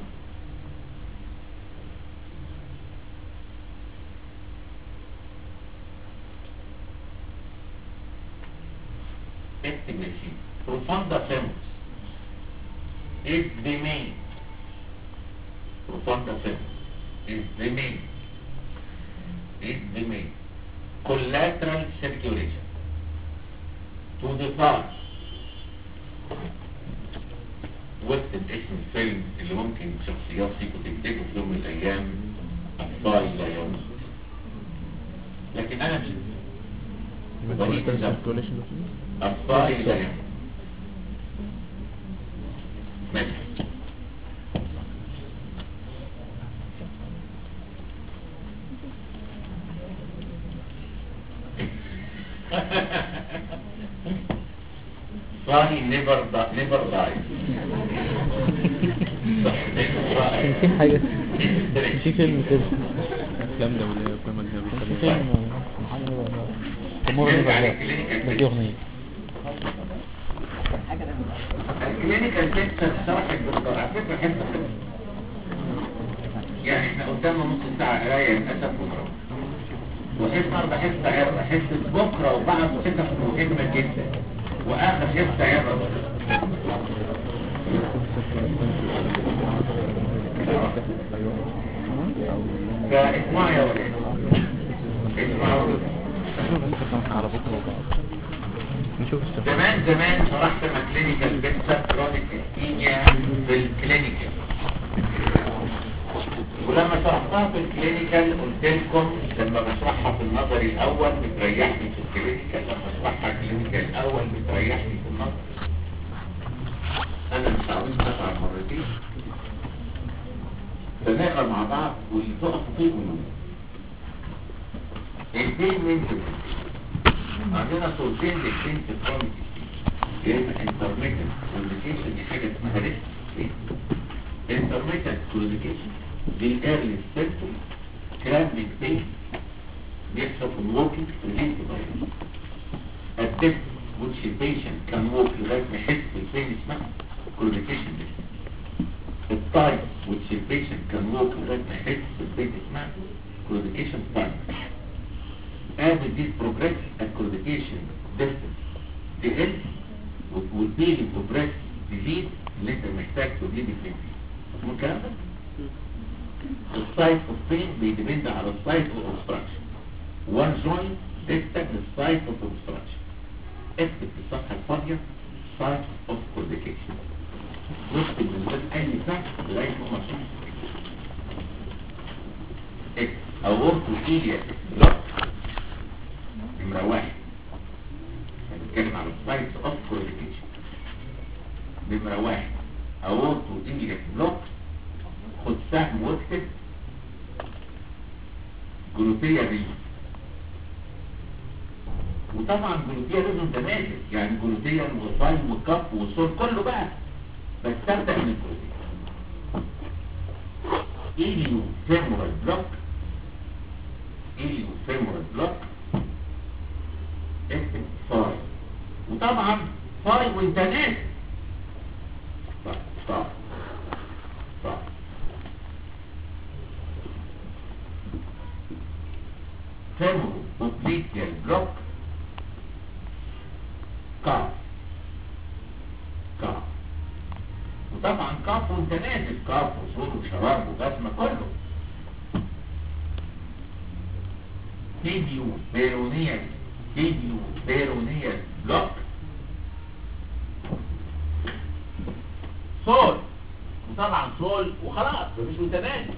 اكتب يا سيدي profunda femoris is the main profunda femoris is the main is the main collateral circulation to the thigh واكتب اسم الفيلم اللي ممكن شخصيات فيكم تكتبه في يوم من الايام الطاي لا يموت لكن انا مش وليد الزمن circulation الطاي لا يموت ماشي Funny never die, never die. كان في حاجة كان في فيلم كده افلام دوليه افلام اجنبيه كان في فيلم محمد مور نرجع نيفر للكلينيكال ده دي اغنيه الكلينيكال بيكتشر شرحت بالدكتور على فكره حته كده يعني احنا قدامنا نص ساعه قرايه للاسف ونروح وحس النهارده حصه عبره حصه بكره وبعد حصص مهمه جدا واخر حصه عبره فاسمعوا يا ولاد اسمعوا على بكره نشوف السفر زمان زمان شرحت لما كلينيكال بيكتشر كرونيك اسكيميا في الكلينيكال ولما شرحتها في الكلينيكال قلت لكم لما بشرحها في النظري الاول بتريحني في الكلينيكال لما اشرحها الكلينيكال الاول بتريحني في النظر انا مش عاوز اشرح مرتين فنقرا مع بعض واللي تقفوا فيه قولوا البين منتج عندنا صورتين للبين في الكرونيك يا اما انترميتنت كوميونيكيشن دي حاجه اسمها ريسك انترميتنت كوميونيكيشن دي الايرلي سيمبتوم كرامبنج بين بيحصل في الووكينج في الانتي فايروس الدب which the patient can walk لغايه ما يحس بالبين اسمها كوميونيكيشن ديستنس التايم which the patient can walk لغايه ما يحس بالبين اسمها كوميونيكيشن تايم as this progress at communication distance تقل والبيلي بروجريس تزيد اللي انت محتاج تزيد فين فيه الكلام ده السايت اوف بين بيدبند على السايت اوف اوبستراكشن وان جوينت تكتب السايت اوف اوبستراكشن اكتب في الصفحه الفاضيه سايت اوف كورديكيشن واكتب من غير اي فحص لغايه ما تشوف اكتب اورتو ايليا بلوك نمرة واحد هنتكلم على السايت اوف كورديكيشن نمرة واحد اورتو ايليا بلوك خد سهم واكتب جلوتية ريز وطبعا جلوتية ريز انت نازل يعني جلوتية وصايم وكف وصول كله بقى بس تبدأ من الجلوتية إليو فيمورال بلوك إليو فيمورال بلوك اكتب فاي وطبعا فاي وانت نازل فاي فاي فاي فيمورو اوبليكيال بلوك كاف كاف وطبعا كاف وانت نازل كاف وصول وشراب وغسمة كله تيبيو بيرونيال تيبيو بيرونيال بلوك صول وطبعا صول وخلاص مفيش وانت نازل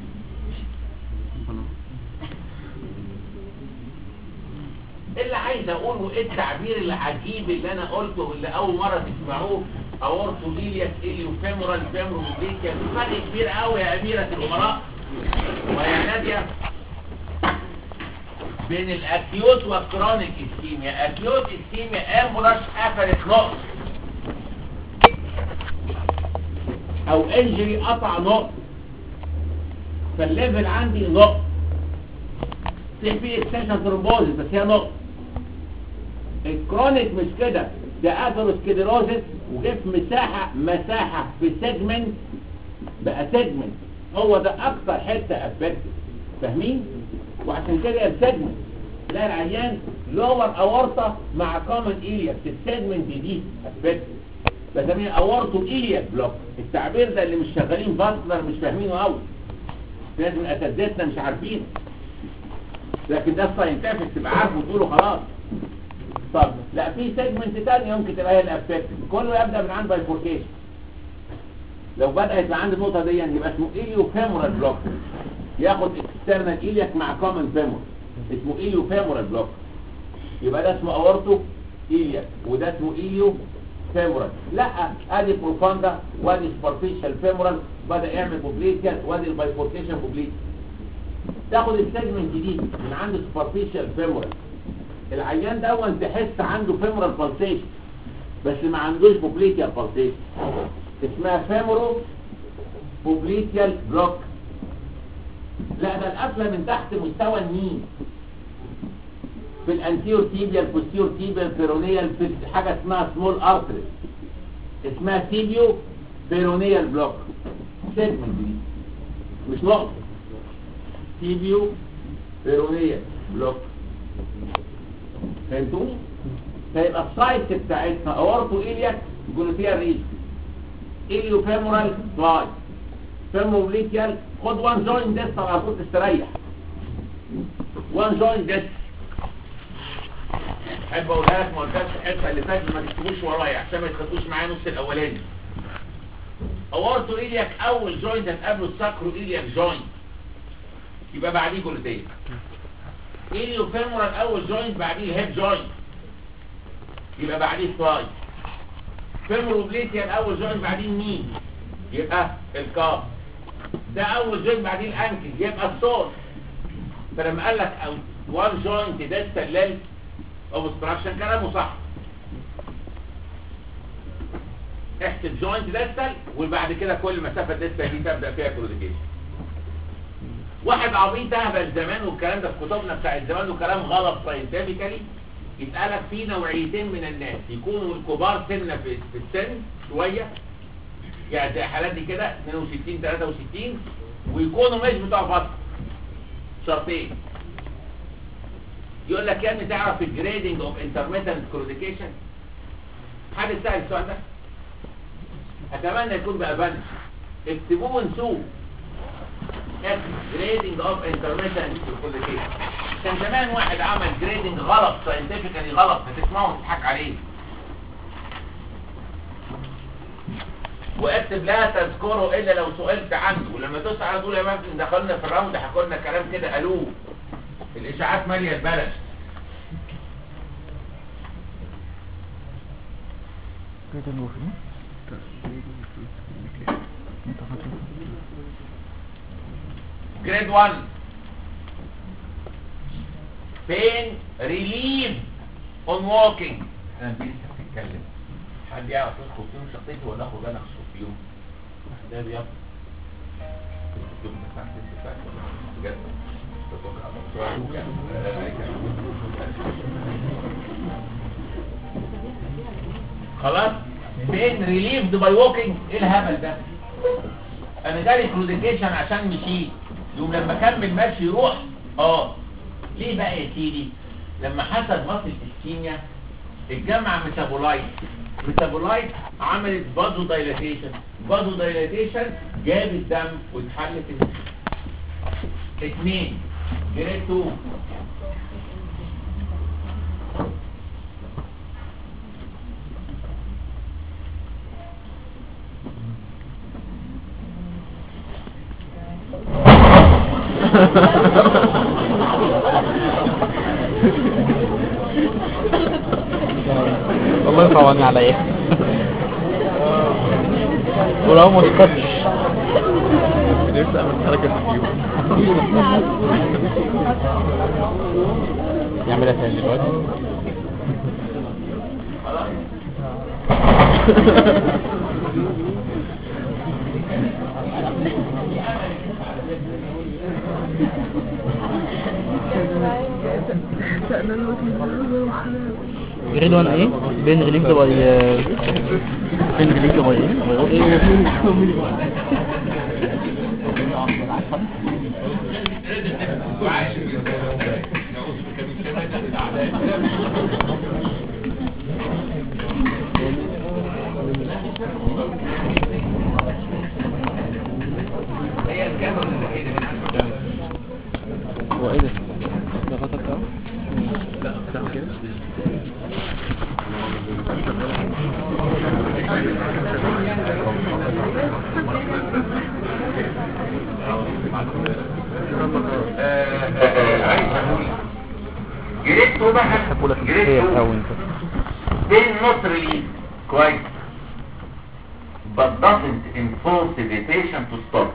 اللي عايز اقوله ايه التعبير العجيب اللي انا قلته واللي اول مرة تسمعوه اورتو ليلياس اليو فيمورال فيمورو ميديكال فرق كبير قوي يا اميرة الامراء ويا نادية بين الاكيوت والكرونيك اسكيميا اكيوت اسكيميا امبولاش قفلت نقط او انجري قطع نقط فالليفل عندي نقط في في اكستنشن ثرومبوزيس بس هي نقطة الكرونيك مش كده ده اثيروسكليروزيس وجه في مساحة مساحة في سيجمنت بقى سيجمنت هو ده اكتر حتة افكتد فاهمين وعشان كده هي سيجمنت تلاقي العيان لور اورطة مع كومن ايليا في السيجمنت دي افكتد بسميها اورتو ايليا بلوك التعبير ده اللي مش شغالين فاسكولار مش فاهمينه قوي لازم اساتذتنا مش عارفينه لكن ده الساينتفك تبقى عارفه وتقوله خلاص طب لا في سيجمنت تانية ممكن تبقى هي الافكت كله يبدا من عند بايفوركيشن لو بدات من عند النقطه دي يبقى اسمه ايليو فيمورال بلوك ياخد اكسترنال ايلياك مع كومن فيمور اسمه ايليو فيمورال بلوك يبقى ده اسمه اورتو ايلياك وده اسمه ايليو فيمورال لا ادي بروفاندا وادي سبارفيشال فيمورال بدا يعمل بوبليكيا وادي البايفوركيشن بوبليكيا تاخد السيجمنت دي من عند سوبرفيشال فيمورال العيان ده تحس عنده فيمورال بالسيشن بس ما عندوش بوبليتيال بالسيشن اسمها فيمورو بوبليتيال بلوك لا ده القفله من تحت مستوى النين في الانتيور تيبيال بوستيور تيبيال بيرونيال في حاجه اسمها سمول ارتري اسمها تيبيو بيرونيال بلوك سيجمنت دي مش نقطه تيبيو بيرونيال بلوك فهمتوني فيبقى السايت بتاعتنا اورتو ايلياك جلوتيال ريج ايليو فيمورال باي فيموروليكيال خد وان جوين ديست على طول تستريح وان جوين ديست احب اقولها لك ما قلتهاش الحته اللي فاتت ما تكتبوش ورايا عشان ما تخدوش معايا نص الاولاني اورتو ايلياك اول جوينت هتقابله الساكرو ايلياك جوينت يبقى بعديه جلوتيال ايليو فيمورال اول جوينت بعديه الهيب جوينت يبقى بعديه فلاي فيموروبليتيا اول جوينت بعديه مين يبقى الكاف ده اول جوينت بعديه الانكل يبقى الصوت فلما قال لك وان جوينت ده استقلال اوبستراكشن كلامه صح احسب جوينت ديستال وبعد كده كل مسافه ديستال دي تبدا فيها كروديكيشن واحد عبيط اهبل زمان والكلام ده في كتبنا بتاع زمان وكلام غلط ساينتفيكالي يتقالك في نوعيتين من الناس يكونوا الكبار سنة في في السن شوية يعني زي حالاتي كده 62 63 ويكونوا مش بتوع فترة شرطين يقول لك يا ابني تعرف الجريدنج اوف انترميتنت كروديكيشن حد سأل السؤال ده اتمنى يكون بقى بنش اكتبوه ونسوه جريدنج اوف انترميتنت كروديكيشن كان زمان واحد عمل جريدنج غلط ساينتفيكالي غلط هتسمعه وتضحك عليه واكتب لا تذكره الا لو سئلت عنه ولما تسأل تقول يا ممكن دخلنا في الراوند حكوا لنا كلام كده قالوه الاشاعات ماليه البلد جريد 1 pain relief on walking انا دي لسه بتتكلم حد يعرف يدخل فيهم شخصيتي ولا اخرج انا اخسر فيهم ده بيض يوم ما سمعت الاتفاق بجد تتوقع سؤال خلاص pain relieved by walking ايه الهبل ده انا جالي كروديكيشن عشان مشيت يوم لما اكمل ماشي يروح اه ليه بقى يا سيدي لما حصل مصل الاسكيميا الجامعة ميتابولايت ميتابولايت عملت بازو دايلاتيشن بازو دايلاتيشن جاب الدم واتحلت النفس اثنين جريد 2 والله صعبان عليا ولو ما سكتش نفسي اعمل حركة في اليوم يعملها تاني دلوقتي جريد 1 ايه بين ريليف باي بين ريليف باي ايه هي الكاميرا الوحيدة من عندنا هو ايه ده ده غطا بتاعه لا بتعمل كده جريت بقى بحبه لك جريت الخير قوي انت بين نوت ريليز كويس but doesn't enforce the patient to stop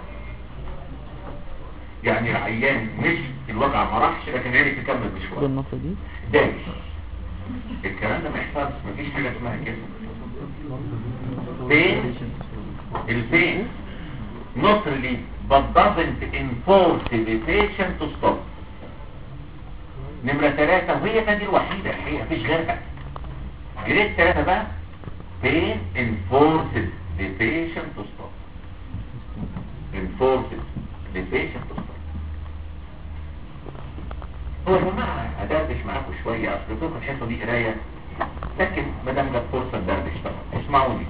يعني العيان مش الوجع ما راحش لكن عرف يكمل مشواره بالنقطة دي ده الكلام ده ما يحصلش مفيش حاجه اسمها كده بين البين not relief but doesn't enforce the patient to stop نمرة ثلاثة وهي دي الوحيدة الحقيقة مفيش غيرها جريد ثلاثة بقى pain enforces the patient to stop enforces the patient to stop هو يا جماعة أدردش معاكم شوية أصل لكم الحصة دي قراية لكن ما دام جت فرصة ندردش طبعا اسمعوني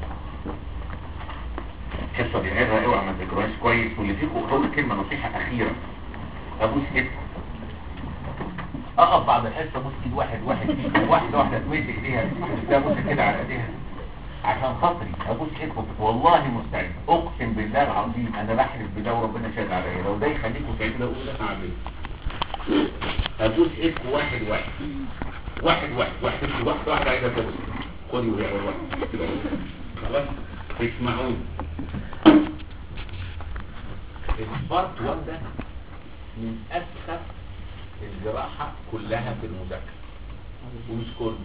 الحصة دي عرة اوعى ما تذكروهاش كويس واللي فيكم اقول كلمة نصيحة أخيرة أبوس إيدكم أقف بعد الحصة أبوس إيد واحد واحد فيكم واحدة واحدة تمسك إيديها ده أبوس كده على إيديها عشان خاطري أبوس إيدكم والله مستعد أقسم بالله العظيم أنا بحلف بالله وربنا شهد عليا لو ده يخليكم تعملوا لو أقول أنا عامل أبوس إيدكم واحد واحد واحد واحد واحد واحد واحد عايزة تبوس خدي وهي واحد كده خلاص اسمعوني البارت 1 ده من اسخف الجراحة كلها في المذاكرة ومش كله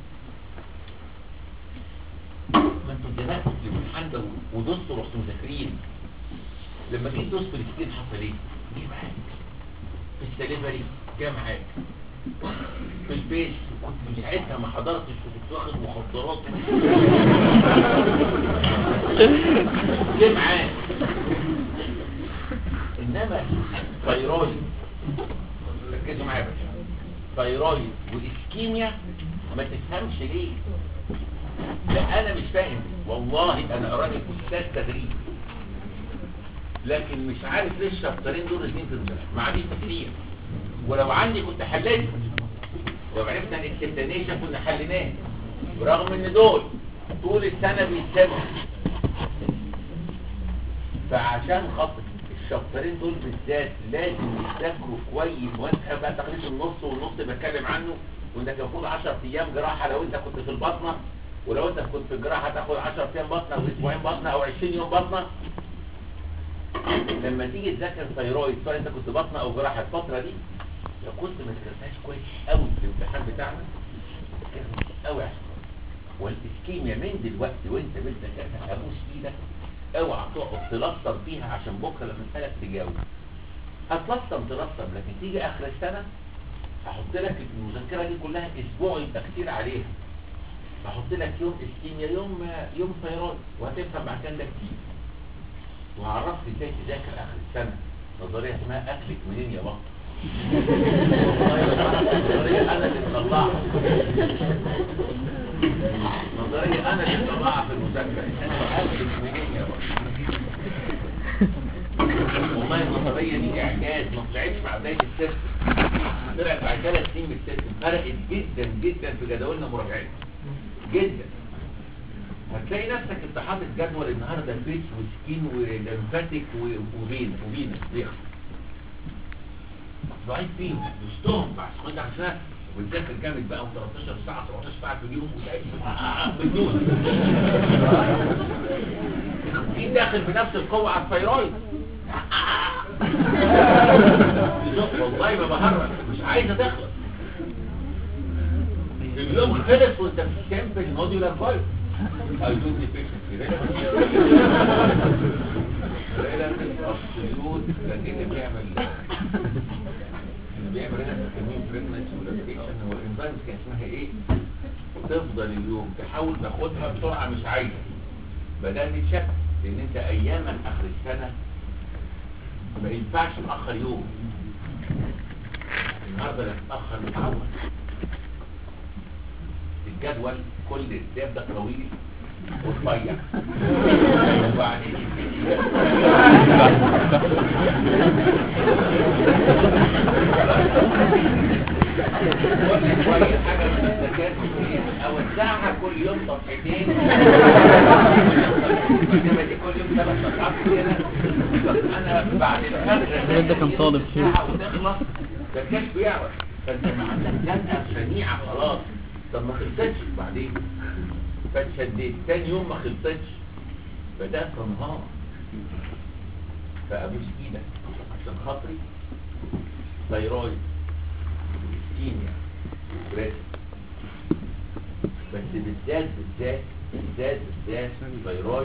ما انتوا زمان كنتوا في الامتحان ده ودوستوا رحتوا مذاكرين لما جيت دوست في السكين حصل ايه؟ جه معاك في السليفري جه معاك في البيت كنت ساعتها ما حضرتش كنت واخد مخدرات جه معاك انما ثيرويد ركزوا معايا بس ثيرويد واسكيميا ما تفهمش ليه لا انا مش فاهم والله انا قراني استاذ تدريب لكن مش عارف ليه الشابترين دول الاثنين في المذاكره ما عنديش تفسير ولو عندي كنت حليت لو عرفنا الاكسبتانيشن كنا حليناه برغم ان دول طول السنه بيتسابوا فعشان خاطر الشابترين دول بالذات لازم يذاكروا كويس وانت بقى تقريبا النص والنص بتكلم عنه وانك المفروض 10 ايام جراحه لو انت كنت في البطنه ولو انت كنت في الجراحه تاخد 10 ايام بطنه او اسبوعين بطنه او 20 يوم بطنه لما تيجي تذاكر ثيرويد سواء انت كنت بطنه او جراحه الفتره دي لو كنت ما ذاكرتهاش كويس قوي في الامتحان بتاعنا كانت قوي عشان والاسكيميا من دلوقتي وانت بتذاكرها ابوس ايدك اوعى تقعد تلصم فيها عشان بكره لما اسالك تجاوب هتلصم تلصم لكن تيجي اخر السنه هحط لك المذكره دي كلها اسبوع يبقى كتير عليها هحط لك يوم اسكيميا يوم يوم ثيرويد وهتفهم بعد كده كتير وهعرفك ازاي تذاكر اخر السنه نظريه اسمها اكلك منين يا بطل نظريه انا اللي مطلعها نظريه انا اللي مطلعها في المذاكره انا اكلك منين يا بطل والله النظريه دي اعجاز ما طلعتش مع بدايه السيستم طلعت بعد ثلاث سنين من السيستم فرقت جدا جدا في جداولنا مراجعتنا جدا هتلاقي نفسك انت حاطط جدول النهارده فيس وسكين ولمفاتيك وبين وبين بيخ ضعيف فيهم وسطهم بعد كنت عشان وتذاكر جامد بقى و13 ساعه 17 ساعه في اليوم وتعيش بدون في داخل بنفس القوه على الثيرويد والله ما بهرج مش عايزه تخلص اليوم خلص وانت في سامبل موديولار فايل I do deficiency relative absolute لان اللي بيعمل اللي بيعمل هنا تسميه pregnancy والابليكشن هو الانزيمز كان اسمها ايه تفضل اليوم تحاول تاخدها بسرعه مش عايزه بدأت تتشك لان انت ايامك اخر السنه ما ينفعش تاخر يوم النهارده لا تتاخر متعود الجدول كل الكتاب ده طويل ورفيع وبعدين كل شويه حاجه من الذكاء اوزعها كل يوم صفحتين انما دي كل يوم ثلاث صفحات كده طب انا بعد الفرق ده كان طالب فيه. وتخلص ده كان بيعرف فانت ما عندك زنقه شنيعه خلاص طب ما خلصتش بعدين فاتشديت تاني يوم ما خلصتش بدأت انهار فأبوس ايدك عشان خاطري ثيرويد كيمياء بريس بس بالذات بالذات بالذات بالذات ثيرويد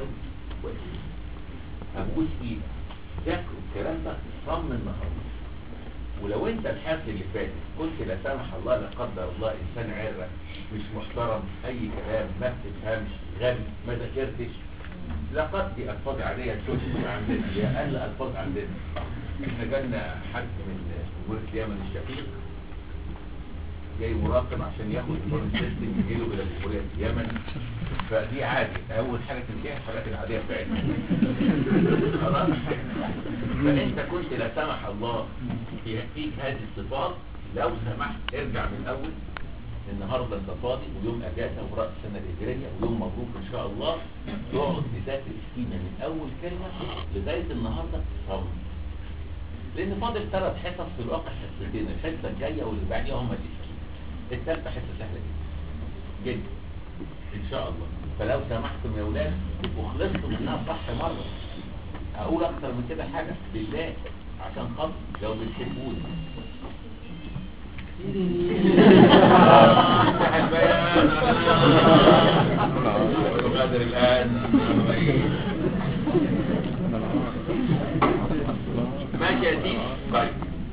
وإسكيميا أبوس ايدك ذاكروا الكلام ده صم النهارده ولو انت الحاجة اللي فاتت كنت لا سمح الله لا قدر الله انسان عرة مش محترم اي كلام ما بتفهمش غبي ما ذاكرتش لقد دي الفاظ عادية تشوف عندنا هي اقل الفاظ عندنا احنا جالنا حد من جمهورية اليمن الشقيق جاي مراقب عشان ياخد الفورن سيستم يجيله الى جمهورية اليمن فدي عادي اول حاجة تنتهي الحاجات العادية بتاعتنا خلاص فانت كنت لا سمح الله في فيك هذه الصفات لو سمحت ارجع من الاول النهارده انت فاضي ويوم اجازه وراس السنه الهجريه ويوم مبروك ان شاء الله تقعد تذاكر السكينه من اول كلمه لغايه النهارده صوم لان فاضل ثلاث حصص في الواقع حصتين الحصه الجايه واللي بعديها هم السكينه الثالثه حصه سهله جدا جدا ان شاء الله فلو سمحتم يا اولاد وخلصتوا منها صح مره اقول اكتر من كده حاجه بالله عشان خاطر لو بتحبوني افتح البيان قادر الان ماشي يا سيدي طيب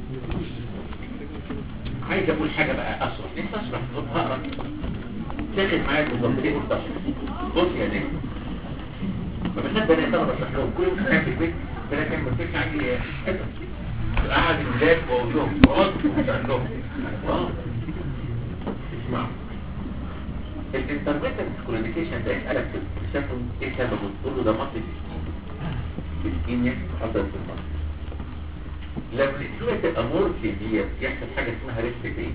عايز اقول حاجه بقى اشرح لسه اشرح هقرا تاخد معايا المظبطين والتشريح بص يا نجم ما بحب انا اقرا بشرح لهم كل يوم في البيت ثلاث ايام ما تفكش عندي حته قاعد الولاد واقول لهم اقعد واشرح لهم اه اسمع الانترميتنت كوميونيكيشن ده يسالك في الشكل ايه سببه تقول له ده مصل الاسكيميا الاسكيميا حصلت في المصل لما الاسكيميا تبقى مور سيفير يحصل حاجه اسمها ريست بين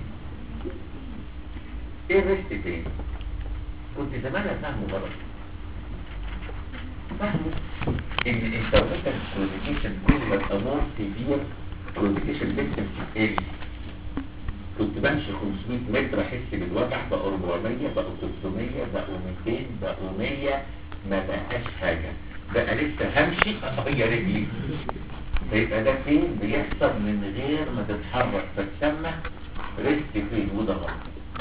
ايه الريست بين كنت زمان فاهمه غلط فاهمه ان الانترميتنت كوميونيكيشن كل ما تبقى مور سيفير كوميونيكيشن ليسن ايه كنت بمشي 500 متر احس بالوجع بقوا 400 بقوا 300 بقوا 200 بقوا 100 ما بقاش حاجة بقى لسه همشي اغير رجلي فيبقى ده فين بيحصل من غير ما تتحرك فتسمى ريست فين وده غلط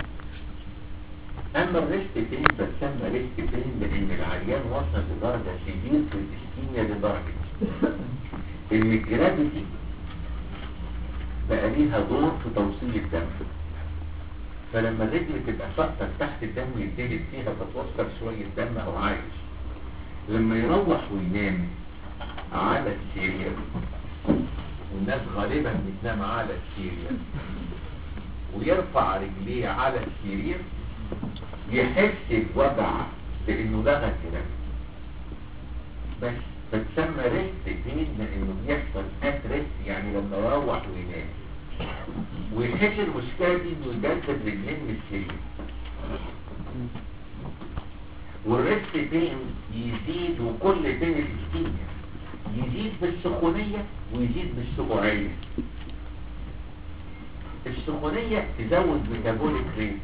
اما الريست فين بتسمى ريست فين لان العيان وصل لدرجة سيفير في الاسكيميا لدرجة ان الجرافيتي بقى ليها دور في توصيل الدم فلما الرجل تبقى سقطت تحت الدم يتجد فيها فتوصل شوية دم او عايش لما يروح وينام على السيريا والناس غالبا بتنام على السيريا ويرفع رجليه على السرير يحس بوجع لانه لغى الكلام بس بتسمى ريست فين لانه بيحصل ات ريست يعني لما يروح وينام ويحس المشكله دي انه يجسد رجلين من السرير والريست فين يزيد وكل بين الاستيميا يزيد بالسخونيه ويزيد بالسقوعيه السخونيه تزود ميتابوليك ريت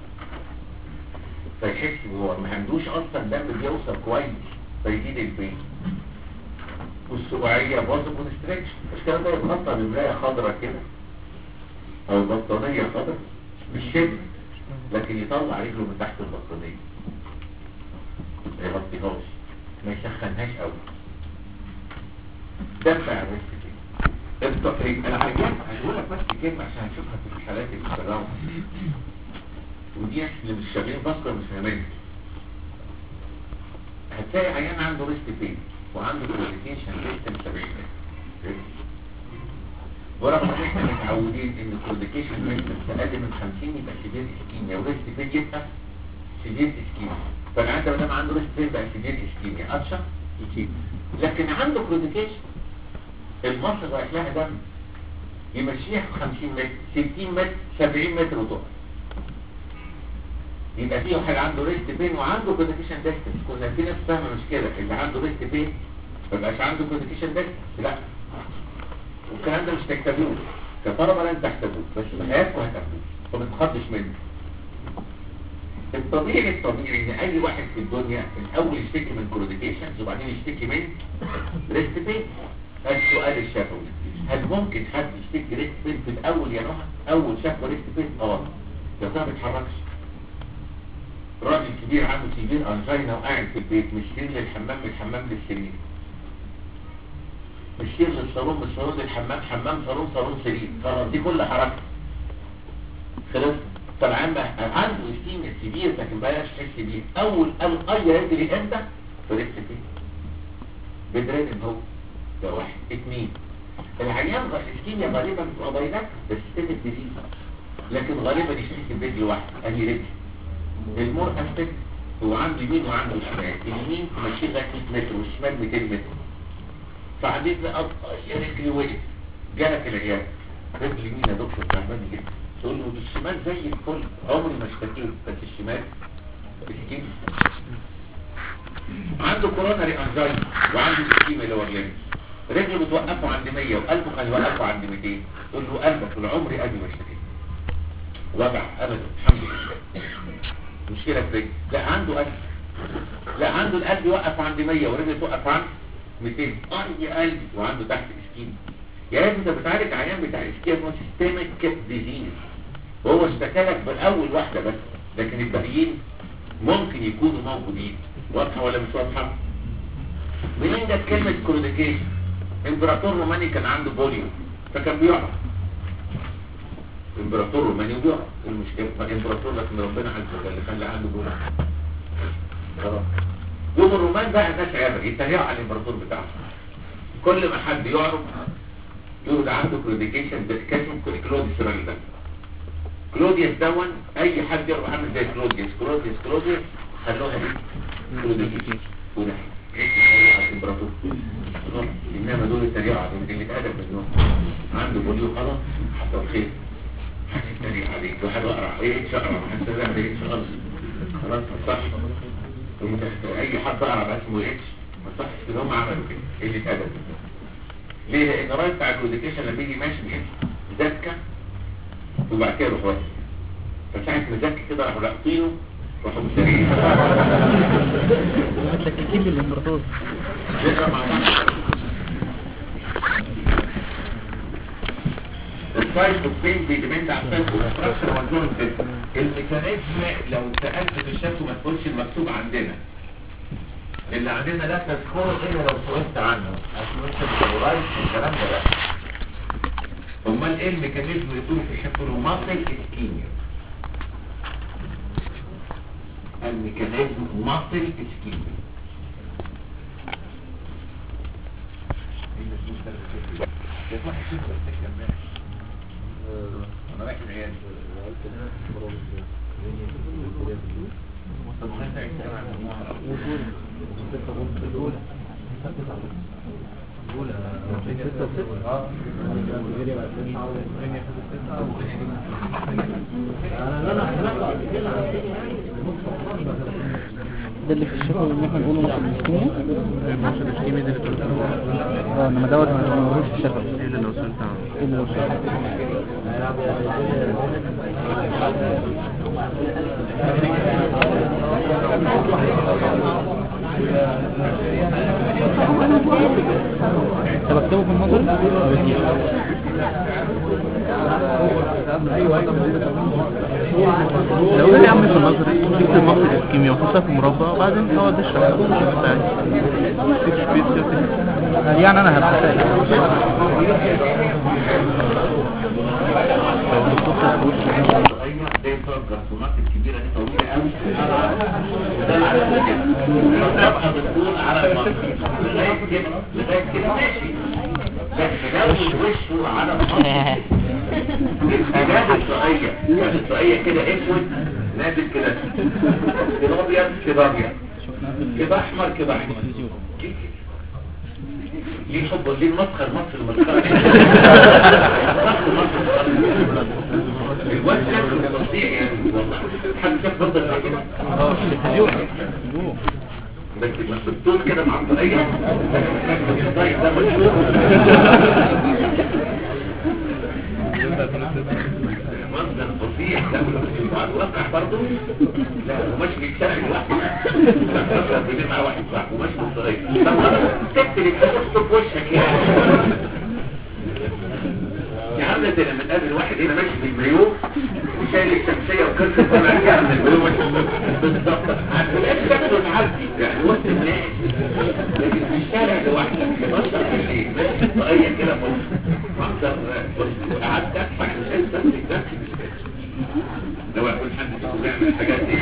فيحس هو ما عندوش اصلا دم بيوصل كويس فيزيد البين والسقوعيه برضه كونستريكشن الكلام ده يتغطى بملايه خضراء كده او بطانيه خضراء مش شبه لكن يطلع رجله من تحت البطانيه ما يغطيهاش ما يسخنهاش قوي ده بتاع الريسك كده التقريب العيان هقول لك بس كلمه عشان هنشوفها في الحالات اللي ودي اللي مش شغالين بصره مش فاهمينها هتلاقي عيان عنده ريست فين وعنده كوميونيكيشن سيستم 70 ورغم ان احنا متعودين ان الكوميونيكيشن سيستم اقل من 50 يبقى سيفير اسكيميا وريست فين يبقى سيفير اسكيميا فالعيان ده ما دام عنده ريست فين بقى سيفير اسكيميا اتشر لكن عنده كوميونيكيشن المصر رايح لها دم يمشيها في 50 متر 60 متر 70 متر وتقف يبقى في واحد عنده ريست بين وعنده كونديشن ديستنس كنا في ناس فاهمه مش كده اللي عنده ريست بين ما بقاش عنده كونديشن ديستنس لا والكلام ده مش تكتبوه كطلبه لن تحتاجوه بس في حياتكم هتاخدوه فما تتخضش منه الطبيعي الطبيعي ان اي واحد في الدنيا الاول يشتكي من كونديشنز وبعدين يشتكي من ريست بين السؤال الشفوي هل ممكن حد يشتكي ريست بين في الاول يا نهى اول شكوى ريست بين اه يا ترى ما بيتحركش راجل كبير عنده سيفير انجينا وقاعد في البيت مش سرير للحمام من الحمام للسرير السير للصالون من الصالون للحمام حمام صالون صالون سرير خلاص دي كل حركة خلاص طبعا بقى عنده استيميا كبير لكن بلاش تحس بيه اول اول اي يجري امتى فريست فين بدرين هو ده واحد اتنين العيان غ- الاسكيميا غالبا بتبقى باينات بس ستيمك ديزيز لكن غالبا يشتكي برجل واحد انهي رجل المور اسبكت هو عنده يمين وعنده شمال اليمين ماشي لغايه 100 متر والشمال 200 متر فعديت بقى يا رجلي وقف جالك العيال رجل اليمين يا دكتور تعبان جدا تقول له ده الشمال زي الفل عمري ما اشتكيت بس الشمال اسكيميا عنده كوروناري انزايتي وعنده اسكيميا لور ليمز رجله بتوقفه عند 100 وقلبه كان يوقفه عند 200 تقول له قلبك طول عمري قلبي ما اشتكيت وجع ابدا الحمد لله مشكله في رجل لا عنده قلب لا عنده القلب يوقف عند 100 ورجله توقف عند 200 اه يا قلبي وعنده تحت اسكيميا يا ابني انت بتعالج عيان بتاع اسكيميا سيستميك ديزيز وهو اشتكى لك بالاول واحده بس لكن الباقيين ممكن يكونوا موجودين واضحه ولا مش واضحه منين جت كلمه كروديكيشن امبراطور روماني كان عنده بوليو فكان بيقع امبراطور روماني وبيقع إيه المشكله ما امبراطور لكن ربنا عز وجل خلى عنده بوليو خلاص يوم الرومان بقى ناس عبر يتريقوا على الامبراطور بتاعهم كل ما حد يعرف يقول ده عنده كروديكيشن ده كاسم كلوديوس الراجل ده كلوديوس دون اي حد يعرف عامل زي كلوديوس كلوديوس كلوديوس خلوها دي كلوديكيشن وده عيش يتريق على الامبراطور خلاص انما دول يتريقوا على اللي اتقدم منهم عنده بوليو خلاص حصل خير حد يتريق عليك واحد اقرع ايه اتش اقرع ما حد يتريق عليك اتش خالص خلاص ما صح اي حد اقرع بقى اسمه اتش ما صحش كده هم عملوا كده ايه اللي اتقدم ليه لان الراجل بتاع الكوديكيشن لما يجي ماشي بيمشي زكه وبعد كده يروح واقف فساعة ما زكي كده راحوا لاقطينه راحوا مسارين متلككين بالامبراطور نقرا مع بعض السايتوبين بيدمند على السايتوستراكشر والجون سيستم الميكانيزم لو سألت في الشات وما تقولش المكتوب عندنا اللي عندنا لا تذكره الا لو سئلت عنه عشان انت الكلورايد الكلام ده لا امال ايه الميكانيزم اللي تقول في الشات له ماسل اسكيميا الميكانيزم ماسل اسكيميا انا رايح العيادة ده اللي في الشفا اللي احنا نقوله مش الاسكيميا مش الاسكيميا دي اللي كنت اه انما دوت ما موجودش في الشفا ايه اللي لو سألت عنه ايه اللي وصل طب اكتبه في النظر لو قال يا عم في النظري تكتب مصر الاسكيميا وتحطها في مربع وبعدين تقعد تشرح بتاعي يعني انا هبقى زي بتوع الجرثومات الكبيرة دي طويلة قوي ده العدد كده فتبقى بتكون على المنطقة لغاية كده لغاية كده ماشي بس لو وشه على المنطقة الأداة الطاقية يعني الطاقية كده اسود نازل كده كده أبيض كده أبيض كده أحمر كده أحمر ليه حب ليه المسخر مصر المسخرة الواد شكله فظيع يعني والله حد شاف برضه زي كده اه في التلفزيون بس الدكتور كده مع الطاقية الطاقية ده مشهور منظر فظيع ده مع الواقع برضه لا ومش بيتشرح لوحده لا فكرة بيجي مع واحد صاحبه ومش بالطريقة طب خلاص سبت اللي بتحط في وشك يعني يا عم عامله زي لما تقابل واحد هنا ماشي بالمايوه وشايل الشمسيه وكسر طالع فيها من المايوه بالظبط هتلاقي شكله معدي يعني وسط الناس لكن في الشارع لوحدك بشر بالليل ماشي طاقيه كده منظر بص قعدت اضحك مش قادر امسك نفسي مش قادر لو يكون حد فيكم بيعمل الحاجات دي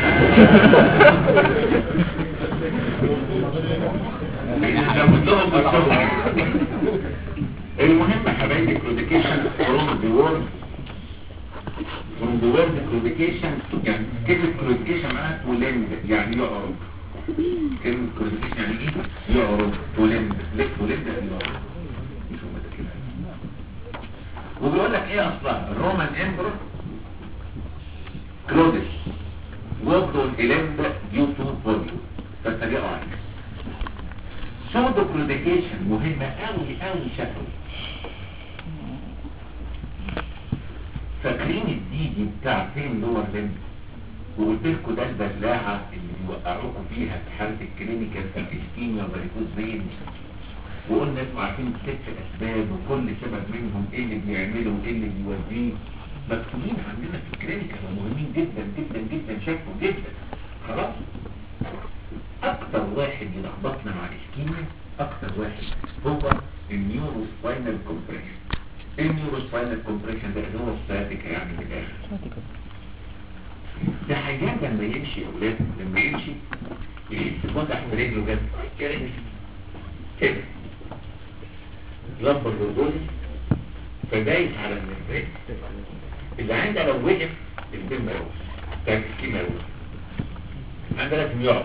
لابد لهم بالصبر المهم يا حبايبي كلوديكيشن فروم ذا وورد فروم ذا وورد كلوديكيشن يعني كلمة كلوديكيشن معناها تولند يعني يعرض كلمة كلوديكيشن يعني ايه؟ يعرض تولند ليه تولند يعني يعرض مش هم ده كده وبيقول لك ايه اصلا الرومان امبرور كلودس وضعوا الإلم due to volume فاتريقوا عليه سودو كلوديكيشن مهمة قوي قوي شكله فاكرين الدي دي بتاع فين لور ليمب وقلت لكم ده البلاعة اللي بيوقعوكم فيها في حالة الكلينيكال كالإسكيميا وباريكوز فين وقلنا انتوا عارفين ست اسباب وكل سبب منهم ايه اللي بيعمله وايه اللي بيوديه مكتوبين عندنا في الكلينيكال ومهمين جدا جدا جدا شكله جدا خلاص اكتر واحد يلخبطنا مع الاسكيميا اكتر واحد هو النيورو سباينال كومبريشن النيورو سباينال كومبريشن ده اللي هو الساتيك يعني من الاخر ده حاجات لما يمشي يا اولاد لما يمشي يحس بوجع في رجله جد يا رجل كده لمبر الرجولي فدايس على النفاق اللي عندها لو وقف البين ما يوقف بتاع السكيمة يوقف عندها لازم يقعد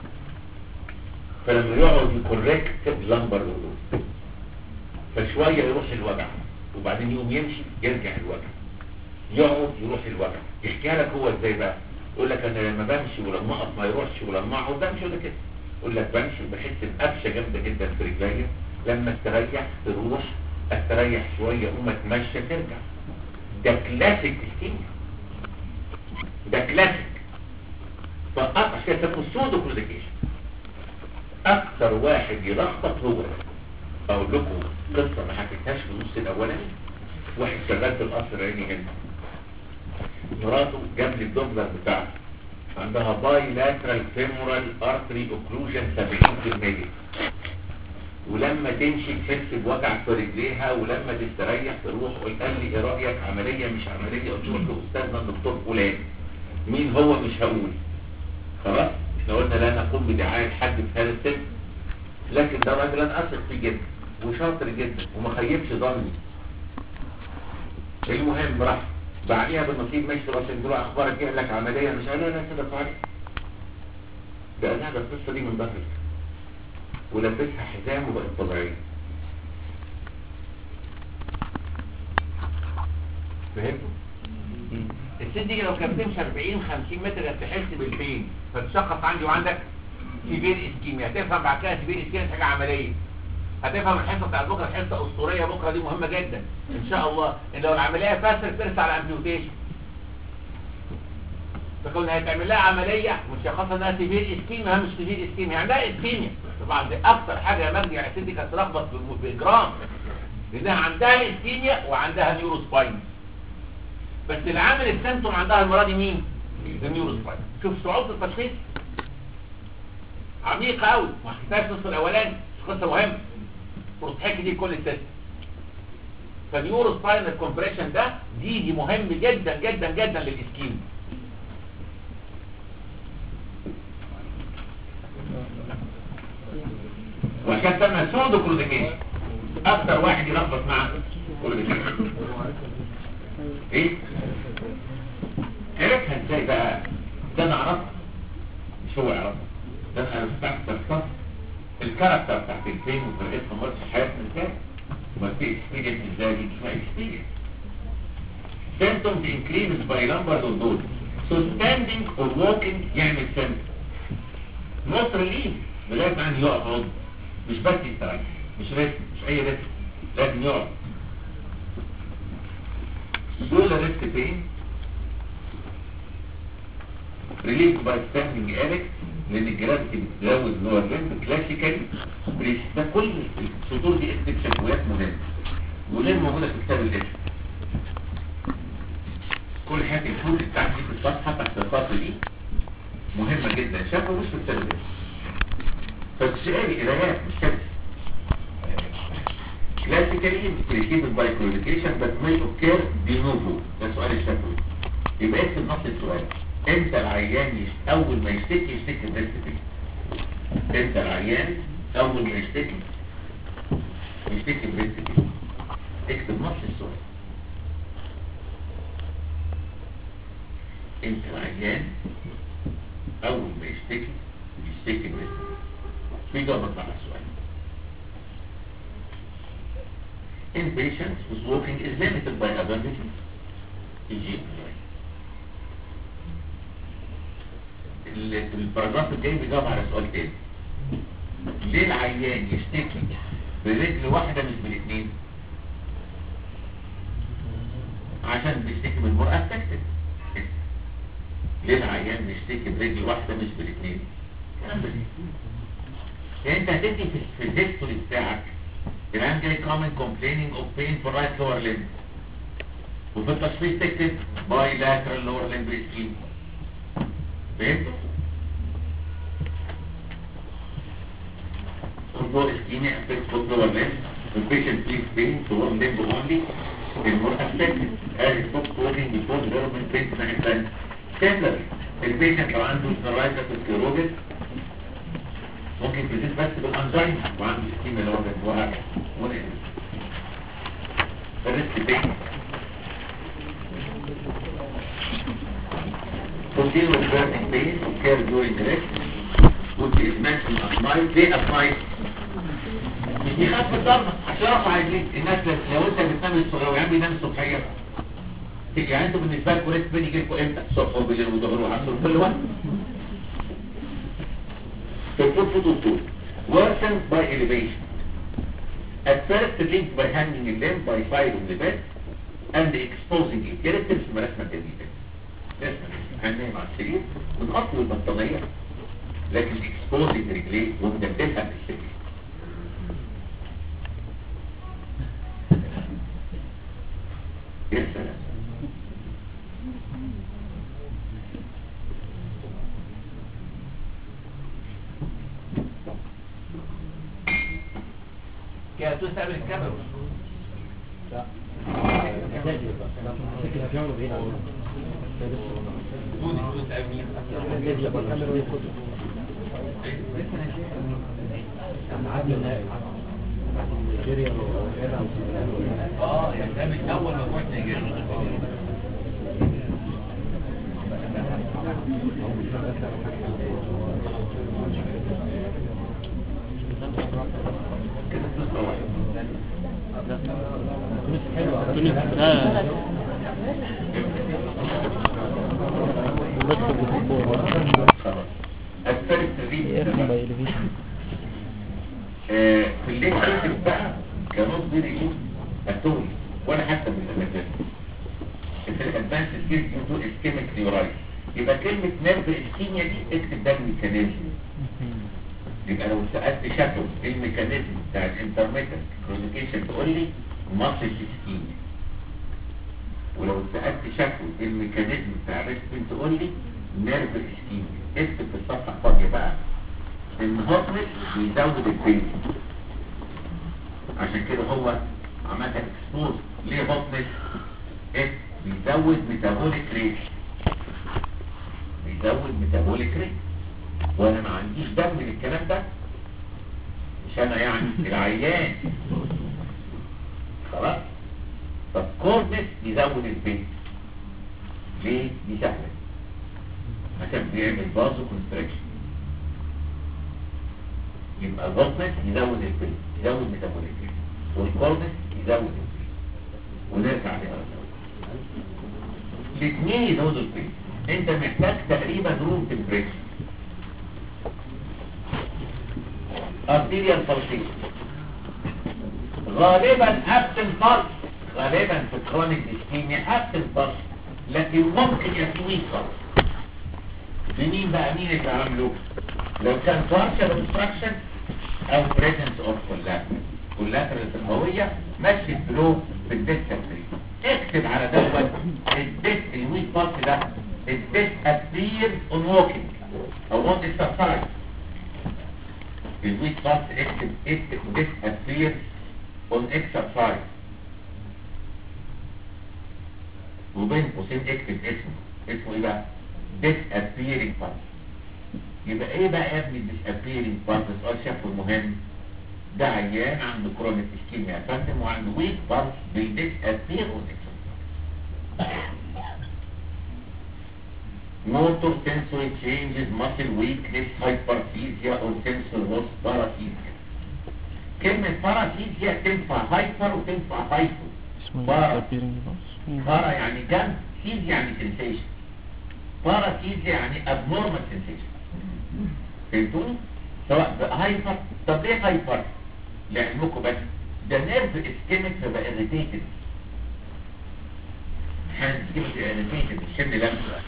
فلما يقعد يكوريكت لمبر الرجولي فشوية يروح الوجع وبعدين يقوم يمشي يرجع الوجع يقعد يروح الوجع يحكيها لك هو ازاي بقى يقول لك انا لما بمشي ولما اقف ما يروحش ولما اقعد بمشي ولا كده يقول لك بمشي وبحس بقفشه جامده جدا في رجليا لما استريح تروح استريح شويه اقوم اتمشى ترجع ده كلاسيك الكيمياء ده كلاسيك فقط عشان يسموه سودو كلوديكيشن اكتر واحد يلخبط هو ده اقول لكم قصه ما حكيتهاش في النص الاولاني واحد شغال في القصر عيني هنا مراته جاب لي الدوبلر بتاعها عندها باي لاترال فيمورال ارتري اوكلوجن 70% ولما تمشي تحس بوجع في رجليها ولما تستريح تروح قال لي ايه رايك عمليه مش عمليه قلت له استاذنا الدكتور فلان مين هو مش هقول خلاص احنا قلنا لا نقوم بدعايه حد في هذا السن لكن ده راجل انا اثق فيه جدا وشاطر جدا وما خيبش ظني المهم راح بعديها بالنصيب ماشي راس له اخبارك ايه قال لك عمليه مش قالوا انا كده صحيح ده قال لها ده القصه دي من ظهرك ولبسها حزام وبقت طبيعيه فهمتوا؟ الست دي لو كانت تمشي 40 50 متر هتحس بالبين فتشخص عندي وعندك سيفير اسكيميا هتفهم بعد كده سيفير اسكيميا حاجه عمليه هتفهم الحصه بتاعت بكره حصه اسطوريه بكره دي مهمه جدا ان شاء الله ان لو العمليه فاسر ترسى على امبيوتيشن فكون هيتعمل لها عمليه وشخصها انها سيفير اسكيميا مش سيفير اسكيميا عندها اسكيميا طبعا دي اكتر حاجه يا مجدي يعني الست كانت تلخبط باجرام لانها عندها اسكيميا وعندها نيورو سباين بس العامل السيمتوم عندها المره دي مين؟ النيورو سباين شوف صعوبه التشخيص عميقه قوي ما حكيتهاش النص الاولاني قصه مهمه وتحكي دي كل الست فالنيورو سباينال كومبريشن ده دي دي مهم جدا جدا جدا للاسكيم وعشان تم سودو كروديكيشن اكتر واحد يلخبط معاه كروديكيشن ايه عرفها ازاي بقى ده انا اعرفها مش هو يعرفها ده انا بستخدم الكاركتر بتاعت الفيلم وطريقتها مرة حياتنا ازاي وما في اكسبيرينس ازاي دي اسمها اكسبيرينس symptoms increases by number of those so standing or walking يعمل symptoms not relief لغاية عن يقف عضو مش بس يستريح مش رسم مش اي رسم لازم يقف دول ريست فين ريليف باي ستاندنج اليكس لان الجرافيتي بتزود اللي هو الريم كلاسيكالي ده كل السطور دي اكتب شكويات مهمه وليه موجوده في كتاب الاسم كل حاجة الفلوس بتاعتي في الصفحة تحت الخط دي مهمة جدا شافوا مش في التلفزيون فالسؤال قرايات مش كده كلاسيكالي بريكيبل باي كوميونيكيشن بس may occur de novo ده سؤال الشفوي يبقى اكتب نص السؤال امتى العيان يش... اول ما يشتكي يشتكي بريست فيه امتى العيان اول ما يشتكي يشتكي بريست فيه اكتب نص السؤال امتى العيان اول ما يشتكي يشتكي بريست فيه في جواب على السؤال in patients whose walking is limited by other diseases e.g. ال- الباراجراف الجاي بيجاوب على سؤال تاني ليه العيان يشتكي برجل واحدة مش بالاثنين عشان بيشتكي من مور افكتد ليه العيان بيشتكي برجل واحدة مش بالاثنين الكلام ده يعني انت هتدي في في الهيستوري بتاعك العيان جاي common complaining of pain for right lower limb وفي التشخيص تكتب bilateral lower limb ischemia فهمت؟ Although ischemia affects both lower limbs, the patient feels pain to one limb only is more affected as it stops working before development pain الناحية الثانية. Similarly, البيشنت لو عنده سنرايزر سكليروزس ممكن تزيد بس بالانزيم وعنده ischemia اللي هو ده وهكذا ونقل. الريسك بين continue with burning pain care during rest which is mentioned at night ليه at night مش دي خف الضربة عشان ارفع رجليك الناس لو لو انت بتنام الصبح لو يعني بينام الصبحية يعني انتوا بالنسبة لكم ريست بين يجي لكم امتى الصبح وبالليل وظهر وعصر كل وقت فالفوت فوت والطول worsened by elevation at first linked by hanging a limb by side of the bed and exposing it يا ريت ترسم رسمة جديدة رسمة هننام على السرير ونقطع البطانية لكن exposing رجليه ومدبسها في السرير يا سلام كده تستقبل الكاميرا دودي تستقبل اه يعني ده من اول مجموعه نيجيريا كده قصه واحده تونس ده بس بالكبور خلاص الثالث ايه تدريب باي الفيشن آه، في الليل كتب بقى كانوس بين ايه التوني ولا حتى من الاماكن في الادفانس كيس ديو تو اسكيميك نيورايت يبقى كلمة نيرف اسكيميا دي اكتب ده الميكانيزم يبقى لو سألت شكله ايه الميكانيزم بتاع الانترميتنت كرونيكيشن تقول لي مصل اسكيميا ولو سألت شكله ايه الميكانيزم بتاع الريسبين تقول لي نيرف اسكيميا اكتب في الصفحة الفاضية بقى ان هوتنس بيزود البين عشان كده هو عملها اكسبوز ليه هوتنس ايه بيزود ميتابوليك ريت بيزود ميتابوليك ريت وانا ما عنديش دم من الكلام ده مش انا يعني العيان خلاص طب كورنس يزود البين ليه دي سهله عشان بيعمل بازو كونستريكشن يبقى البطنس يزود البين يزود ميتابوليك والكورنس يزود البين ونرجع لها الاثنين يزودوا البين انت محتاج تقريبا روم تمبريتشر arterial pulsation غالبا absent pulse غالبا في chronic ischemia absent pulse لكن ممكن يكون weak pulse لمين بقى مين اللي عامله لو كان partial obstruction او presence of collateral collateral الهوية ماشي بلو بالديستال اكتب على دوت الديس الويك بارت ده الديس appears on walking او on exercise الويك بارت اكتب اكتب this appears on exercise وبين قوسين اكتب اسمه اسمه ايه بقى disappearing part يبقى ايه بقى يا ابني disappearing part السؤال شافه المهم ده عيان عنده كرونيك اسكيميا يا فندم وعنده ويك بارت بالديسابير motor sensory changes muscle weakness hyperphagia or sensory loss paresthesia كلمة paresthesia تنفع هايبر وتنفع هايبو اسمه بارا. ايه disappearing boss بارا يعني جنب سيز يعني سنسيشن باراسيز يعني abnormal sensation فهمتوني؟ سواء هايبر طب ليه هايبر؟ لعلمكم بس ده نيرف اسكيميك فبقى irritated حاجة اسكيميك irritated الشم لمسة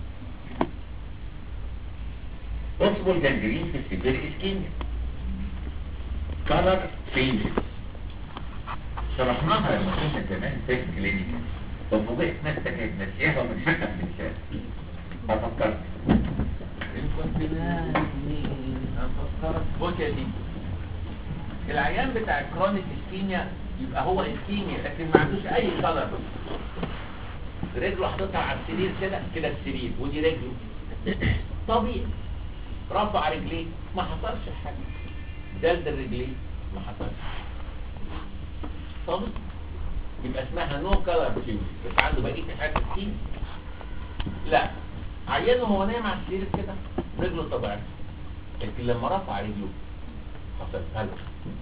possible gangrene في السيفير اسكيميا color changes شرحناها لما كنا زمان في الكلينيكال وفوجئت ناس كانت ناسياها ومن حقها في الانسان ففكرت ان كنت ناسي هفكرك بص يا سيدي العيان بتاع الكرونيك اسكيميا يبقى هو اسكيميا لكن ما عندوش اي كلر رجله حاططها على السرير كده كده السرير ودي رجله طبيعي رفع رجليه ما حصلش حاجه دلدل رجليه ما حصلش طبيعي يبقى اسمها نو كلر تشينج بس عنده بقيه حاجات كتير لا عينه هو نايم على السرير كده رجله طبيعيه لكن لما رفع رجله حصل فلك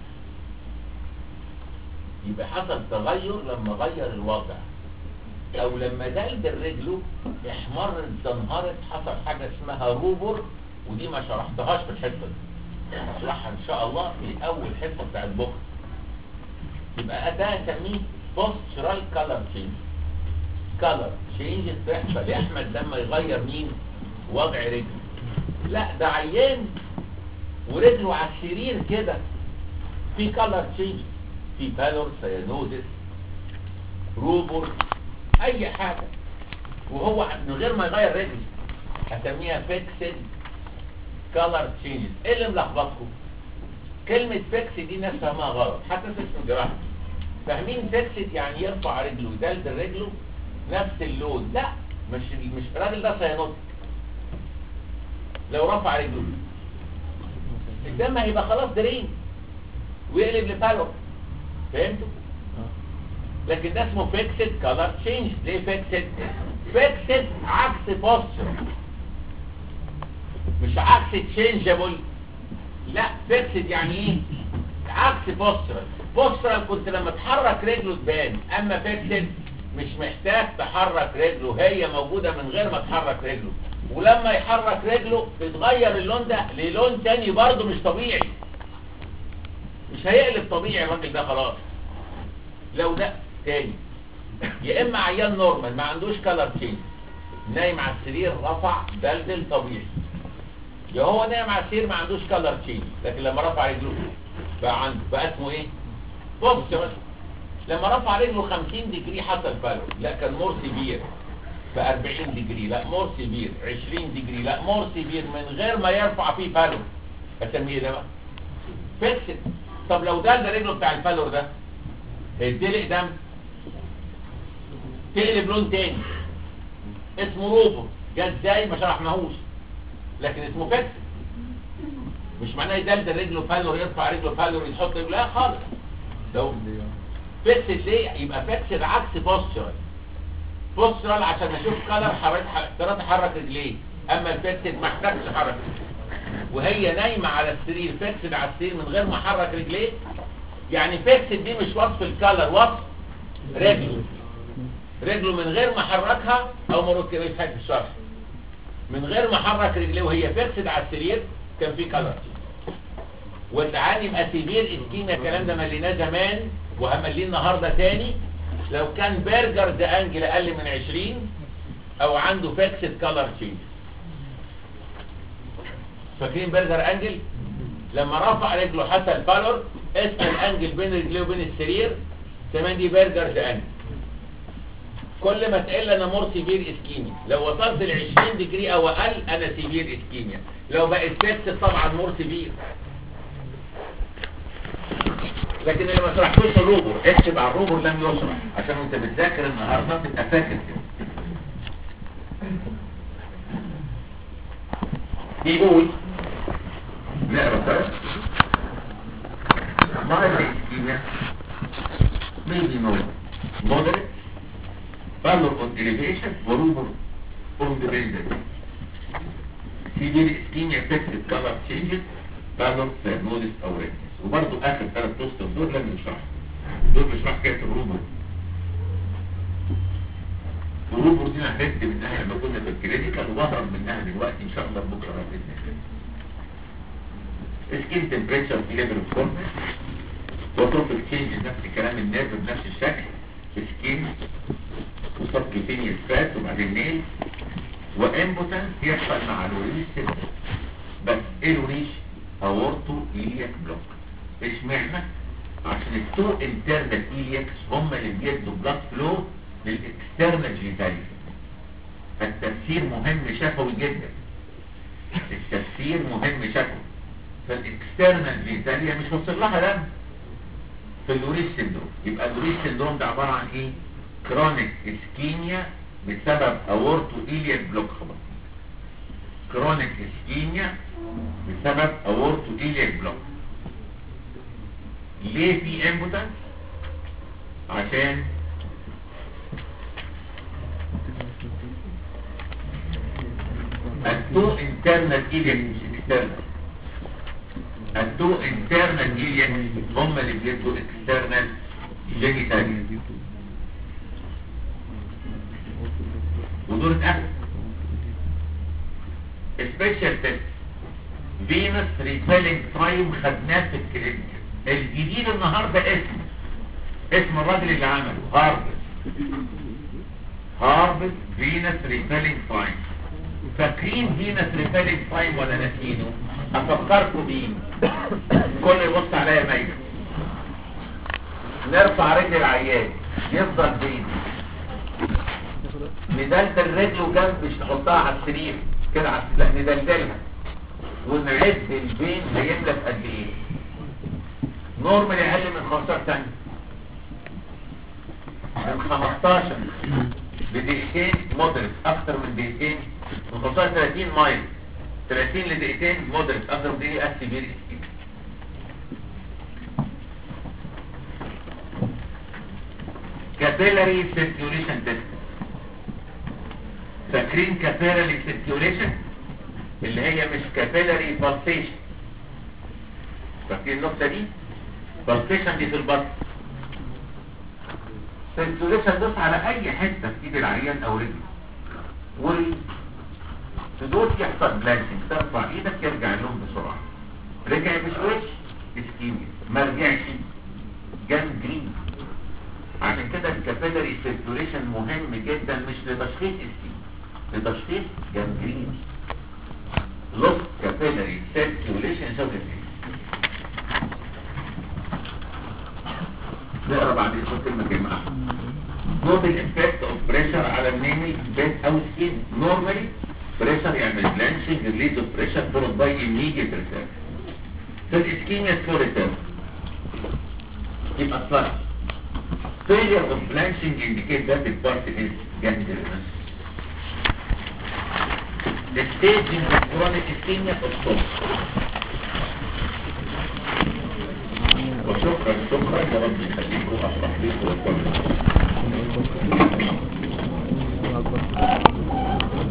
يبقى حصل تغير لما غير الوضع او لما دلدل رجله احمرت زنهرت حصل حاجه اسمها روبر ودي ما شرحتهاش في الحته دي هشرحها ان شاء الله في اول حصه بتاعت بكره يبقى ده اسميه postural color change color change بتحصل يا احمد لما يغير مين وضع رجله لا ده عيان ورجله على السرير كده في color change في بالور سيانوزس روبر اي حاجه وهو من غير ما يغير رجله هسميها فيكسد color changes ايه اللي ملخبطكم كلمة فيكس دي ناس فاهمها غلط حتى في اسم الجراحة فاهمين فيكسد يعني يرفع رجله يدلدل رجله نفس اللود لا مش مش الراجل ده سينوتك لو رفع رجله الدم هيبقى خلاص درين ويقلب لبالو فهمتوا؟ لكن ده اسمه فيكسد كلر تشينج ليه فيكسد؟ فيكسد عكس بوستر مش عكس تشينجابل لا فيكسد يعني ايه عكس بوسترال بوسترال كنت لما تحرك رجله تبان اما فيكسد مش محتاج تحرك رجله هي موجودة من غير ما تحرك رجله ولما يحرك رجله بيتغير اللون ده للون تاني برضه مش طبيعي مش هيقلب طبيعي الراجل ده خلاص لو ده تاني يا اما عيان نورمال ما عندوش كلر تشينج نايم على السرير رفع دلدل طبيعي يا هو نايم على السرير ما عندوش كلر تشينج لكن لما رفع رجله بقى عنده بقى اسمه ايه بص يا باشا لما رفع رجله 50 ديجري حصل بالو لا كان مور سيفير ب 40 ديجري لا مور سيفير 20 ديجري لا مور سيفير من غير ما يرفع فيه بالو اسميه إيه ده بقى فيكسد طب لو ده ده رجله بتاع الفالور ده هيدلق دم تقلب لون تاني اسمه روبو جه ازاي ما شرحناهوش لكن اسمه فيكسد مش معناه يدلدل رجله فالور يرفع رجله فالور يحط رجله لا خالص لو فيكسد ليه يبقى فيكسد عكس بوسترال بوسترال عشان اشوف كلر حركت افترض حرك رجليه اما الفيكسد ما احتاجش حركه وهي نايمه على السرير فيكسد على السرير من غير ما احرك رجليه يعني فيكسد دي مش وصف الكلر وصف رجله رجله من غير ما احركها او مركب في حته الشرح من غير ما احرك رجليه وهي فيكسد على السرير كان في كلر والعالي يبقى سيفير اسكيميا الكلام ده مليناه زمان وهمليه النهارده تاني لو كان برجر ده انجل اقل من 20 او عنده فيكسد كلر تشينج فاكرين برجر انجل لما رفع رجله حتى البالور اسم الانجل بين رجليه وبين السرير كمان دي برجر ده انجل كل ما تقل انا مور سيفير اسكيميا لو وصلت ل 20 ديجري او اقل انا سيفير اسكيميا لو بقت 6 طبعا مور سيفير لكن اللي ما شرحتوش الروبر اكتب على الروبر لم يشرح عشان انت بتذاكر النهارده تبقى فاكر كده بيقول نقرا بقى مرض الاسكيميا maybe no moderate valor on elevation ورubor on the bending severe ischemia affected color changes valor cyanosis او redness وبرضو اخر ثلاث بوستر دول لم يشرح دول بيشرح حكايه الروبر الروبر دي انا عرفت منها لما كنا في الكلينيكال وبهرب منها دلوقتي ان شاء الله بكره باذن الله سكين تمبريتشر في ليفل اوف كورنر وتروفيك تشينج نفس الكلام النيرف بنفس الشكل سكين وسبكيتينيوس فات وبعدين نيل وامبوتنس يحصل مع الوريش سيستم بس ايه الوريش اورتو ايلياك بلوك اشمعنى عشان التو انترنال ايلياكس هم اللي بيدوا بلاد فلو للاكسترنال جينيتاليا فالتفسير مهم شفوي جدا التفسير مهم شفوي فالاكسترنال جينيتاليا مش وصل لها دم في اللوريس سندروم يبقى اللوريس سندروم ده عبارة عن ايه كرونيك اسكيميا بسبب اورتو ايلياك بلوك خبط كرونيك اسكيميا بسبب اورتو ايلياك بلوك ليه في امبوتنس عشان التو انترنال ايلياك مش اكسترنال التو انترنال ايلياك هم اللي بيدوا اكسترنال جينيتاليا ودول اتقفل سبيشال تيست فينس ريبيلنج ترايم خدناه في الكلينيك الجديد النهارده اسم اسم الراجل اللي عمله هارفرد هارفرد فينس ريبيلنج ترايم فاكرين فينس ريبيلنج ترايم ولا ناسينه افكركم بيه كل يبص عليا ميت نرفع رجل العيان يفضل بين ندلدل الرجل وجنب مش نحطها على السرير كده على لا ندلدلها ونعد البين هيملى في قد ايه نورمال اقل من 15 ثانيه من 15 بدقيقتين مودريت اكتر من دقيقتين من 15 30 مايل 30 لدقيقتين مودريت اكتر من دقيقه سيفير كابيلاري سيركيوليشن تيست فاكرين كابيلاري سيركيوليشن اللي هي مش كابيلاري بالسيشن فاكرين النقطه دي بالسيشن دي في البطن سيركيوليشن دوس على اي حته في ايد العيان او رجله وال تدوس يحصل بلانشنج ترفع ايدك يرجع اللون بسرعه رجع بشويش اسكيميا ما رجعش جانجرين عشان كده الكابيلاري سيركيوليشن مهم جدا مش لتشخيص اسكيميا لتشخيص جانجرين لوس كابيلاري سيركيوليشن شو نقرا بعد كده كلمه كلمه نوت الافكت اوف بريشر على النيمي بيت او سكين نورمالي بريشر يعمل بلانشنج ريليز اوف بريشر فولد باي immediate return في الاسكيميا سو ريتيرن يبقى فلاش failure of blanching indicate that the part is gangrenous the staging of chronic ischemia of stop وشكرا شكرا يا رب يخليكم افرح بيكم وكل